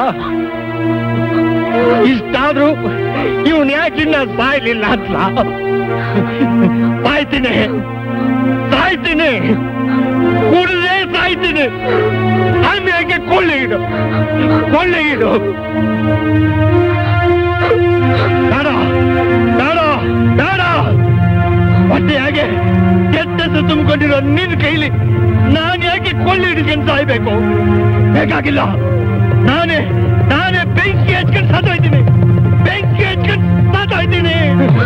ಇಷ್ಟಾದ್ರೂ ಇವನ್ ಯಾಕಿನ್ನ ಸಾಯ್ಲಿಲ್ಲ ಅಂತ ಸಾಯ್ತೀನಿ ಸಾಯ್ತೀನಿ ಕುಡ್ದೇ ಸಾಯ್ತೀನಿ ಆಮೇಲೆ ಕೊಳ್ಳಿಗಿಡು ಕೊಳ್ಳಿಗಿಡು ಬೇಡ ಬೇಡ ಬೇಡ ಮತ್ತೆ ಹಾಗೆ ಕೆಟ್ಟದ್ದು ತುಂಬಿಕೊಂಡಿರೋ ನಿನ್ ಕೈಲಿ ನಾನ್ ಯಾಕೆ ಕೊಳ್ಳಿ ಹಿಡ್ಕೊಂಡು ಸಾಯ್ಬೇಕು ಬೇಕಾಗಿಲ್ಲ ನಾನೇ ನಾನೇ ಬೆಂಕಿ ಹಚ್ಕೊಂಡು ಸತ್ತೋಯ್ತೀನಿ ಬೆಂಕಿ ಹಚ್ಕೊಂಡು ಸತ್ತೋಯ್ತೀನಿ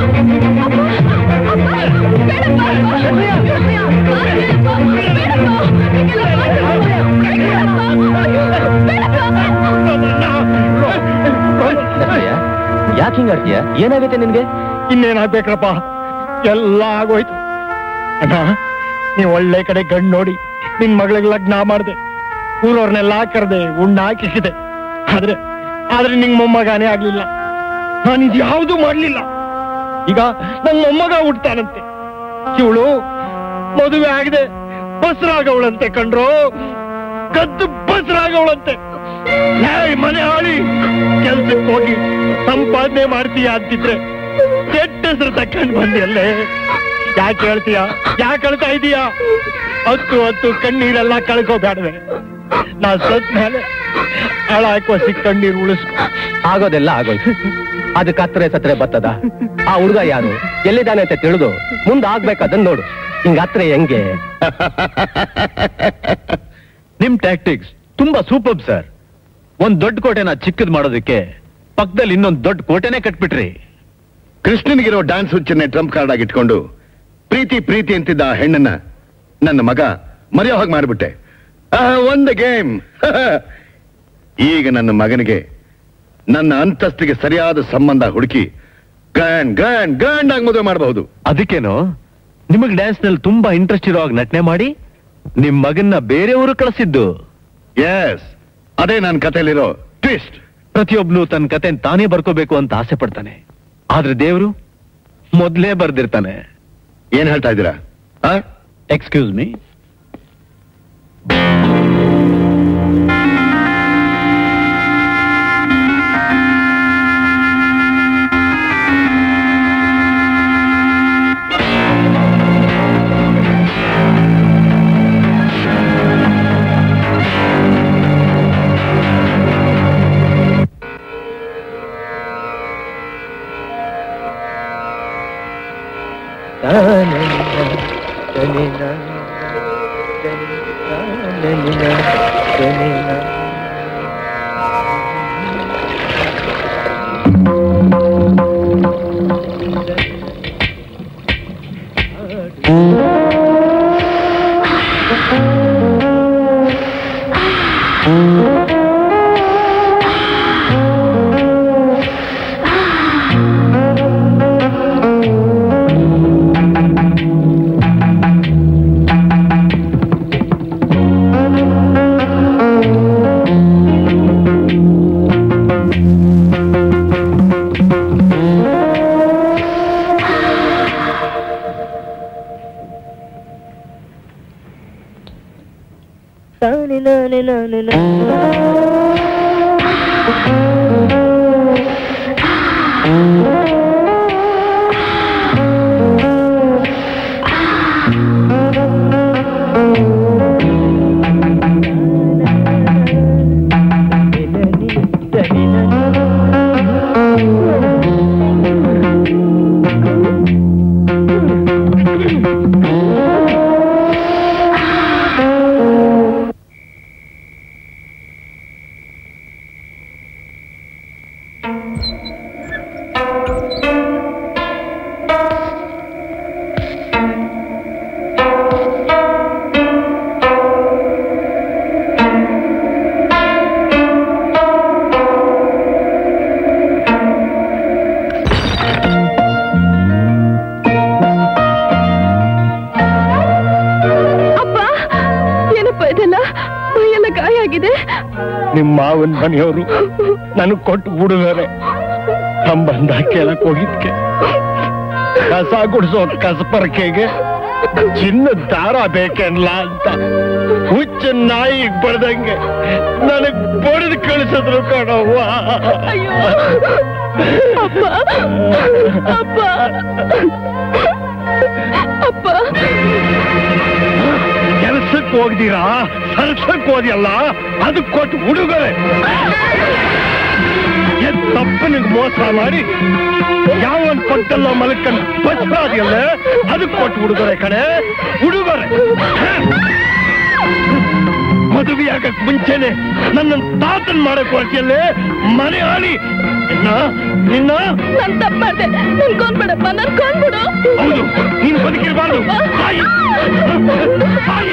ಯಾಕೆ ಹಿಂಗಾಡ್ತೀಯ ಏನಾಗೈತೆ ನಿನ್ಗೆ ಇನ್ನೇನಾಗ್ಬೇಕ್ರಪ್ಪ ಎಲ್ಲ ಆಗೋಯ್ತು ಅಣ್ಣ ನೀವ್ ಒಳ್ಳೆ ಕಡೆ ಗಂಡ್ ನೋಡಿ ನಿನ್ ಮಗಳಿಗೆ ಲಗ್ನ ಮಾಡ್ದೆ ಊರವ್ರನ್ನೆಲ್ಲ ಕರೆದೆ ಉಣ್ಣ ಹಾಕಿಸಿದೆ ಆದ್ರೆ ಆದ್ರೆ ನಿಂಗ್ ಮೊಮ್ಮಗನೇ ಆಗ್ಲಿಲ್ಲ ನಾನು ಇದು ಯಾವುದು ಮಾಡ್ಲಿಲ್ಲ ಈಗ ನಂಗ್ ಮೊಮ್ಮಗ ಹುಡ್ತಾನಂತೆ ಇವಳು ಮದುವೆ ಆಗದೆ ಬಸ್ರಾಗವಳಂತೆ ಕಂಡ್ರು ಕದ್ದು ಬಸ್ರಾಗವಳಂತೆ ಏಯ್ ಮನೆ ಹಾಳಿ ಕೆಲ್ಸಕ್ಕೆ ಹೋಗಿ ಸಂಪಾದನೆ ಮಾಡ್ತೀಯ ಅಂತಿದ್ರೆ ಕೆಟ್ಟ ಹೆಸರು ತಕೊಂಡ್ ಬಂದಿಯಲ್ಲೇ ಯಾಕೆ ಹೇಳ್ತೀಯ ಯಾಕೆ ಹೇಳ್ತಾ ಇದೀಯ ಹತ್ತು ಹತ್ತು ಕಣ್ಣೀರೆಲ್ಲ ಕಳ್ಕೋಬೇಡವೆ ನಾ ಸತ್ ಮೇಲೆ ಹಾಳ ಹಾಕುವ ಸಿಕ್ಕ ಕಣ್ಣೀರು ಉಳಿಸ್ಕೊ ಆಗೋದೆಲ್ಲ ಆಗೋಯ್ತು ಅದಕ್ಕೆ ಹತ್ರ ಸತ್ರೆ ಬರ್ತದ ಆ ಹುಡುಗ ಯಾರು ಎಲ್ಲಿದ್ದಾನೆ ಅಂತ ತಿಳಿದು ಮುಂದೆ ಆಗ್ಬೇಕಾದನ್ ನೋಡು ಹಿಂಗ ಹತ್ರ ಹೆಂಗೆ ನಿಮ್ ಟ್ಯಾಕ್ಟಿಕ್ಸ್ ತುಂಬಾ ಸೂಪರ್ ಸರ್ ಒಂದ್ ದೊಡ್ಡ ಕೋಟೆನ ಚಿಕ್ಕದ್ ಮಾಡೋದಕ್ಕೆ ಪಕ್ಕದಲ್ಲಿ ಇನ್ನೊಂದ್ ದೊಡ್ಡ ಕೋಟೆನೇ ಕಟ್ಬಿಟ್ರಿ ಕೃಷ್ಣನಿಗಿರೋ ಡ್ಯಾನ್ಸ್ ಹುಚ್ಚನ್ನೇ ಟ್ರಂಪ್ ಕಾರ್ಡ್ ಆಗಿ ಇಟ್ಕೊಂಡು ಪ್ರೀತಿ ಪ್ರೀತಿ ಅಂತಿದ್ದ ಆ ಹೆಣ್ಣನ್ನ ನನ್ನ ಮಗ ಮರೆಯೋ ಹಾಗೆ ಮಾಡಿಬಿಟ್ಟೆ ಒಂದು ಗೇಮ್ ಈಗ ನನ್ನ ಮಗನಿಗೆ ನನ್ನ ಅಂತಸ್ತಿಗೆ ಸರಿಯಾದ ಸಂಬಂಧ ಹುಡುಕಿ ಗ್ರ್ಯಾಂಡ್ ಗ್ರ್ಯಾಂಡ್ ಗ್ರ್ಯಾಂಡ್ ಆಗಿ ಮದುವೆ ಮಾಡಬಹುದು ಅದಕ್ಕೇನು ನಿಮಗ್ ಡ್ಯಾನ್ಸ್ ನಲ್ಲಿ ತುಂಬಾ ಇಂಟ್ರೆಸ್ಟ್ ಇರೋ ಹಾಗೆ ನಟನೆ ಮಾಡಿ ನಿಮ್ ಮಗನ್ನ ಬೇರೆಯವರು ಕಳಿಸಿದ್ದು ಎಸ್ ಅದೇ ನನ್ನ ಕಥೆಯಲ್ಲಿರೋ ಟ್ವಿಸ್ಟ್ ಪ್ರತಿಯೊಬ್ನು ತನ್ನ ಕತೆ ತಾನೇ ಬರ್ಕೋಬೇಕು ಅಂತ ಆಸೆ ಪಡ್ತಾನೆ ಆದ್ರೆ ದೇವರು ಮೊದ್ಲೇ ಬರ್ದಿರ್ತಾನೆ ಏನ್ ಹೇಳ್ತಾ ಇದ್ದೀರಾ ಎಕ್ಸ್ಕ್ಯೂಸ್ ಮೀ ಅಪ್ಪ ಏನಪ್ಪ ಇದೆಲ್ಲ ಮೈಯೆಲ್ಲ ಗಾಯ ಆಗಿದೆ ನಿಮ್ಮ ಮಾವನ್ ಮನೆಯವರು ನನಗ್ ಕೊಟ್ಟು ಬಿಡುಗಾರೆ ಸಂಬಂಧ ಕೇಳಕ್ ಹೋಗಿದ್ಕೆ ಕಸ ಗುಡಿಸೋ ಕಸಪರ್ಕೆಗೆ ಚಿನ್ನದ ದಾರ ಬೇಕೇನ್ಲ ಅಂತ ಹುಚ್ಚ ನಾಯಿಗ್ ಬಡ್ದಂಗೆ ನನಗ್ ಬಡಿದು ಕಳಿಸಿದ್ರು ಕಣವ್ವ ಅಪ್ಪ ಅಪ್ಪ ಅಪ್ಪ ಕೆಲ್ಸಕ್ಕೆ ಹೋಗ್ದಿರಾ ಸಲ್ಸಕ್ ಹೋದ್ಯಲ್ಲ ಅದು ಕೊಟ್ಟು ಹುಡುಗರೆ ಎದ್ ತಪ್ಪನಿಗೆ ಮೋಸ ಮಾಡಿ ಯಾವನ್ ಪಕ್ಕದಲ್ಲ ಮಲಕ್ಕನ್ ಬಚ್ಚಾದಿಯಲ್ಲ ಅದು ಕೊಟ್ಟು ಹುಡುಗರೆ ಕಡೆ ಹುಡುಗರೆ ಮದುವೆಯಾಗಕ್ ಮುಂಚೆನೆ ನನ್ನ ತಾತನ್ ಮಾಡಕ್ ಹೊರಟಿಯಲ್ಲೇ ಮನೆ ಆಳಿ ನಿನ್ನ ನಿನ್ನ ನನ್ ತಪ್ಪ ಮಾಡ್ದೆ ನನ್ ಕೊಂದ್ಬಿಡಪ್ಪ ನನ್ ಕೊಂದ್ಬಿಡು ಹೌದು ನೀನು ಬದುಕಿರಬಾರ್ದು ತಾಯಿ ತಾಯಿ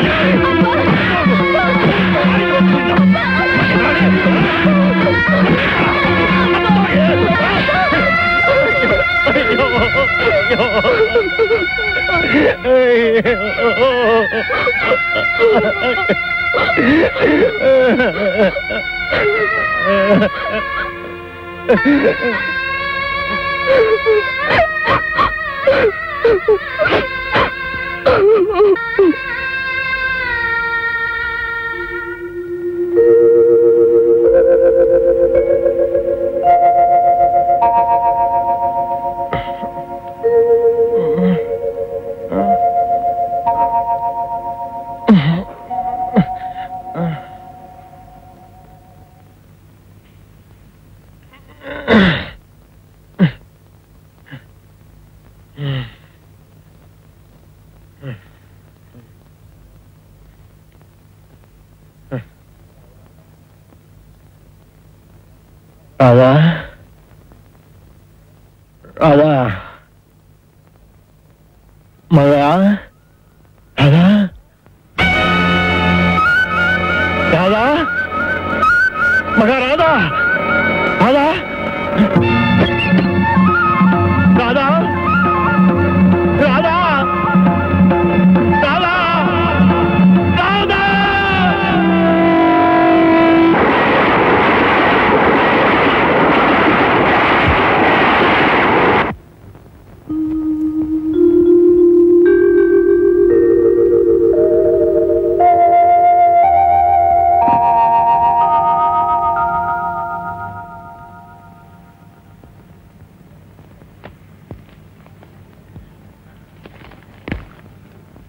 ರಾಧಾ ರಾಧಾ ಮಗ ರಾಧಾ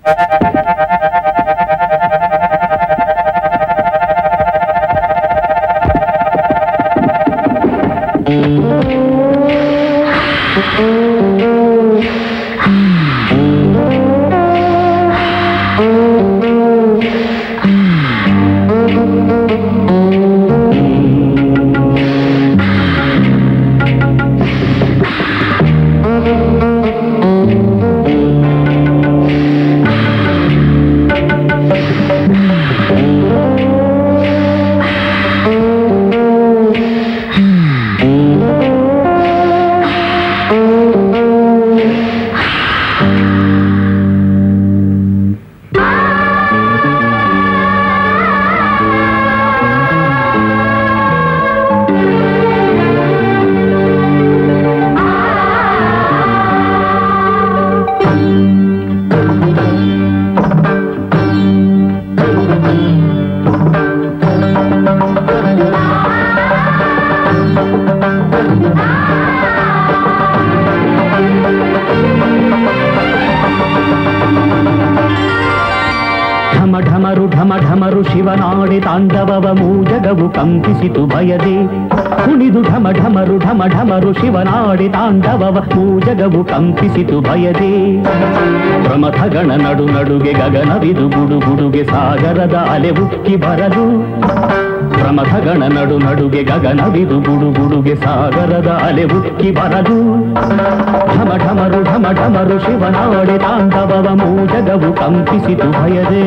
ಢಮ ಢಮರು ಢಮ ಢಮರು ಶಿವನಾಡಿ ತಾಂಡವವ ಮೂಜಗವು ಕಂಪಿಸಿತು ಭಯದೆ ಕುಣಿದು ಢಮ ಢಮರು ಢಮ ಢಮರು ಶಿವನಾಡಿ ತಾಂಡವವ ಮೂಜಗವು ಕಂಪಿಸಿತು ಭಯದೆ ಪ್ರಮಥಗಣ ನಡು ನಡುಗೆ ಗಗನವಿದು ಗುಡು ಗುಡುಗೆ ಸಾಗರದ ಅಲೆ ಉಕ್ಕಿ ಬರಲು ಪ್ರಮಥಗಣ ನಡು ನಡುಗೆ ಗಗನವಿದು ಗುಡು ಗುಡುಗೆ ಸಾಗರದ ಅಲೆ ಉಕ್ಕಿ ಬರಲು ಢಮ ಢಮರು ಢಮ ಢಮರು ಶಿವನಾಡಿ ತಾಂಡವವ ಮೂಜಗವು ಕಂಪಿಸಿತು ಭಯದೇ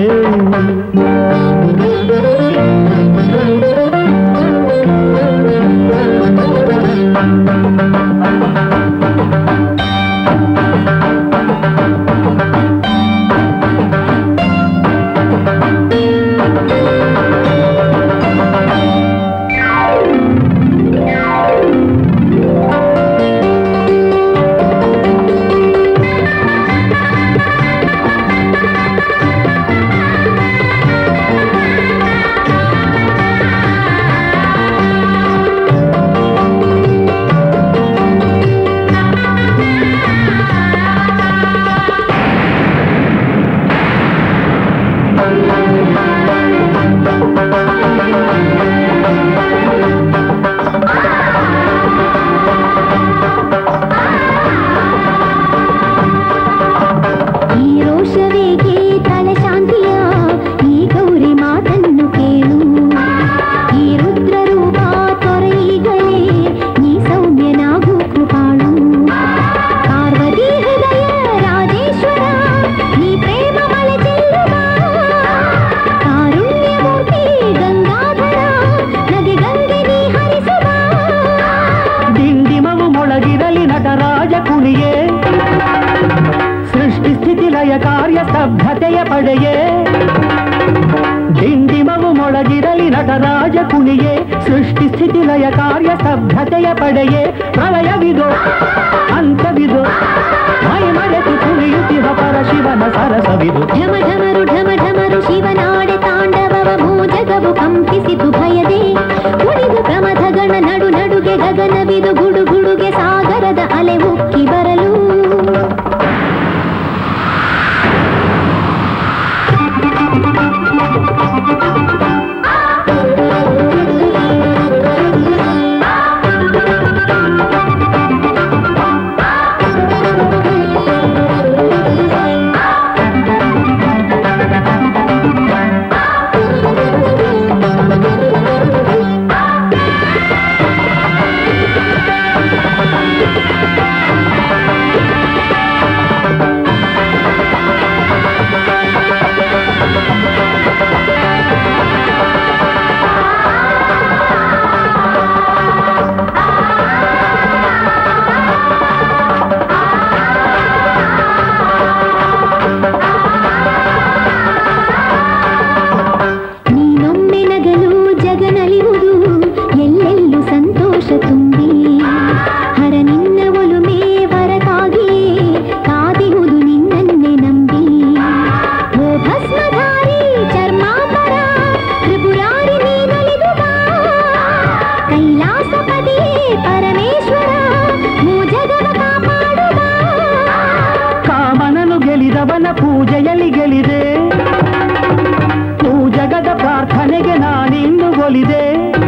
ಈ ರೋಷವೇಗೆ ತಳಶಾಂತಿಯ ಈ ಗೌರಿ ಮಾತನ್ನು ಕೇಳು ಈ ರುದ್ರರೂಪ ತೊರೆಯಿಗಳೇ ನೀ ಸೌಮ್ಯನಾಗು ಕೃಪಾಳು ಪಾರ್ವತಿ ಹೃದಯ ರಾಜೇಶ್ವರ ನೀ ಪ್ರೇಮ ಮಳೆ ಚೆಲ್ಲುವ ಕಾರುಣ್ಯಮೂರ್ತಿ ಗಂಗಾಧರ ನಗೆ ಗಂಗೆ ನೀ ಹರಿಸುವ ದಿಂಡಿಮವು ಮೊಳಗಿರಲಿ ನಟರಾಜ ಕುಣಿಯೇ ಸೃಷ್ಟಿ ಸ್ಥಿತಿ ಲಯ ಕಾರ್ಯ ಸ್ತಬ್ಧತೆಯ ಪಡೆಯೇ ದಿಂಡಿಮವು ಮೊಳಗಿರಲಿ ನಟರಾಜ ಕುಣಿಯೇ ಸೃಷ್ಟಿ ಸ್ಥಿತಿ ಲಯ ಕಾರ್ಯ ಸ್ತಬ್ಧತೆಯ ಪಡೆಯೇ ಪ್ರಳಯವಿದು ಅಂತವಿದು ಮೈ ಮರೆತು ಕುಣಿಯುತ್ತಿರುವ ಪರಶಿವನ ಸರಸವಿದು ಢಮ ಢಮರು ಢಮ ಢಮರು ಶಿವನಾಡೆ ತಾಂಡವವ ಭೂಜಗವು ಕಂಪಿಸಿತು ಭಯದೆ ಕುಣಿದು ಪ್ರಮಥಗಣ ನಡು ನಡುಗೆ ಗಗನವಿದು ಗುಡು ಗುಡುಗೆ ಸಾಗರದ ಅಲೆ ಉಕ್ಕಿ ಬರಲು ಠಠಠಠ ಗೆಲಿದೆ ಜಗದ ಪ್ರಾರ್ಥನೆಗೆ ನಾನಿಂದು ಒಲಿದೆ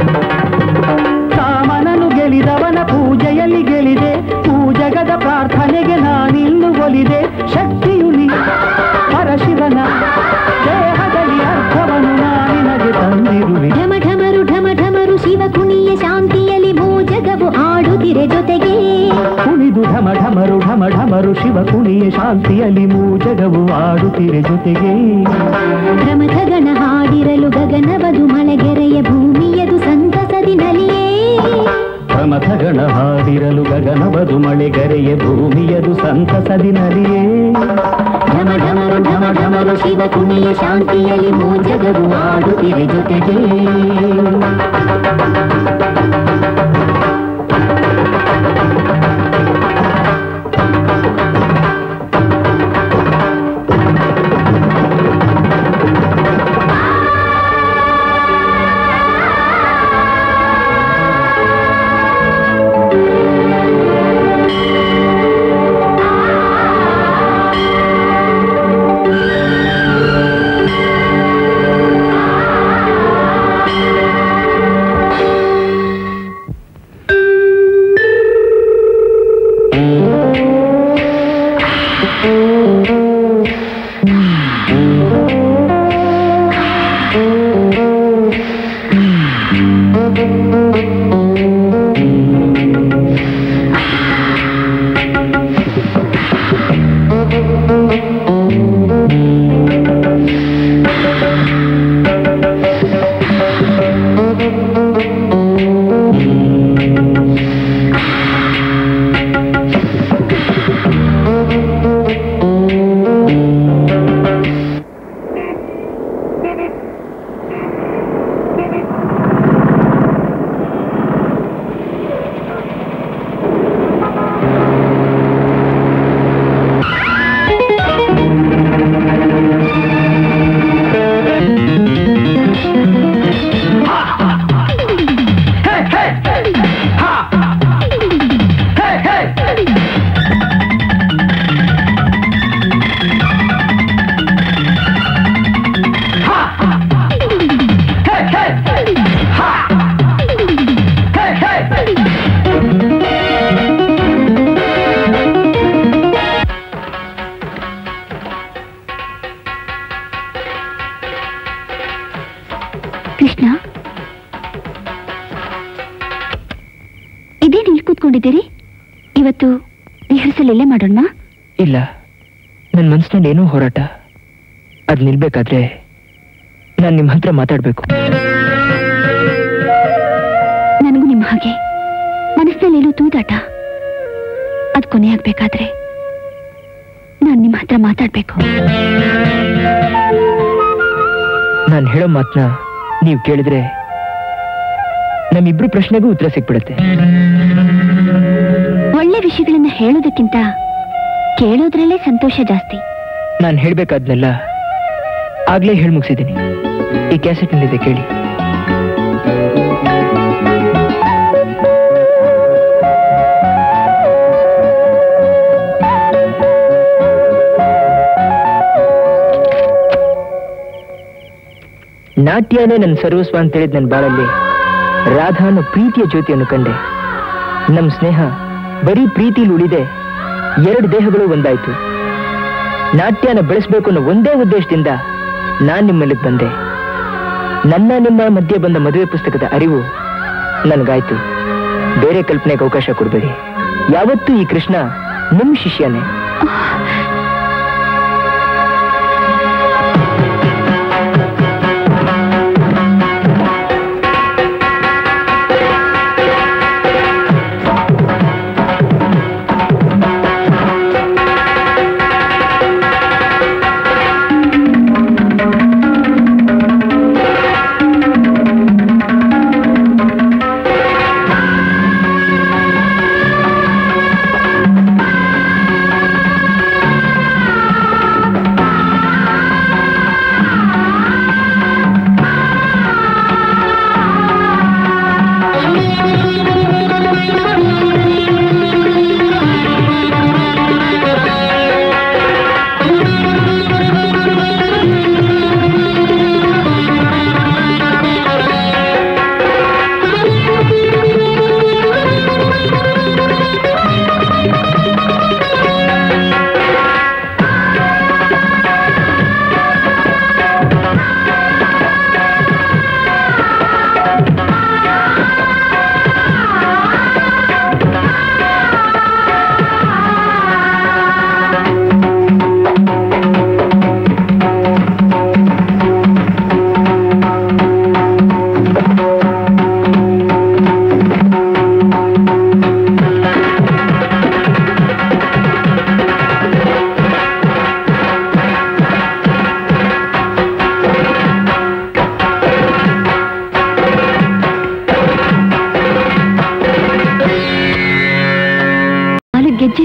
ಕಾಮನನು ಗೆಲಿದವನ ಪೂಜೆಯಲ್ಲಿ ಗೆಲಿದೆ ಜಗದ ಪ್ರಾರ್ಥನೆಗೆ ನಾನಿಂದು ಒಲಿದೆ ಶಕ್ತಿಯು ನೀ ಪರಶಿವನ ದೇಹದಲ್ಲಿ ಅರ್ಥವನ್ನು ನಾನಿನಗೆ ತಂದಿರುವೆ ಢಮ ಢಮರು ಢಮ ಢಮರು ಶಿವ ಕುಣಿಯ ಶಾಂತಿಯಲ್ಲಿ ಭೂಜಗವು ಆಡುತ್ತಿರೆ ಜೊತೆಗೆ ಕುಣಿದು ಢಮ ಢಮರು ಢಮ ಢಮರು ಶಿವ ಕುಣಿಯ ಶಾಂತಿಯಲ್ಲಿ ಮೂಜಗವು ಆಡುತ್ತಿರೆ ಜೊತೆಗೆ ಪ್ರಮಥಗಣ ಹಾಡಿರಲು ಗಗನವದು ಮಳೆಗೆರೆಯ ಭೂಮಿಯದು ಸಂತಸದಿ ನಲಿಯೇ ಪ್ರಮಥಗಣ ಹಾಡಿರಲು ಗಗನವದು ಮಳೆಗರೆಯ ಭೂಮಿಯದು ಸಂತಸದಿ ನಲಿಯೇ ಢಮ ಢಮರು ಢಮ ಢಮರು ಶಿವ ಕುಣಿಯ ಶಾಂತಿಯಲ್ಲಿ ಭೂಜಗವು ಆಡುತ್ತಿರೆ ಜೊತೆಗೆ ಕೃಷ್ಣ ಇದೇನು ಇಲ್ಲಿ ಕೂತ್ಕೊಂಡಿದ್ದೀರಿ ಇವತ್ತು ರಿಹರ್ಸಲ್ ಇಲ್ಲೇ ಮಾಡೋಣ ಇಲ್ಲ ನನ್ನ ಮನಸ್ಸಿನಲ್ಲಿ ಏನೋ ಹೋರಾಟ ಅದ್ ನಿಲ್ಬೇಕಾದ್ರೆ ನಾನು ನಿಮ್ಮ ಹತ್ರ ಮಾತಾಡ್ಬೇಕು ನನಗೂ ನಿಮ್ಮ ಹಾಗೆ ಮನಸ್ಸಿನಲ್ಲಿ ಏನೋ ತೂದಾಟ ಅದು ಕೊನೆಯಾಗ್ಬೇಕಾದ್ರೆ ನಾನು ನಿಮ್ಮ ಹತ್ರ ಮಾತಾಡ್ಬೇಕು ನಾನು ಹೇಳೋ ಮಾತನ್ನ ನೀವು ಕೇಳಿದ್ರೆ ನಮ್ಮಿಬ್ರು ಪ್ರಶ್ನೆಗೂ ಉತ್ತರ ಸಿಕ್ಬಿಡುತ್ತೆ ಒಳ್ಳೆ ವಿಷಯಗಳನ್ನ ಹೇಳೋದಕ್ಕಿಂತ ಕೇಳೋದ್ರಲ್ಲೇ ಸಂತೋಷ ಜಾಸ್ತಿ ನಾನು ಹೇಳ್ಬೇಕಾದ್ನೆಲ್ಲ ಆಗ್ಲೇ ಹೇಳಿ ಮುಗಿಸಿದ್ದೀನಿ ಈ ಕ್ಯಾಸೆಟ್ನಲ್ಲಿದೆ ಕೇಳಿ ನಾಟ್ಯನೇ ನನ್ನ ಸರ್ವಸ್ವ ಅಂತ ಹೇಳಿದ್ ನನ್ನ ಬಾಳಲ್ಲಿ ರಾಧಾನು ಪ್ರೀತಿಯ ಜ್ಯೋತಿಯನ್ನು ಕಂಡೆ ನಮ್ಮ ಸ್ನೇಹ ಬರೀ ಪ್ರೀತಿಲಿ ಉಳಿದೆ ಎರಡು ದೇಹಗಳು ಒಂದಾಯ್ತು ನಾಟ್ಯನ ಬೆಳೆಸ್ಬೇಕು ಅನ್ನೋ ಒಂದೇ ಉದ್ದೇಶದಿಂದ ನಾನ್ ನಿಮ್ಮಲ್ಲಿಗೆ ಬಂದೆ ನನ್ನ ನಿಮ್ಮ ಮಧ್ಯೆ ಬಂದ ಮದುವೆ ಪುಸ್ತಕದ ಅರಿವು ನನಗಾಯ್ತು ಬೇರೆ ಕಲ್ಪನೆಗೆ ಅವಕಾಶ ಕೊಡಬೇಡಿ ಯಾವತ್ತೂ ಈ ಕೃಷ್ಣ ನಿಮ್ ಶಿಷ್ಯನೇ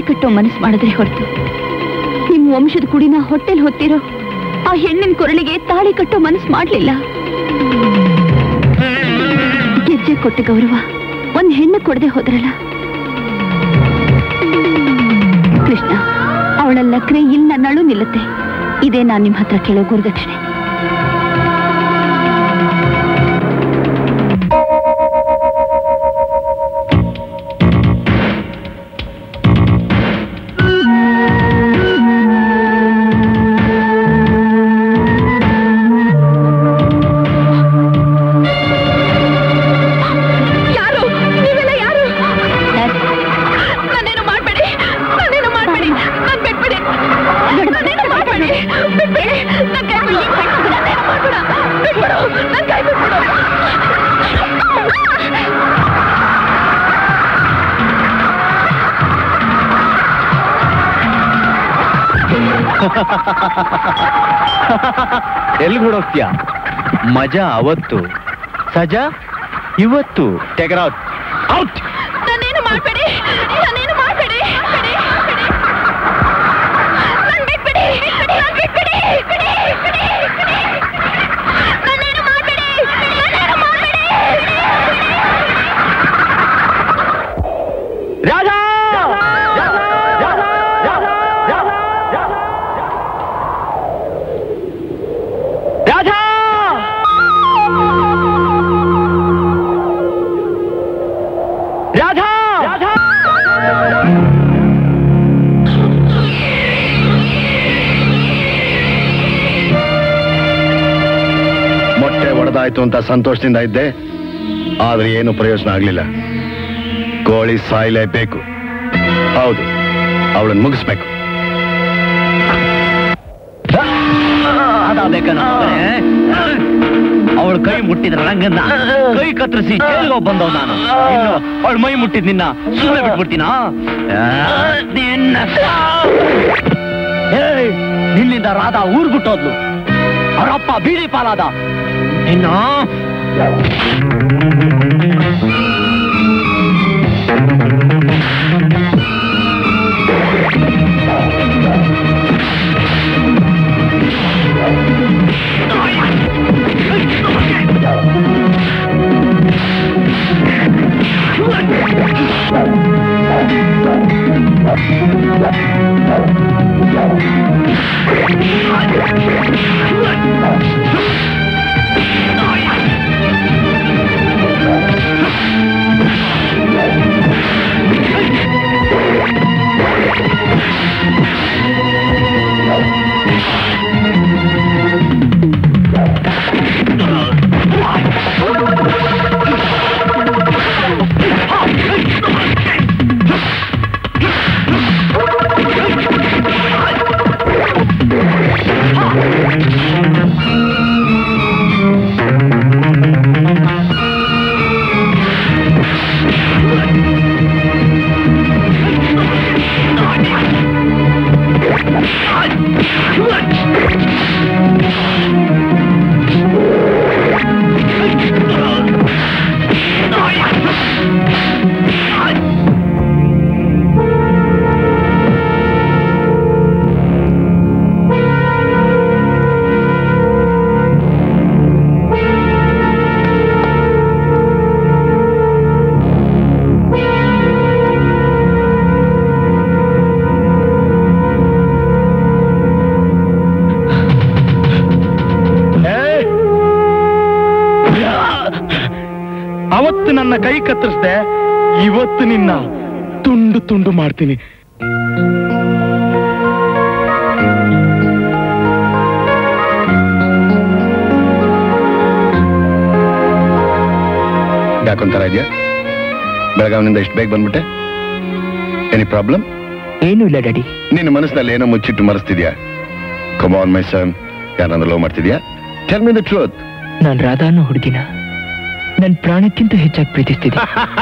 ಕಟ್ಟೋ ಮನಸ್ಸು ಮಾಡಿದ್ರೆ ಹೊರತು ನಿಮ್ ವಂಶದ ಕುಡಿನ ಹೊಟ್ಟೆಲ್ ಹೊತ್ತಿರೋ ಆ ಹೆಣ್ಣಿನ ಕೊರಳಿಗೆ ತಾಳಿ ಕಟ್ಟೋ ಮನಸ್ಸು ಮಾಡ್ಲಿಲ್ಲ ಗೆಜ್ಜೆ ಕೊಟ್ಟ ಗೌರವ ಒಂದ್ ಹೆಣ್ಣು ಕೊಡದೆ ಹೋದ್ರಲ್ಲ ಕೃಷ್ಣ ಅವಳ ಲಕ್ರೆ ಇಲ್ಲಿ ನನ್ನಳು ನಿಲ್ಲುತ್ತೆ ಇದೇ ನಾನ್ ನಿಮ್ ಹತ್ರ ಕೇಳೋ ಗುರುದಕ್ಷಿಣೆ ಯಾರು ನೀವೆಲ್ಲ ಯಾರು ನನ್ನೇನು ಮಾಡ್ಬೇಡಿ ನನ್ನೇನು ಮಾಡ್ಬೇಡಿ ನನ್ ಬಿಟ್ಬಿಡಿ ನನ್ನೇನು ಮಾಡ್ಬೇಡಿ ಬಿಟ್ಬಿಡಿ ನನ್ ಕೈ ಬಿಡಿ ನನ್ನೇನು ಮಾಡ್ಬೇಡ ಬಿಟ್ಬಿಡು ನನ್ ಕೈ ಬಿಟ್ಬಿಡು ಎಲ್ಲಿ ಹೊಡೋಗ್ತೀಯ ಮಜಾ ಅವತ್ತು ಸಜಾ ಇವತ್ತು ತೆಗರಾವ್ ಔಟ್ ನನ್ನೇನು ಮಾಡ್ಬೇಡಿ ನನ್ನೇನು ಮಾಡ್ಬೇಡಿ ಬಿಡಿ, ಬಿಡಿ. ನನ್ ಬಿಟ್ಬಿಡಿ ನನ್ ಬಿಟ್ಬಿಡಿ ಬಿಡಿ, ಬಿಡಿ, ಬಿಡಿ. ನನ್ನೇನು ಮಾಡ್ಬೇಡಿ ನನ್ನೇನು ಮಾಡ್ಬೇಡಿ ರಾಧಾ ರಾಧಾ ರಾಧಾ ಮೊಟ್ಟೆ ಒಡೆದಾಯ್ತು ಅಂತ ಸಂತೋಷದಿಂದ ಇದ್ದೆ ಆದ್ರೆ ಏನು ಪ್ರಯೋಜನ ಆಗ್ಲಿಲ್ಲ ಕೋಳಿ ಸಾಯ್ಲೇಬೇಕು ಹೌದು ಅವಳನ್ನು ಮುಗಿಸ್ಬೇಕು ಅವಳ ಕೈ ಮುಟ್ಟಿದ್ರ ರಂಗನ್ನ ಕೈ ಕತ್ತರಿಸಿ ಜೈಲ್ಗೆ ಹೋಗ್ ಬಂದವ್ ನಾನು ಅವಳ ಮೈ ಮುಟ್ಟಿದ್ ನಿನ್ನ ಸುಮ್ಮನೆ ಬಿಟ್ಬಿಡ್ತೀನ ನಿನ್ನ ಏಯ್, ನಿನ್ನಿಂದ ರಾಧಾ ಊರ್ ಬಿಟ್ಟೋದ್ಲು ಅವರಪ್ಪ ಬೀದಿ ಪಾಲಾದ ನಿನ್ನ ಅವತ್ತು ನನ್ನ ಕೈ ಕತ್ತರಿಸ್ದೆ ಇವತ್ತು ನಿನ್ನ ತುಂಡು ತುಂಡು ಮಾಡ್ತೀನಿ ಯಾಕೊಂತರ ಇದೆಯಾ ಬೆಳಗಾವಿನಿಂದ ಇಷ್ಟು ಬೇಗ ಬಂದ್ಬಿಟ್ಟೆ ಎನಿ ಪ್ರಾಬ್ಲಮ್ ಏನೂ ಇಲ್ಲ ಡ್ಯಾಡಿ ನಿನ್ನ ಮನಸ್ಸಿನಲ್ಲಿ ಏನೋ ಮುಚ್ಚಿಟ್ಟು ಮರೆಸ್ತಿದ್ಯಾ ಕಮಾನ್ ಮೈ ಸನ್ ಯಾರನ್ನ ಲವ್ ಮಾಡ್ತಿದ್ಯಾ ಟೆಲ್ ಮಿ ದ ಟ್ರೂತ್ ನಾನ್ ರಾಧಾ ಅನ್ನೋ ಹುಡುಗಿನ ನನ್ ಪ್ರಾಣಕ್ಕಿಂತ ಹೆಚ್ಚಾಗಿ ಪ್ರೀತಿಸ್ತಿದ್ದೆ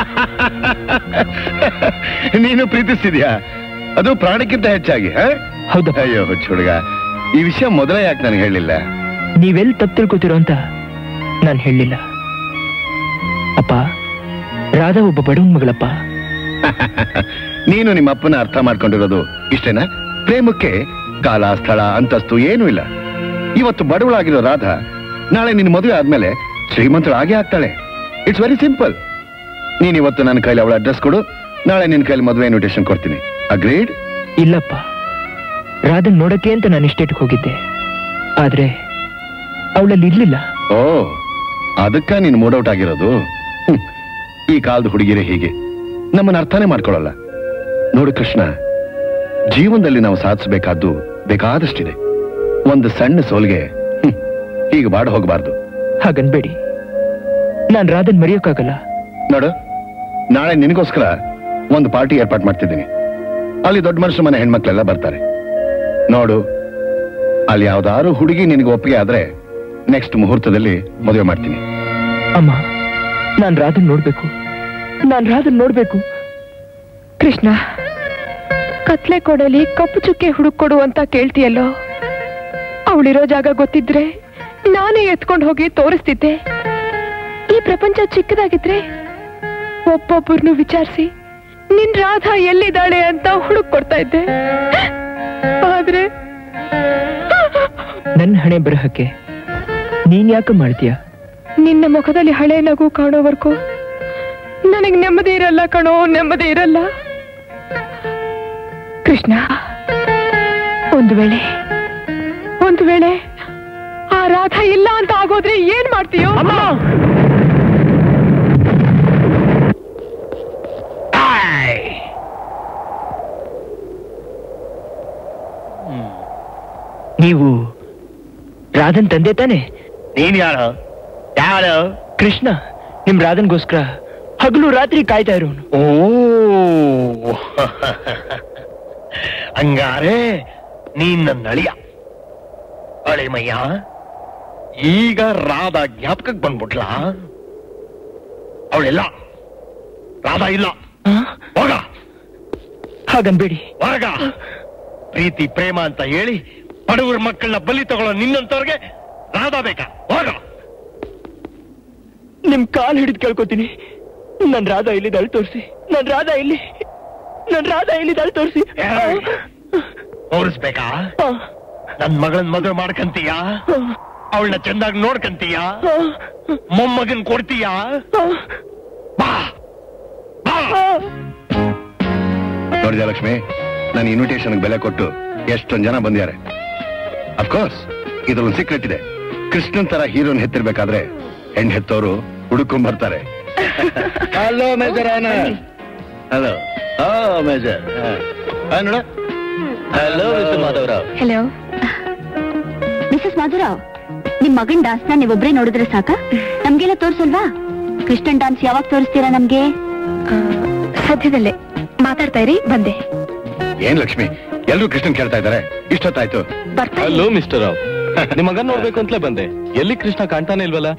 ನೀನು ಪ್ರೀತಿಸ್ತಿದ್ಯಾ ಅದು ಪ್ರಾಣಕ್ಕಿಂತ ಹೆಚ್ಚಾಗಿ ಹ? ಅಯ್ಯೋ ಹುಚ್ಚ ಹುಡುಗ ಈ ವಿಷಯ ಮೊದಲೇ ಯಾಕೆ ನನಗೆ ಹೇಳಿಲ್ಲ ನೀವೆಲ್ಲಿ ತಪ್ಪು ತಿಳ್ಕೊತಿರೋ ಅಂತ ನಾನು ಹೇಳಲಿಲ್ಲ ಅಪ್ಪ ರಾಧಾ ಒಬ್ಬ ಬಡವನ್ ಮಗಳಪ್ಪ ನೀನು ನಿಮ್ಮ ಅಪ್ಪನ ಅರ್ಥ ಮಾಡ್ಕೊಂಡಿರೋದು ಇಷ್ಟೇನಾ ಪ್ರೇಮಕ್ಕೆ ಕಾಲ ಸ್ಥಳ ಅಂತಸ್ತು ಏನೂ ಇಲ್ಲ ಇವತ್ತು ಬಡವಳಾಗಿರೋ ರಾಧಾ ನಾಳೆ ನಿನ್ನ ಮದುವೆ ಆದ್ಮೇಲೆ ಶ್ರೀಮಂತಳಾಗೇ ಆಗ್ತಾಳೆ ಇಟ್ಸ್ ವೆರಿ ಸಿಂಪಲ್ ನೀನ್ ಇವತ್ತು ನನ್ನ ಕೈಲಿ ಅವಳ ಅಡ್ರೆಸ್ ಕೊಡು ನಾಳೆ ನಿನ್ನ ಕೈಲಿ ಮದುವೆ ಇನ್ವಿಟೇಷನ್ ಕೊಡ್ತೀನಿ ಅಗ್ರೀಡ್ ಇಲ್ಲಪ್ಪ ರಾಧನ್ ನೋಡಕ್ಕೆ ಅಂತ ನಾನು ಇಷ್ಟೇಟ್ಗೆ ಹೋಗಿದ್ದೆ ಆದ್ರೆ ಅವಳಲ್ಲಿ ಇರ್ಲಿಲ್ಲ ಓ ಅದಕ್ಕ ನೀನು ಮೂಡೌಟ್ ಆಗಿರೋದು ಹ್ಮ್. ಈ ಕಾಲದ ಹುಡುಗಿರೇ ಹೀಗೆ ನಮ್ಮನ್ನ ಅರ್ಥನೇ ಮಾಡ್ಕೊಳ್ಳಲ್ಲ ನೋಡು ಕೃಷ್ಣ ಜೀವನದಲ್ಲಿ ನಾವು ಸಾಧಿಸಬೇಕಾದ್ದು ಬೇಕಾದಷ್ಟಿದೆ ಒಂದು ಸಣ್ಣ ಸೋಲ್ಗೆ ಹ್ಮ್, ಹೀಗೆ ಬಾಡ ಹೋಗಬಾರ್ದು ಹಾಗನ್ಬೇಡಿ ನಾನ್ ರಾಧನ್ ಮರೆಯೋಕ್ಕಾಗಲ್ಲ ನೋಡು ನಾಳೆ ನಿನಗೋಸ್ಕರ ಒಂದು ಪಾರ್ಟಿ ಏರ್ಪಾಟ್ ಮಾಡ್ತಿದ್ದೀನಿ ಅಲ್ಲಿ ದೊಡ್ಡ ಮನುಷ್ಯ ಮನೆ ಹೆಣ್ಮಕ್ಳೆಲ್ಲ ಬರ್ತಾರೆ ನೋಡು ಅಲ್ಲಿ ಯಾವ್ದಾದ್ರು ಹುಡುಗಿ ನಿನಗೆ ಒಪ್ಪಿಗೆ ಆದ್ರೆ ನೆಕ್ಸ್ಟ್ ಮುಹೂರ್ತದಲ್ಲಿ ಮದುವೆ ಮಾಡ್ತೀನಿ ಅಮ್ಮ ನಾನ್ ರಾಧನ್ ನೋಡ್ಬೇಕು ನಾನ್ ರಾಧನ್ ನೋಡ್ಬೇಕು ಕೃಷ್ಣ ಕತ್ಲೆ ಕೊಡಲಿ ಕಪ್ಪು ಚುಕ್ಕೆ ಹುಡುಕೊಡು ಅಂತ ಕೇಳ್ತೀಯಲ್ಲೋ ಅವಳಿರೋ ಜಾಗ ಗೊತ್ತಿದ್ರೆ ನಾನೇ ಎತ್ಕೊಂಡು ಹೋಗಿ ತೋರಿಸ್ತಿದ್ದೆ ಈ ಪ್ರಪಂಚ ಚಿಕ್ಕದಾಗಿದ್ರೆ ಒಬ್ಬೊಬ್ಬರನ್ನು ವಿಚಾರಿಸಿ ನಿನ್ ರಾಧಾ ಎಲ್ಲಿದ್ದಾಳೆ ಅಂತ ಹುಡುಕ್ ಕೊಡ್ತಾ ಇದ್ದೆ ಆದ್ರೆ ನನ್ನ ಹಣೆ ಬರಹಕ್ಕೆ ನೀನ್ ಯಾಕೆ ಮಾಡ್ತೀಯ ನಿನ್ನ ಮುಖದಲ್ಲಿ ಹಳೆ ನಗು ಕಾಣೋವರೆಗೂ ನನಗ್ ನೆಮ್ಮದಿ ಇರಲ್ಲ ಕಣೋ ನೆಮ್ಮದಿ ಇರಲ್ಲ ಕೃಷ್ಣ ಒಂದು ವೇಳೆ ಒಂದು ವೇಳೆ ಆ ರಾಧ ಇಲ್ಲ ಅಂತ ಆಗೋದ್ರೆ ಏನ್ ಮಾಡ್ತೀಯೋ ನೀವು ರಾಧನ್ ತಂದೆ ತಾನೆ ನೀನ್ ಯಾರು ಯಾರು ಕೃಷ್ಣ ನಿಮ್ ರಾಧನ್ಗೋಸ್ಕರ ಹಗಲು ರಾತ್ರಿ ಕಾಯ್ತಾ ಇರೋನು ಓ ಹಂಗಾರೆ ನೀನ್ ನನ್ನ ಅಳಿಯ ಅಳಿಮಯ್ಯ ಈಗ ರಾಧಾ ಜ್ಞಾಪಕಕ್ಕೆ ಬಂದ್ಬಿಟ್ಲ ಅವಳೆಲ್ಲ ರಾಧಾ ಇಲ್ಲ ಹೋಗ ಹಾಗನ್ಬೇಡಿ ಹೊರಗ ಪ್ರೀತಿ ಪ್ರೇಮ ಅಂತ ಹೇಳಿ ಬಡವರ ಮಕ್ಕಳನ್ನ ಬಲಿ ತಗೊಳ್ಳೋ ನಿನ್ನಂತವ್ರಿಗೆ ರಾಧಾ ಬೇಕಾ ಹೋಗ ನಿಮ್ ಕಾಲ್ ಹಿಡಿದು ಕೇಳ್ಕೊತೀನಿ ನನ್ ರಾಧಾ ಇಲ್ಲಿ ದಳ್ ತೋರಿಸಿ ನನ್ ರಾಧಾ ಇಲ್ಲಿ ನನ್ ರಾಧಾ ಇಲ್ಲಿ ದಳ್ ತೋರಿಸಿ ತೋರಿಸ್ಬೇಕಾ ನನ್ ಮಗಳನ್ ಮದುವೆ ಮಾಡ್ಕಂತೀಯ ಅವಳನ್ನ ಚಂದಾಗಿ ನೋಡ್ಕಂತೀಯ ಮೊಮ್ಮಗನ್ ಕೊಡ್ತೀಯ ಬಾ ಬಾ ನೋಡಿದ ಲಕ್ಷ್ಮಿ ನಾನು ಇನ್ವಿಟೇಷನ್ ಬೆಲೆ ಕೊಟ್ಟು ಎಷ್ಟೊಂದ್ ಜನ ಬಂದಿದ್ದಾರೆ ಅಫ್ಕೋರ್ಸ್ ಇದ್ರೊಂದು ಸೀಕ್ರೆಟ್ ಇದೆ ಕೃಷ್ಣನ್ ತರ ಹೀರೋನ್ ಹೆತ್ತಿರ್ಬೇಕಾದ್ರೆ ಹೆಣ್ ಹೆತ್ತವರು ಹುಡುಕೊಂಡ್ ಬರ್ತಾರೆ ಹಲೋ ಮೇಜರ್ ಹಲೋ ಹಾ ಮೇಜರ್ ನೋಡ hello mister Madhavarao hello Mrs Madhurao ನಿಮ್ ಮಗನ್ ಡಾನ್ಸ್ ನ ನೀವೊಬ್ರೇ ನೋಡಿದ್ರೆ ಸಾಕ ನಮ್ಗೆಲ್ಲ ತೋರ್ಸಲ್ವಾ ಕೃಷ್ಣನ್ ಡಾನ್ಸ್ ಯಾವಾಗ ತೋರಿಸ್ತೀರಾ ನಮ್ಗೆ ಸದ್ಯದಲ್ಲೇ ಮಾತಾಡ್ತಾ ಇರಿ ಬಂದೆ ಏನ್ ಲಕ್ಷ್ಮಿ ಎಲ್ರು ಕೃಷ್ಣನ್ ಕೇಳ್ತಾ ಇದ್ದಾರೆ ಇಷ್ಟೊತ್ತಾಯ್ತು ಬರ್ತಾ ಹಲೋ ಮಿಸ್ಟರ್ ರಾವ್ ನಿಮ್ ಮಗನ್ ನೋಡ್ಬೇಕು ಅಂತಲೇ ಬಂದೆ ಎಲ್ಲಿ ಕೃಷ್ಣ ಕಾಣ್ತಾನೆ ಇಲ್ವಲ್ಲ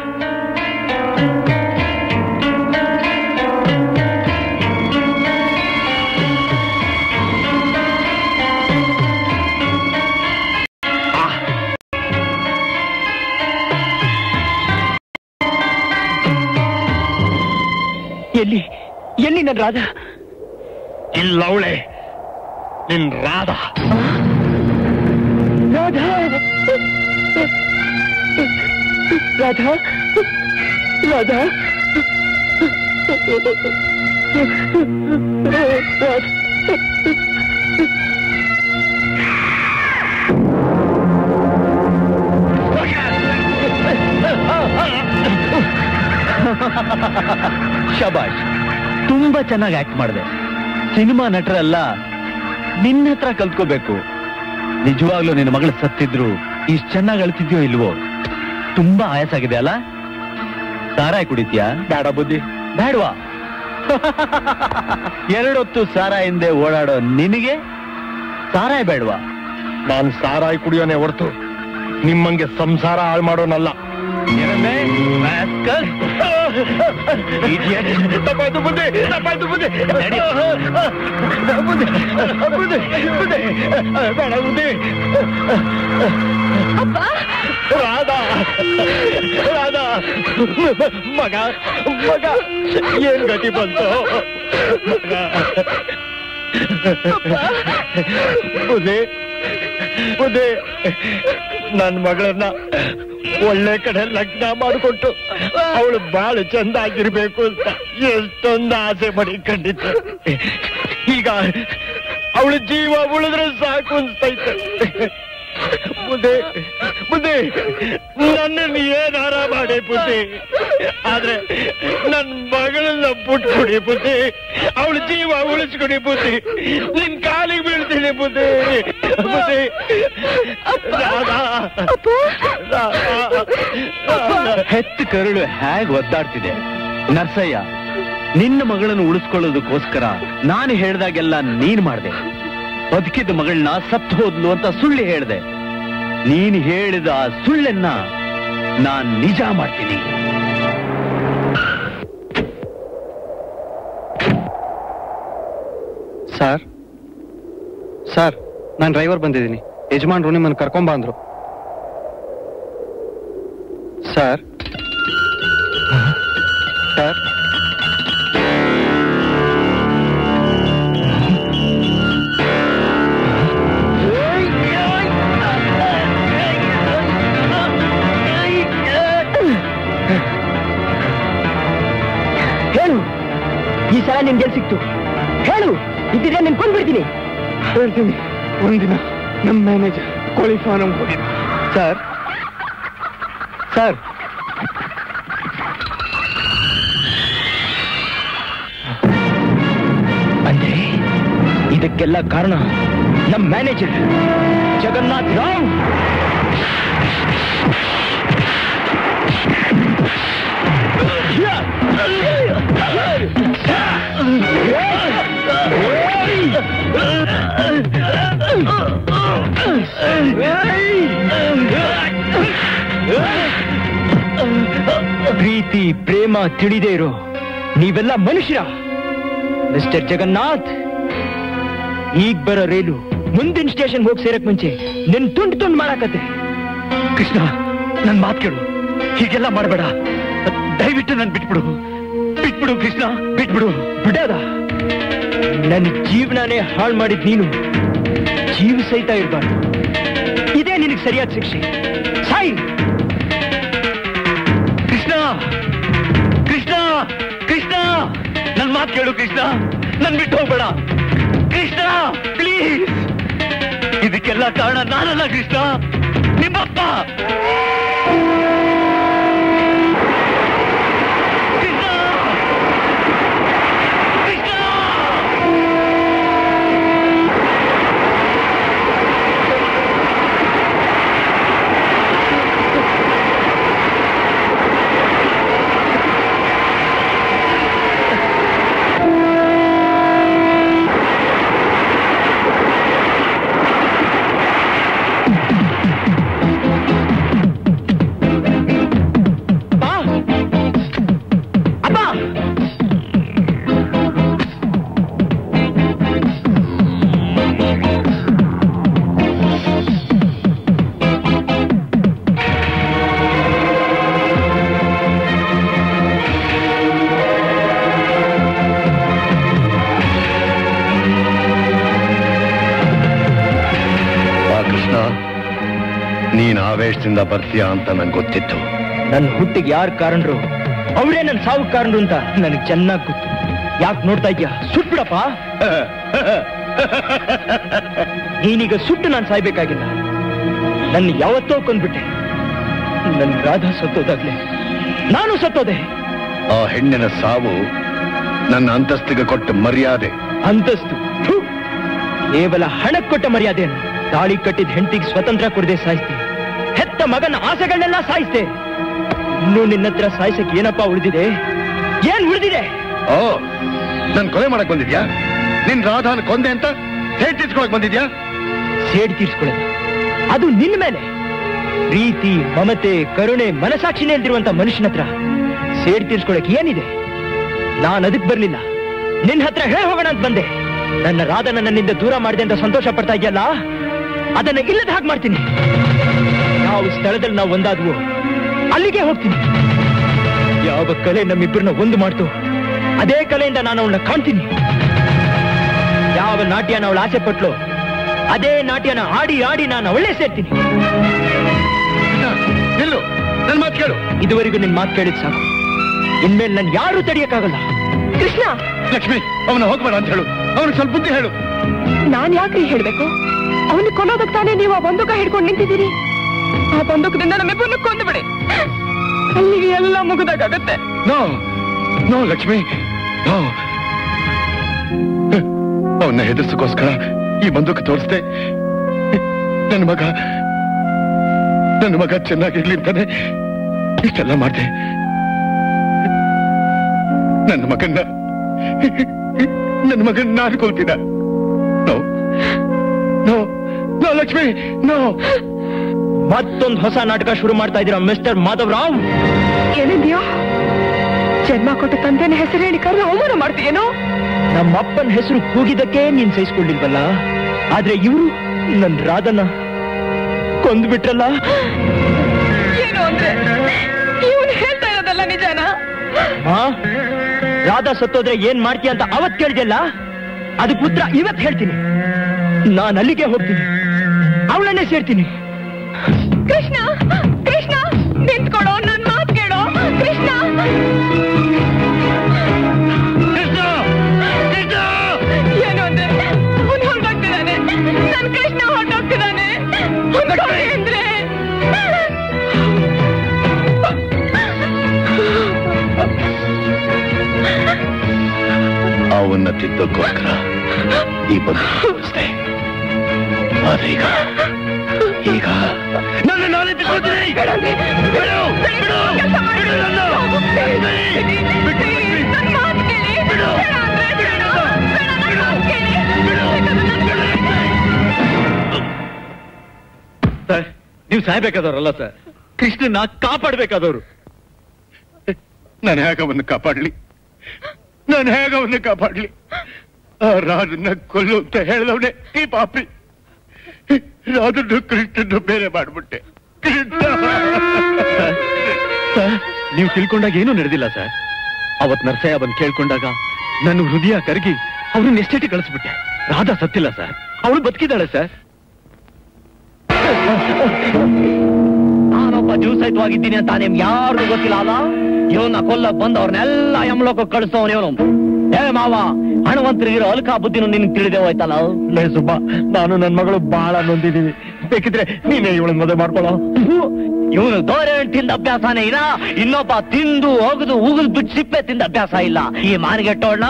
ಎಲ್ಲಿ ಎಲ್ಲಿ ನನ್ ರಾಧಾ ಇಲ್ಲ ಅವಳೆ ನಿನ್ ರಾಧಾ ರಾಧಾ ರಾಧಾ ರಾಧಾ ಶಬಾಷ್ ತುಂಬಾ ಚೆನ್ನಾಗಿ ಆಕ್ಟ್ ಮಾಡಿದೆ ಸಿನಿಮಾ ನಟರೆಲ್ಲ ನಿನ್ನ ಹತ್ರ ಕಲ್ತ್ಕೋಬೇಕು ನಿಜವಾಗ್ಲೂ ನಿನ್ನ ಮಗಳು ಸತ್ತಿದ್ರು ಇಷ್ಟು ಚೆನ್ನಾಗಿ ಅಳ್ತಿದ್ಯೋ ಇಲ್ವೋ ತುಂಬಾ ಆಯಾಸ ಆಗಿದೆ ಅಲ್ಲ ಸಾರಾಯಿ ಕುಡಿತೀಯಾ ಬೇಡ ಬುದ್ಧಿ ಬೇಡವಾ ಎರಡೊತ್ತು ಸಾರಾಯಿ ಹಿಂದೆ ಓಡಾಡೋ ನಿನಗೆ ಸಾರಾಯಿ ಬೇಡವಾ ನಾನ್ ಸಾರಾಯಿ ಕುಡಿಯೋನೆ ಹೊರ್ತು ನಿಮ್ಮಂಗೆ ಸಂಸಾರ ಹಾಳು ಮಾಡೋನಲ್ಲ ಏನಂದೆ? rascal? Idiot. ತಪ್ಪಾಯ್ತು ಬುದ್ಧಿ ತಪ್ಪಾಯ್ತು ಬುದ್ಧಿ ನಡಿ. ಬುದ್ಧಿ ಬುದ್ಧಿ ಬುದ್ಧಿ ಬೇಡ ಬುದ್ಧಿ ರಾಧಾ ರಾಧಾ ಮಗ ಮಗ ಏನ್ ಗತಿ ಬಂತು ಮಗ ಬುದ್ಧಿ ಬುದ್ಧಿ ನನ್ನ ಮಗಳನ್ನ ಒಳ್ಳೆ ಕಡೆ ಲಗ್ನ ಮಾಡಿಕೊಟ್ಟು ಅವಳು ಬಾಳ ಚಂದ ಆಗಿರ್ಬೇಕು ಅಂತ ಎಷ್ಟೊಂದು ಆಸೆ ಪಡಿಕೊಂಡಿದ್ದೆ ಈಗ ಅವಳ ಜೀವ ಉಳಿದ್ರೆ ಸಾಕು ಅನ್ಸ್ತೈತೆ ಬುದ್ಧಿ ಬುದ್ಧಿ ನನ್ನನ್ನು ಏನಾರ ಮಾಡಿ ಬುದ್ಧಿ ಆದ್ರೆ ನನ್ ಮಗಳನ್ನ ಬಿಟ್ಕೊಡಿ ಬುದ್ಧಿ ಅವಳ ಜೀವ ಉಳಿಸ್ಕೊಡಿ ಬುದ್ಧಿ ನಿನ್ ಕಾಲಿಗೆ ಬೀಳ್ತೀನಿ ಬುದ್ಧಿ ಬುದ್ಧಿ ರಾಧಾ. ರಾಧಾ. ಹೆತ್ತು ಕರುಳು ಹೇಗ್ ಒದ್ದಾಡ್ತಿದೆ ನರ್ಸಯ್ಯ ನಿನ್ನ ಮಗಳನ್ನು ಉಳಿಸ್ಕೊಳ್ಳೋದಕ್ಕೋಸ್ಕರ ನಾನು ಹೇಳ್ದಾಗೆಲ್ಲ ನೀನ್ ಮಾಡ್ದೆ ಬದುಕಿದ ಮಗಳನ್ನ ಸತ್ತು ಹೋದ್ಲು ಅಂತ ಸುಳ್ಳು ಹೇಳ್ದೆ ನೀನ್ ಹೇಳಿದ ಆ ಸುಳ್ಳನ್ನ ನಾನ್ ನಿಜ ಮಾಡ್ತೀನಿ ಸರ್ ಸರ್ ನಾನು ಡ್ರೈವರ್ ಬಂದಿದ್ದೀನಿ ಯಜಮಾನ್ರು ನಿಮ್ಮನ್ನು ಕರ್ಕೊಂಬ ಅಂದ್ರು ಸರ್ ಸರ್ ಹೇಳು ಈ ಸಲ ನಿನ್ ಗೆಲ್ ಸಿಕ್ತು ಹೇಳು ಇದ್ದಿದ್ರೆ ನಿನ್ ಕೊಂಡ್ಬಿಡ್ತೀನಿ ಹೇಳ್ತೀನಿ ಒಂದಿನ ನಮ್ಮ ಮ್ಯಾನೇಜರ್ ಕೋಳಿ ಫಾರಂ ಹೋಗಿದ್ದ ಸರ್ ಸರ್ ಅಂದ್ರೆ ಇದಕ್ಕೆಲ್ಲ ಕಾರಣ ನಮ್ ಮ್ಯಾನೇಜರ್ ಜಗನ್ನಾಥ್ ರಾವ್ ಪ್ರೀತಿ ಪ್ರೇಮ ತಿಳಿದೇ ಇರೋ ನೀವೆಲ್ಲ ಮನುಷ್ಯರ ಮಿಸ್ಟರ್ ಜಗನ್ನಾಥ್ ಈಗ ಬರೋ ರೈಲು ಮುಂದಿನ ಸ್ಟೇಷನ್ ಹೋಗಿ ಸೇರಕ್ ಮುಂಚೆ ನಿನ್ ತುಂಡು ತುಂಡು ಮಾಡಾಕತ್ತೆ ಕೃಷ್ಣ ನನ್ ಮಾತ್ ಕೇಳು ಹೀಗೆಲ್ಲ ಮಾಡಬೇಡ ದಯವಿಟ್ಟು ನನ್ ಬಿಟ್ಬಿಡು ಬಿಟ್ಬಿಡು ಕೃಷ್ಣ ಬಿಟ್ಬಿಡು ಬಿಡದ ನನ್ನ ಜೀವನನೇ ಹಾಳು ಮಾಡಿದ್ ನೀನು ಜೀವ ಸಹಿತ ಇರಬಾರ್ದು ಇದೇ ನಿನಗೆ ಸರಿಯಾದ ಶಿಕ್ಷೆ ಸಾಯಿ ಕೃಷ್ಣ ಕೃಷ್ಣ ಕೃಷ್ಣ ನನ್ ಮಾತ್ ಕೇಳು ಕೃಷ್ಣ ನನ್ ಬಿಟ್ಟು ಹೋಗ್ಬೇಡ ಕೃಷ್ಣ ಪ್ಲೀಸ್ ಇದಕ್ಕೆಲ್ಲ ಕಾರಣ ನಾನಲ್ಲ ಕೃಷ್ಣ ನಿಮ್ಮಪ್ಪ ಆ ಕೃಷ್ಣ ನೀನ್ ಆವೇಶದಿಂದ ಬರ್ತೀಯ ಅಂತ ನಂಗೆ ಗೊತ್ತಿತ್ತು ನನ್ನ ಹುಟ್ಟಿಗೆ ಯಾರು ಕಾರಣರು ಅವರೇ ನನ್ನ ಸಾವು ಕಾರಣರು ಅಂತ ನನಗೆ ಚೆನ್ನಾಗಿ ಗೊತ್ತು ಯಾಕೆ ನೋಡ್ತಾ ಇದ್ಯಾ ಸುಟ್ಬಿಡಪ್ಪ ನೀನೀಗ ಸುಟ್ಟು ನಾನು ಸಾಯ್ಬೇಕಾಗಿಲ್ಲ ನನ್ನ ಯಾವತ್ತೋ ಕೊಂದ್ಬಿಟ್ಟೆ ನನ್ನ ರಾಧಾ ಸತ್ತೋದಾಗ್ಲೆ ನಾನು ಸತ್ತೋದೆ ಆ ಹೆಣ್ಣಿನ ಸಾವು ನನ್ನ ಅಂತಸ್ತಿಗೆ ಕೊಟ್ಟ ಮರ್ಯಾದೆ ಅಂತಸ್ತು ಥು. ಕೇವಲ ಹಣಕ್ಕೆ ಕೊಟ್ಟ ಮರ್ಯಾದೆಯನ್ನು ತಾಳಿ ಕಟ್ಟಿದ ಹೆಂಡತಿಗೆ ಸ್ವತಂತ್ರ ಕೊಡದೆ ಸಾಯಿಸ್ತೆ ಹೆತ್ತ ಮಗನ ಆಸೆಗಳನ್ನೆಲ್ಲ ಸಾಯಿಸ್ತೆ ಇನ್ನು ನಿನ್ನ ಹತ್ರ ಸಾಯಿಸಕ್ಕೆ ಏನಪ್ಪಾ ಉಳಿದಿದೆ ಏನ್ ಉಳಿದಿದೆ ಓ ನನ್ ಕೊಲೆ ಮಾಡಕ್ ಬಂದಿದ್ಯಾ ನಿನ್ ರಾಧಾನ ಕೊಂದೆ ಅಂತ ಹೇಟ್ ತಿರ್ಸ್ಕೊಳಕ್ ಬಂದಿದ್ಯಾ ಸೇಡ್ ತೀರ್ಸ್ಕೊಳ್ಳೋದು ಅದು ನಿನ್ನ ಮೇಲೆ ಪ್ರೀತಿ ಮಮತೆ ಕರುಣೆ ಮನಸಾಕ್ಷಿನೇ ಇಲ್ದಿರುವಂತ ಮನುಷ್ಯನ ಹತ್ರ ಸೇಡ್ ತೀರ್ಸ್ಕೊಳಕ್ ಏನಿದೆ ನಾನು ಅದಕ್ ಬರ್ಲಿಲ್ಲ ನಿನ್ನ ಹತ್ರ ಹೇಳಿ ಹೋಗೋಣ ಅಂತ ಬಂದೆ ನನ್ನ ರಾಧನ ನನ್ನಿಂದ ದೂರ ಮಾಡಿದೆ ಅಂತ ಸಂತೋಷ ಪಡ್ತಾ ಇದೆಯಲ್ಲ ಅದನ್ನ ಇಲ್ಲದ ಹಾಗೆ ಮಾಡ್ತೀನಿ ಯಾವ ಸ್ಥಳದಲ್ಲಿ ನಾವು ಒಂದಾದ್ವು ಅಲ್ಲಿಗೆ ಹೋಗ್ತೀನಿ ಯಾವ ಕಲೆ ನಮ್ಮಿಬ್ಬರನ್ನ ಒಂದು ಮಾಡ್ತು ಅದೇ ಕಲೆಯಿಂದ ನಾನು ಅವಳನ್ನ ಕಾಣ್ತೀನಿ ಯಾವ ನಾಟ್ಯನ ಅವಳು ಆಸೆ ಪಟ್ಲು ಅದೇ ನಾಟ್ಯನ ಆಡಿ ಆಡಿ ನಾನು ಅವಳೇ ಸೇರ್ತೀನಿ ನಿಲ್ಲು ನನ್ ಮಾತು ಕೇಳು ಇದುವರೆಗೂ ನಿನ್ ಮಾತು ಕೇಳಿದ್ ಸಾಕು ಇನ್ಮೇಲೆ ನನ್ ಯಾರು ತಡಿಯಕ್ಕಾಗಲ್ಲ ಕೃಷ್ಣ ಲಕ್ಷ್ಮಿ ಅವನ ಹೋಗ್ಬೇಡ ಅಂತ ಹೇಳು ಅವನಿಗೆ ಸ್ವಲ್ಪ ಬುದ್ಧಿ ಹೇಳು ನಾನ್ ಯಾಕ್ರಿ ಹೇಳ್ಬೇಕು ಅವನು ಕೊಲ್ಲೋದಕ್ ತಾನೇ ನೀವು ಆ ಬಂದೂಕ ಹಿಡ್ಕೊಂಡು ನಿಂತಿದ್ದೀರಿ ಆ ಬಂದೂಕದಿಂದ ನಮ್ಮಿಬ್ಬರನ್ನು ಕೊಂದು ಬಿಡಿ ಅಲ್ಲಿಗೆ ಎಲ್ಲ ಮುಗಿದಾಗತ್ತೆ ನೋ ನೋ ಲಕ್ಷ್ಮಿ ನೋ ಅವನ್ನ ಹೆದರ್ಸಕ್ಕೋಸ್ಕರ ಈ ಬಂದೂಕು ತೋರಿಸ್ದೆ ನನ್ನ ಮಗ ನನ್ನ ಮಗ ಚೆನ್ನಾಗಿರ್ಲಿ ಅಂತಾನೆ ಇಷ್ಟೆಲ್ಲ ಮಾಡ್ದೆ ನನ್ನ ಮಗನ್ನ ನನ್ನ ಮಗನ್ನ ನಾನು ಕೊಲ್ತೀನ no no no Lakshmi no ಮತ್ತೊಂದು ಹೊಸ ನಾಟಕ ಶುರು ಮಾಡ್ತಾ ಇದ್ದೀರಾ ಮಿಸ್ಟರ್ ಮಾಧವ್ ರಾವ್ ಏನಿದ್ಯೋ ಜನ್ಮ ಕೊಟ್ಟ ತಂದೆನ ಹೆಸರು ಹೇಳಿ ಕರೆದು ಅವಮಾನ ಮಾಡ್ತೀಯೇನೋ ನಮ್ಮಪ್ಪನ ಹೆಸರು ಕೂಗಿದಕ್ಕೆ ನೀನ್ ಸಹಿಸ್ಕೊಂಡಿಲ್ವಲ್ಲ ಆದ್ರೆ ಇವರು ನನ್ ರಾಧನ ಕೊಂದ್ಬಿಟ್ರಲ್ಲ ಏನು ಅಂದ್ರೆ ಇವನು ಹೇಳ್ತಾ ಇರೋದಲ್ಲ ನಿಜಾನ ಹಾ ರಾಧಾ ಸತ್ತೋದ್ರೆ ಏನ್ ಮಾಡ್ತೀಯ ಅಂತ ಅವತ್ ಕೇಳಿದೆಲ್ಲ ಅದಕ್ಕೆ ಉತ್ತರ ಇವತ್ ಹೇಳ್ತೀನಿ ನಾನ್ ಅಲ್ಲಿಗೆ ಹೋಗ್ತೀನಿ ಅವಳನ್ನೇ ಸೇರ್ತೀನಿ ಕೃಷ್ಣ ಕೃಷ್ಣ ನಿಂತ್ಕೊಡೋ ನನ್ ಮಾತು ಕೇಳೋ ಕೃಷ್ಣ ಏನು ಅಂದ್ರೆ ಅವನು ಹೊರಟೋಗ್ತಿದ್ದಾನೆ ನನ್ ಕೃಷ್ಣ ಹೊರಟೋಗ್ತಿದ್ದಾನೆ ಅಂದ್ರೆ ಅವನ್ನ ತಿದ್ದಕ್ಕೋಸ್ಕರ ಈ ಬಂದು ತೋರಿಸ್ದೆ ಆದ್ರೆ ಈಗ ಈಗ ನನ್ನ ನಾನೇ ತಿಳ್ಕೊತೀನಿ ಬಿಡು ಬಿಡು ಬಿಡು ನನ್ನ ಸರ್ ನೀವು ಸಾಯ್ಬೇಕಾದವ್ರಲ್ಲ ಸರ್ ಕೃಷ್ಣನ ಕಾಪಾಡ್ಬೇಕಾದವ್ರು ನಾನು ಹೇಗೆ ಅವನ್ನ ಕಾಪಾಡ್ಲಿ ನಾನು ಹೇಗೆ ಅವನ್ನ ಕಾಪಾಡ್ಲಿ ಆ ರಾಜನ್ನ ಕೊಲ್ಲು ಅಂತ ಹೇಳಿದವನೇ ಈ ಪಾಪಿ ರಾಜನ್ನು ಕೃಷ್ಣನ್ನು ಬೇರೆ ಮಾಡ್ಬಿಟ್ಟೆ ಕೃಷ್ಣ ಸರ್ ನೀವು ತಿಳ್ಕೊಂಡಾಗ ಏನೂ ನಡೆದಿಲ್ಲ ಸರ್ ಅವತ್ ನರಸಯ್ಯ ಬಂದು ಕೇಳ್ಕೊಂಡಾಗ ನನ್ನ ಹೃದಯ ಕರಗಿ ಅವ್ರನ್ನ ಎಸ್ಟೇಟ್ ಕಳಿಸ್ಬಿಟ್ಟೆ ರಾಧಾ ಸತ್ತಿಲ್ಲ ಸರ್ ಅವಳು ಬದುಕಿದ್ದಾಳೆ ಸರ್ ನಾನೊಬ್ಬ ಜೂಸೈತವಾಗಿದ್ದೀನಿ ಅಂತ ನಿಮ್ಗೆ ಯಾರಿಗೂ ಗೊತ್ತಿಲ್ಲ ಅಲ್ಲ ಇವನ್ನ ಕೊಲ್ಲಕ್ ಬಂದವ್ರನ್ನೆಲ್ಲ ಯಮಲೋಕ ಕಳಿಸ್ತವನ್ ಇವನು ಏ ಮಾವ ಹಣವಂತರಿಗಿರೋ ಅಲ್ಕಾ ಬುದ್ಧಿನೂ ನಿನ್ಗೆ ತಿಳಿದೇ ಹೋಯ್ತಲ್ಲ ಲೇ ಸುಬ್ಬ ನಾನು ನನ್ನ ಮಗಳು ಬಹಳ ನೊಂದಿದ್ದೀನಿ ಬೇಕಿದ್ರೆ ನೀನೇ ಇವಳನ್ನ ಮದುವೆ ಮಾಡ್ಕೊಳ್ಳೋ ಇವನು ದೋರೆ ಹಣ್ಣ್ ತಿಂದ ಅಭ್ಯಾಸನೇ ಇಲ್ಲ ಇನ್ನೊಬ್ಬ ತಿಂದು ಹೋಗುದು ಉಗುದು ಬಿಟ್ಟು ಸಿಪ್ಪೆ ತಿಂದ ಅಭ್ಯಾಸ ಇಲ್ಲ ಈ ಮಾನಿಗೆಟ್ಟೋಳ್ನ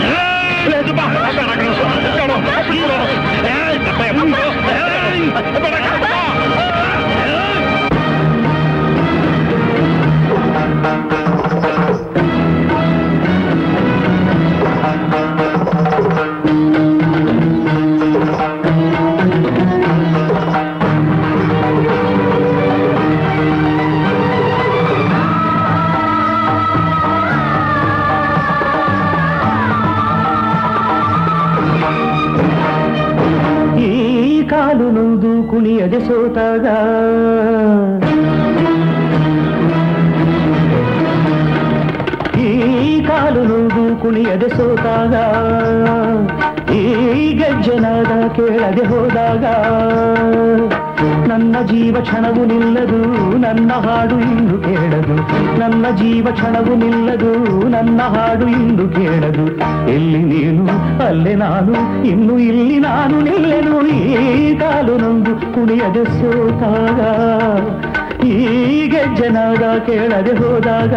ಈ ಕಾಲು ನೊಂದು ಕುಣಿಯದೆ ಸೋತಾಗ ಈ ಕಾಲು ನೊಂದು ಕುಣಿಯದೆ ಸೋತಾಗ ಈ ಗಜ್ಜನಾದ ಕೇಳದೆ ಹೋದಾಗ ನನ್ನ ಜೀವ ಕ್ಷಣವು ನಿಲ್ಲದು ನನ್ನ ಹಾಡು ಇಂದು ಕೇಳದು ನನ್ನ ಜೀವ ಕ್ಷಣವು ನಿಲ್ಲದು ನನ್ನ ಹಾಡು ಇಂದು ಕೇಳದು ಎಲ್ಲಿ ನೀನು ಅಲ್ಲೇ ನಾನು ಇನ್ನು ಇಲ್ಲಿ ನಾನು ನಿಲ್ಲೆನು ಈ ಕಾಲು ನೊಂದು ಕುಣಿಯದೆ ಸೋತಾಗ ಈ ಗೆಜ್ಜನಾದ ಕೇಳದೆ ಹೋದಾಗ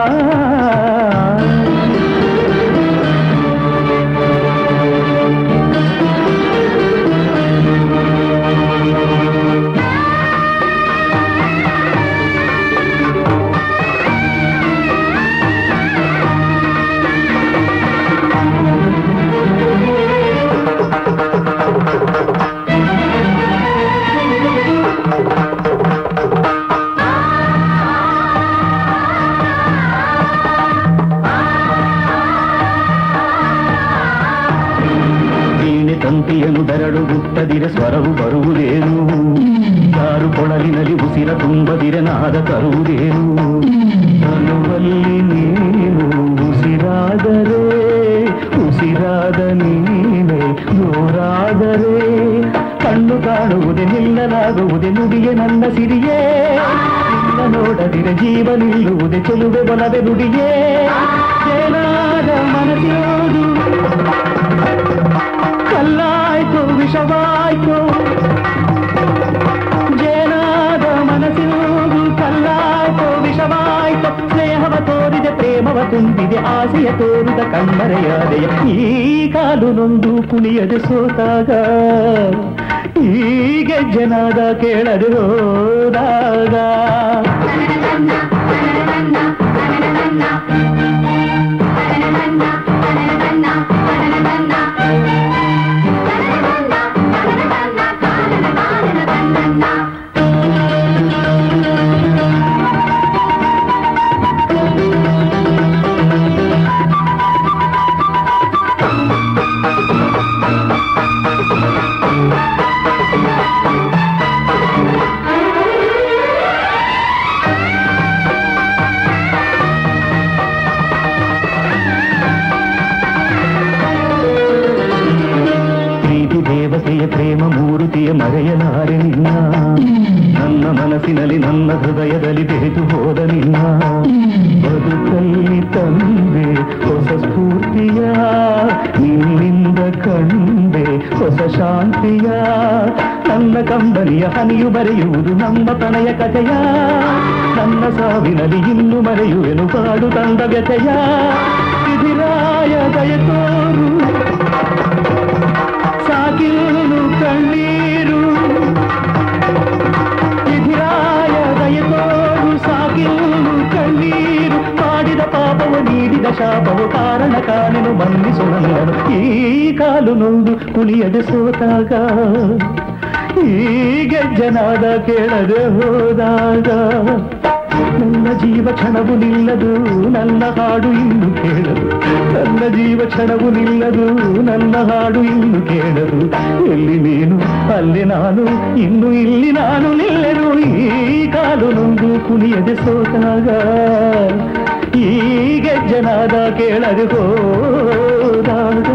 ವೀಣೆ ತಂತಿಯನ್ನು ಬೆರಳು ಗುತ್ತದಿರೆ ಸ್ವರವು ಬರುವುದೇನು ಯಾರು ಕೊಳಲಿನಲ್ಲಿ ಉಸಿರ ತುಂಬದಿರೆ ನಾದ ತರುವುದೇನು ತನುವಲ್ಲಿ ನೀನು ಉಸಿರಾದರೆ ಉಸಿರಾದ ನೀನೆ ದೂರಾದರೆ ಕಣ್ಣು ಕಾಣುವುದೇ ನಿಲ್ಲಲಾಗುವುದೇ ನುಡಿಯೇ ನನ್ನ ಸಿರಿಯೇ ನಿನ್ನ ನೋಡದಿರ ಜೀವ ನಿಲ್ಲುವುದೇ ಚೆಲುವೆ ಬಲವೆ ನುಡಿಯೇ ಏನಾದ ಮನಸ್ಸಿರೋದು ಕಲ್ಲಾಯ್ತು ವಿಷವಾಯ್ತು ಜೇನಾದ ಮನಸ್ಸಿನೋದು ಕಲ್ಲಾಯ್ತು ವಿಷವಾಯ್ತು ಸ್ನೇಹವ ತೋರಿದೆ ಪ್ರೇಮವ ತುಂಬಿದೆ ಆಸೆಯ ತೋರಿದ ಕಣ್ಮರೆಯಾದೆಯ ಈ ಕಾಲು ನೊಂದು ಕುಣಿಯದೆ ಸೋತಾಗ ಹೀಗೆ ಜನದ ಕೇಳದೆ ಹೋದಾಗ ಪ್ರೀತಿ ದೇವತೆಯ ಪ್ರೇಮ ಮೂರುತಿಯ ಮರೆಯಲಾರೆ ನಿನ್ನ ನನ್ನ ಮನಸ್ಸಿನಲ್ಲಿ ನನ್ನ ಹೃದಯದಲ್ಲಿ ಬೆರೆತು ಹೋದ ನಿನ್ನ ಬದುಕಲ್ಲಿ ತಂದೆ ಹೊಸ ಸ್ಫೂರ್ತಿಯ ನಿನ್ನಿಂದ ಕಂಡೆ ಹೊಸ ಶಾಂತಿಯ ನನ್ನ ಕಂಬನಿಯ ಹನಿಯು ಬರೆಯುವುದು ನಮ್ಮ ಪ್ರಣಯ ಕಥೆಯ ನನ್ನ ಸಾವಿನಲ್ಲಿ ಇನ್ನು ಮರೆಯುವೆನು ಪಾಡು ತಂದ ವ್ಯಥೆಯ ವಿಧಿರಾಯ ದಯತೋರು ಸಾಕಿರುಳು ಕಣ್ಣೀರು ವಿಧಿರಾಯ ದಯತೋರು ಸಾಕಿರುಳು ಕಣ್ಣೀರು ಮಾಡಿದ ಪಾಪವು ನೀಡಿದ ಶಾಪವು ಕಾರಣ ಕಾಣೆನು ಮನ್ನಿಸು ನನ್ನನು ಈ ಕಾಲು ನೊಂದು ಕುಣಿಯದೆ ಸೋತಾಗ ಹೀಗೆ ಜನಾದ ಕೇಳದೆ ಹೋದಾಗ ನನ್ನ ಜೀವ ಕ್ಷಣವು ನಿಲ್ಲದು ನನ್ನ ಹಾಡು ಇನ್ನು ಕೇಳದು ನನ್ನ ಜೀವ ಕ್ಷಣವು ನಿಲ್ಲದು ನನ್ನ ಹಾಡು ಇನ್ನು ಕೇಳದು ಎಲ್ಲಿ ನೀನು ಅಲ್ಲಿ ನಾನು ಇನ್ನು ಇಲ್ಲಿ ನಾನು ನಿಲ್ಲೆನು ಈ ಕಾಲು ನೊಂದು ಕುಣಿಯದೆ ಸೋತಾಗ ಹೀಗೆ ಜನಾದ ಕೇಳದೆ ಹೋದಾಗ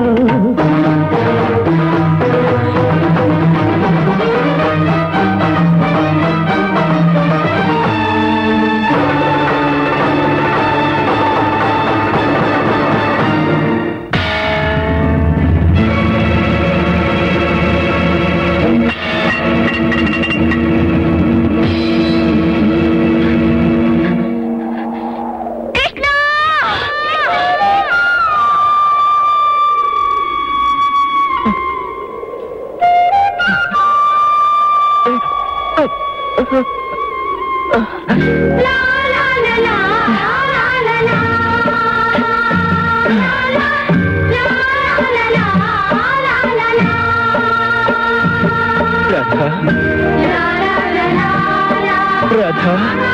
ರಾಧಾ ರಾಧಾ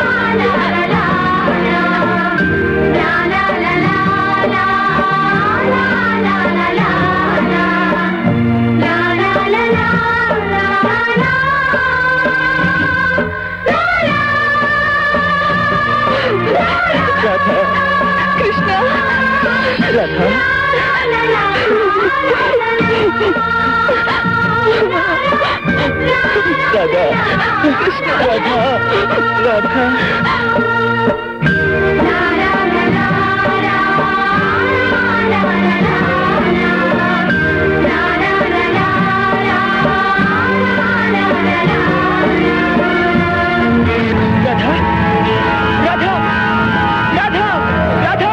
ರಾಧಾ ಕೃಷ್ಣ ರಾಧಾ ರಾಧಾ ರಾಧಾ ರಾಧಾ ರಾಧಾ ರಾಧಾ ರಾಧಾ ರಾಧಾ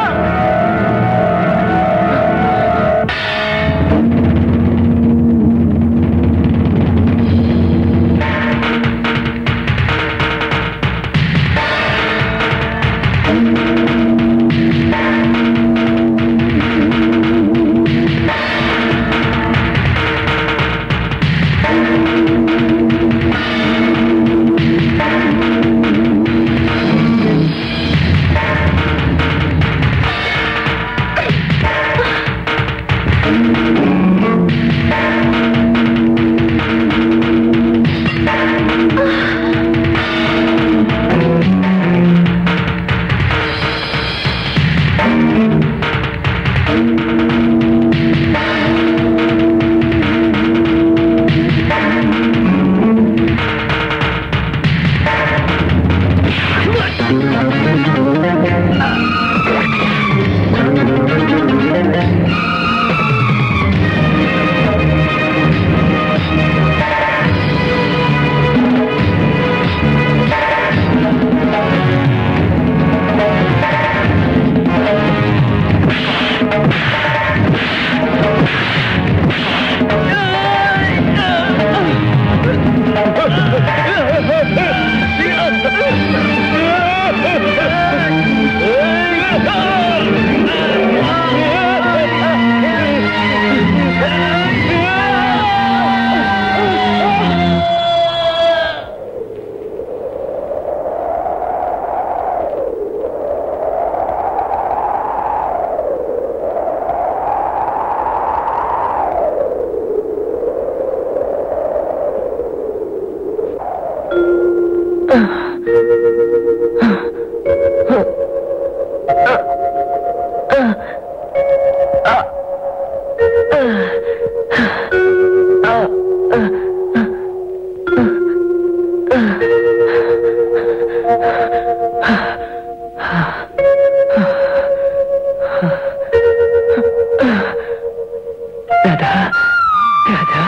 ರಾಧಾ ರಾಧಾ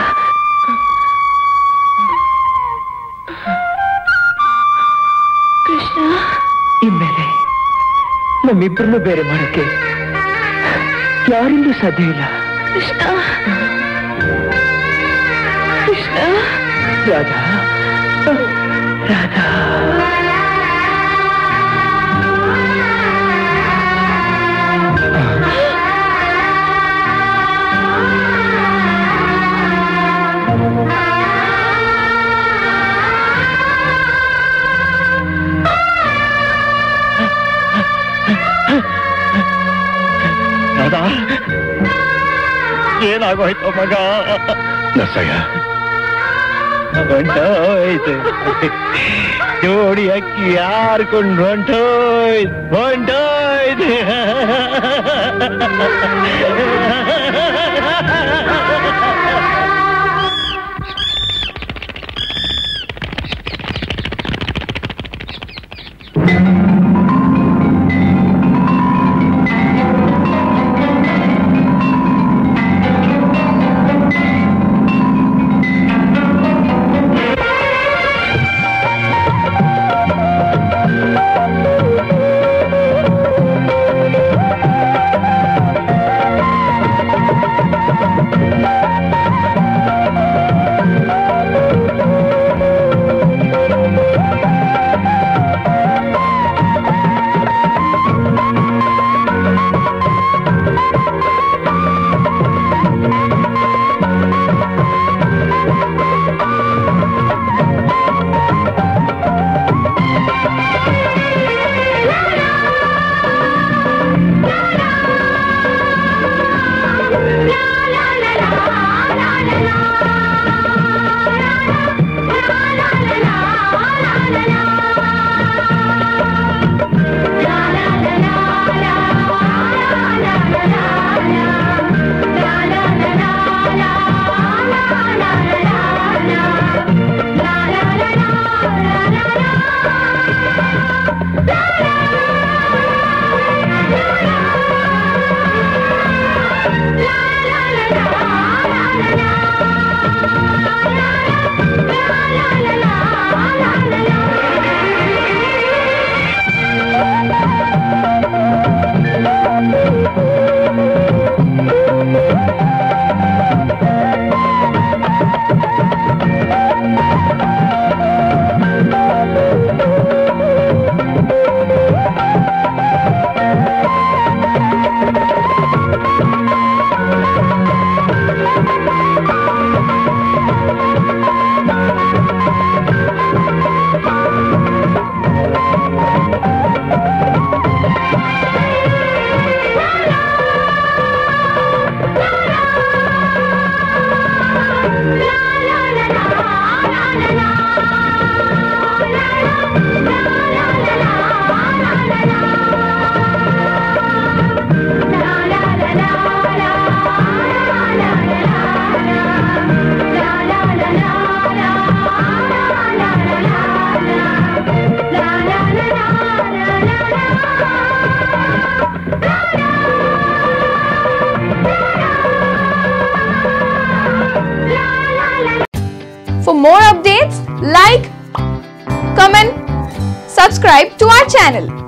ಕೃಷ್ಣ ಇನ್ಮೇಲೆ ನಮ್ಮಿಬ್ಬರನ್ನು ಬೇರೆ ಮಾಡೋಕೆ ಯಾರಿಂದೂ ಸಾಧ್ಯ ಇಲ್ಲ ಕೃಷ್ಣ ಕೃಷ್ಣ ರಾಧಾ ರಾಧಾ ರಾಧಾ ಏನಾಗೋಯ್ತು ಮಗ ನಸಯ್ಯ ಹೊಂಟೋಯ್ತು ಜೋಡಿ ಅಕ್ಕಿ ಯಾರ್ಕೊಂಡು ಹೊಂಟೋಯ್ತು ಹೊಂಟೋಯ್ತು For more updates, like, comment, subscribe to our channel.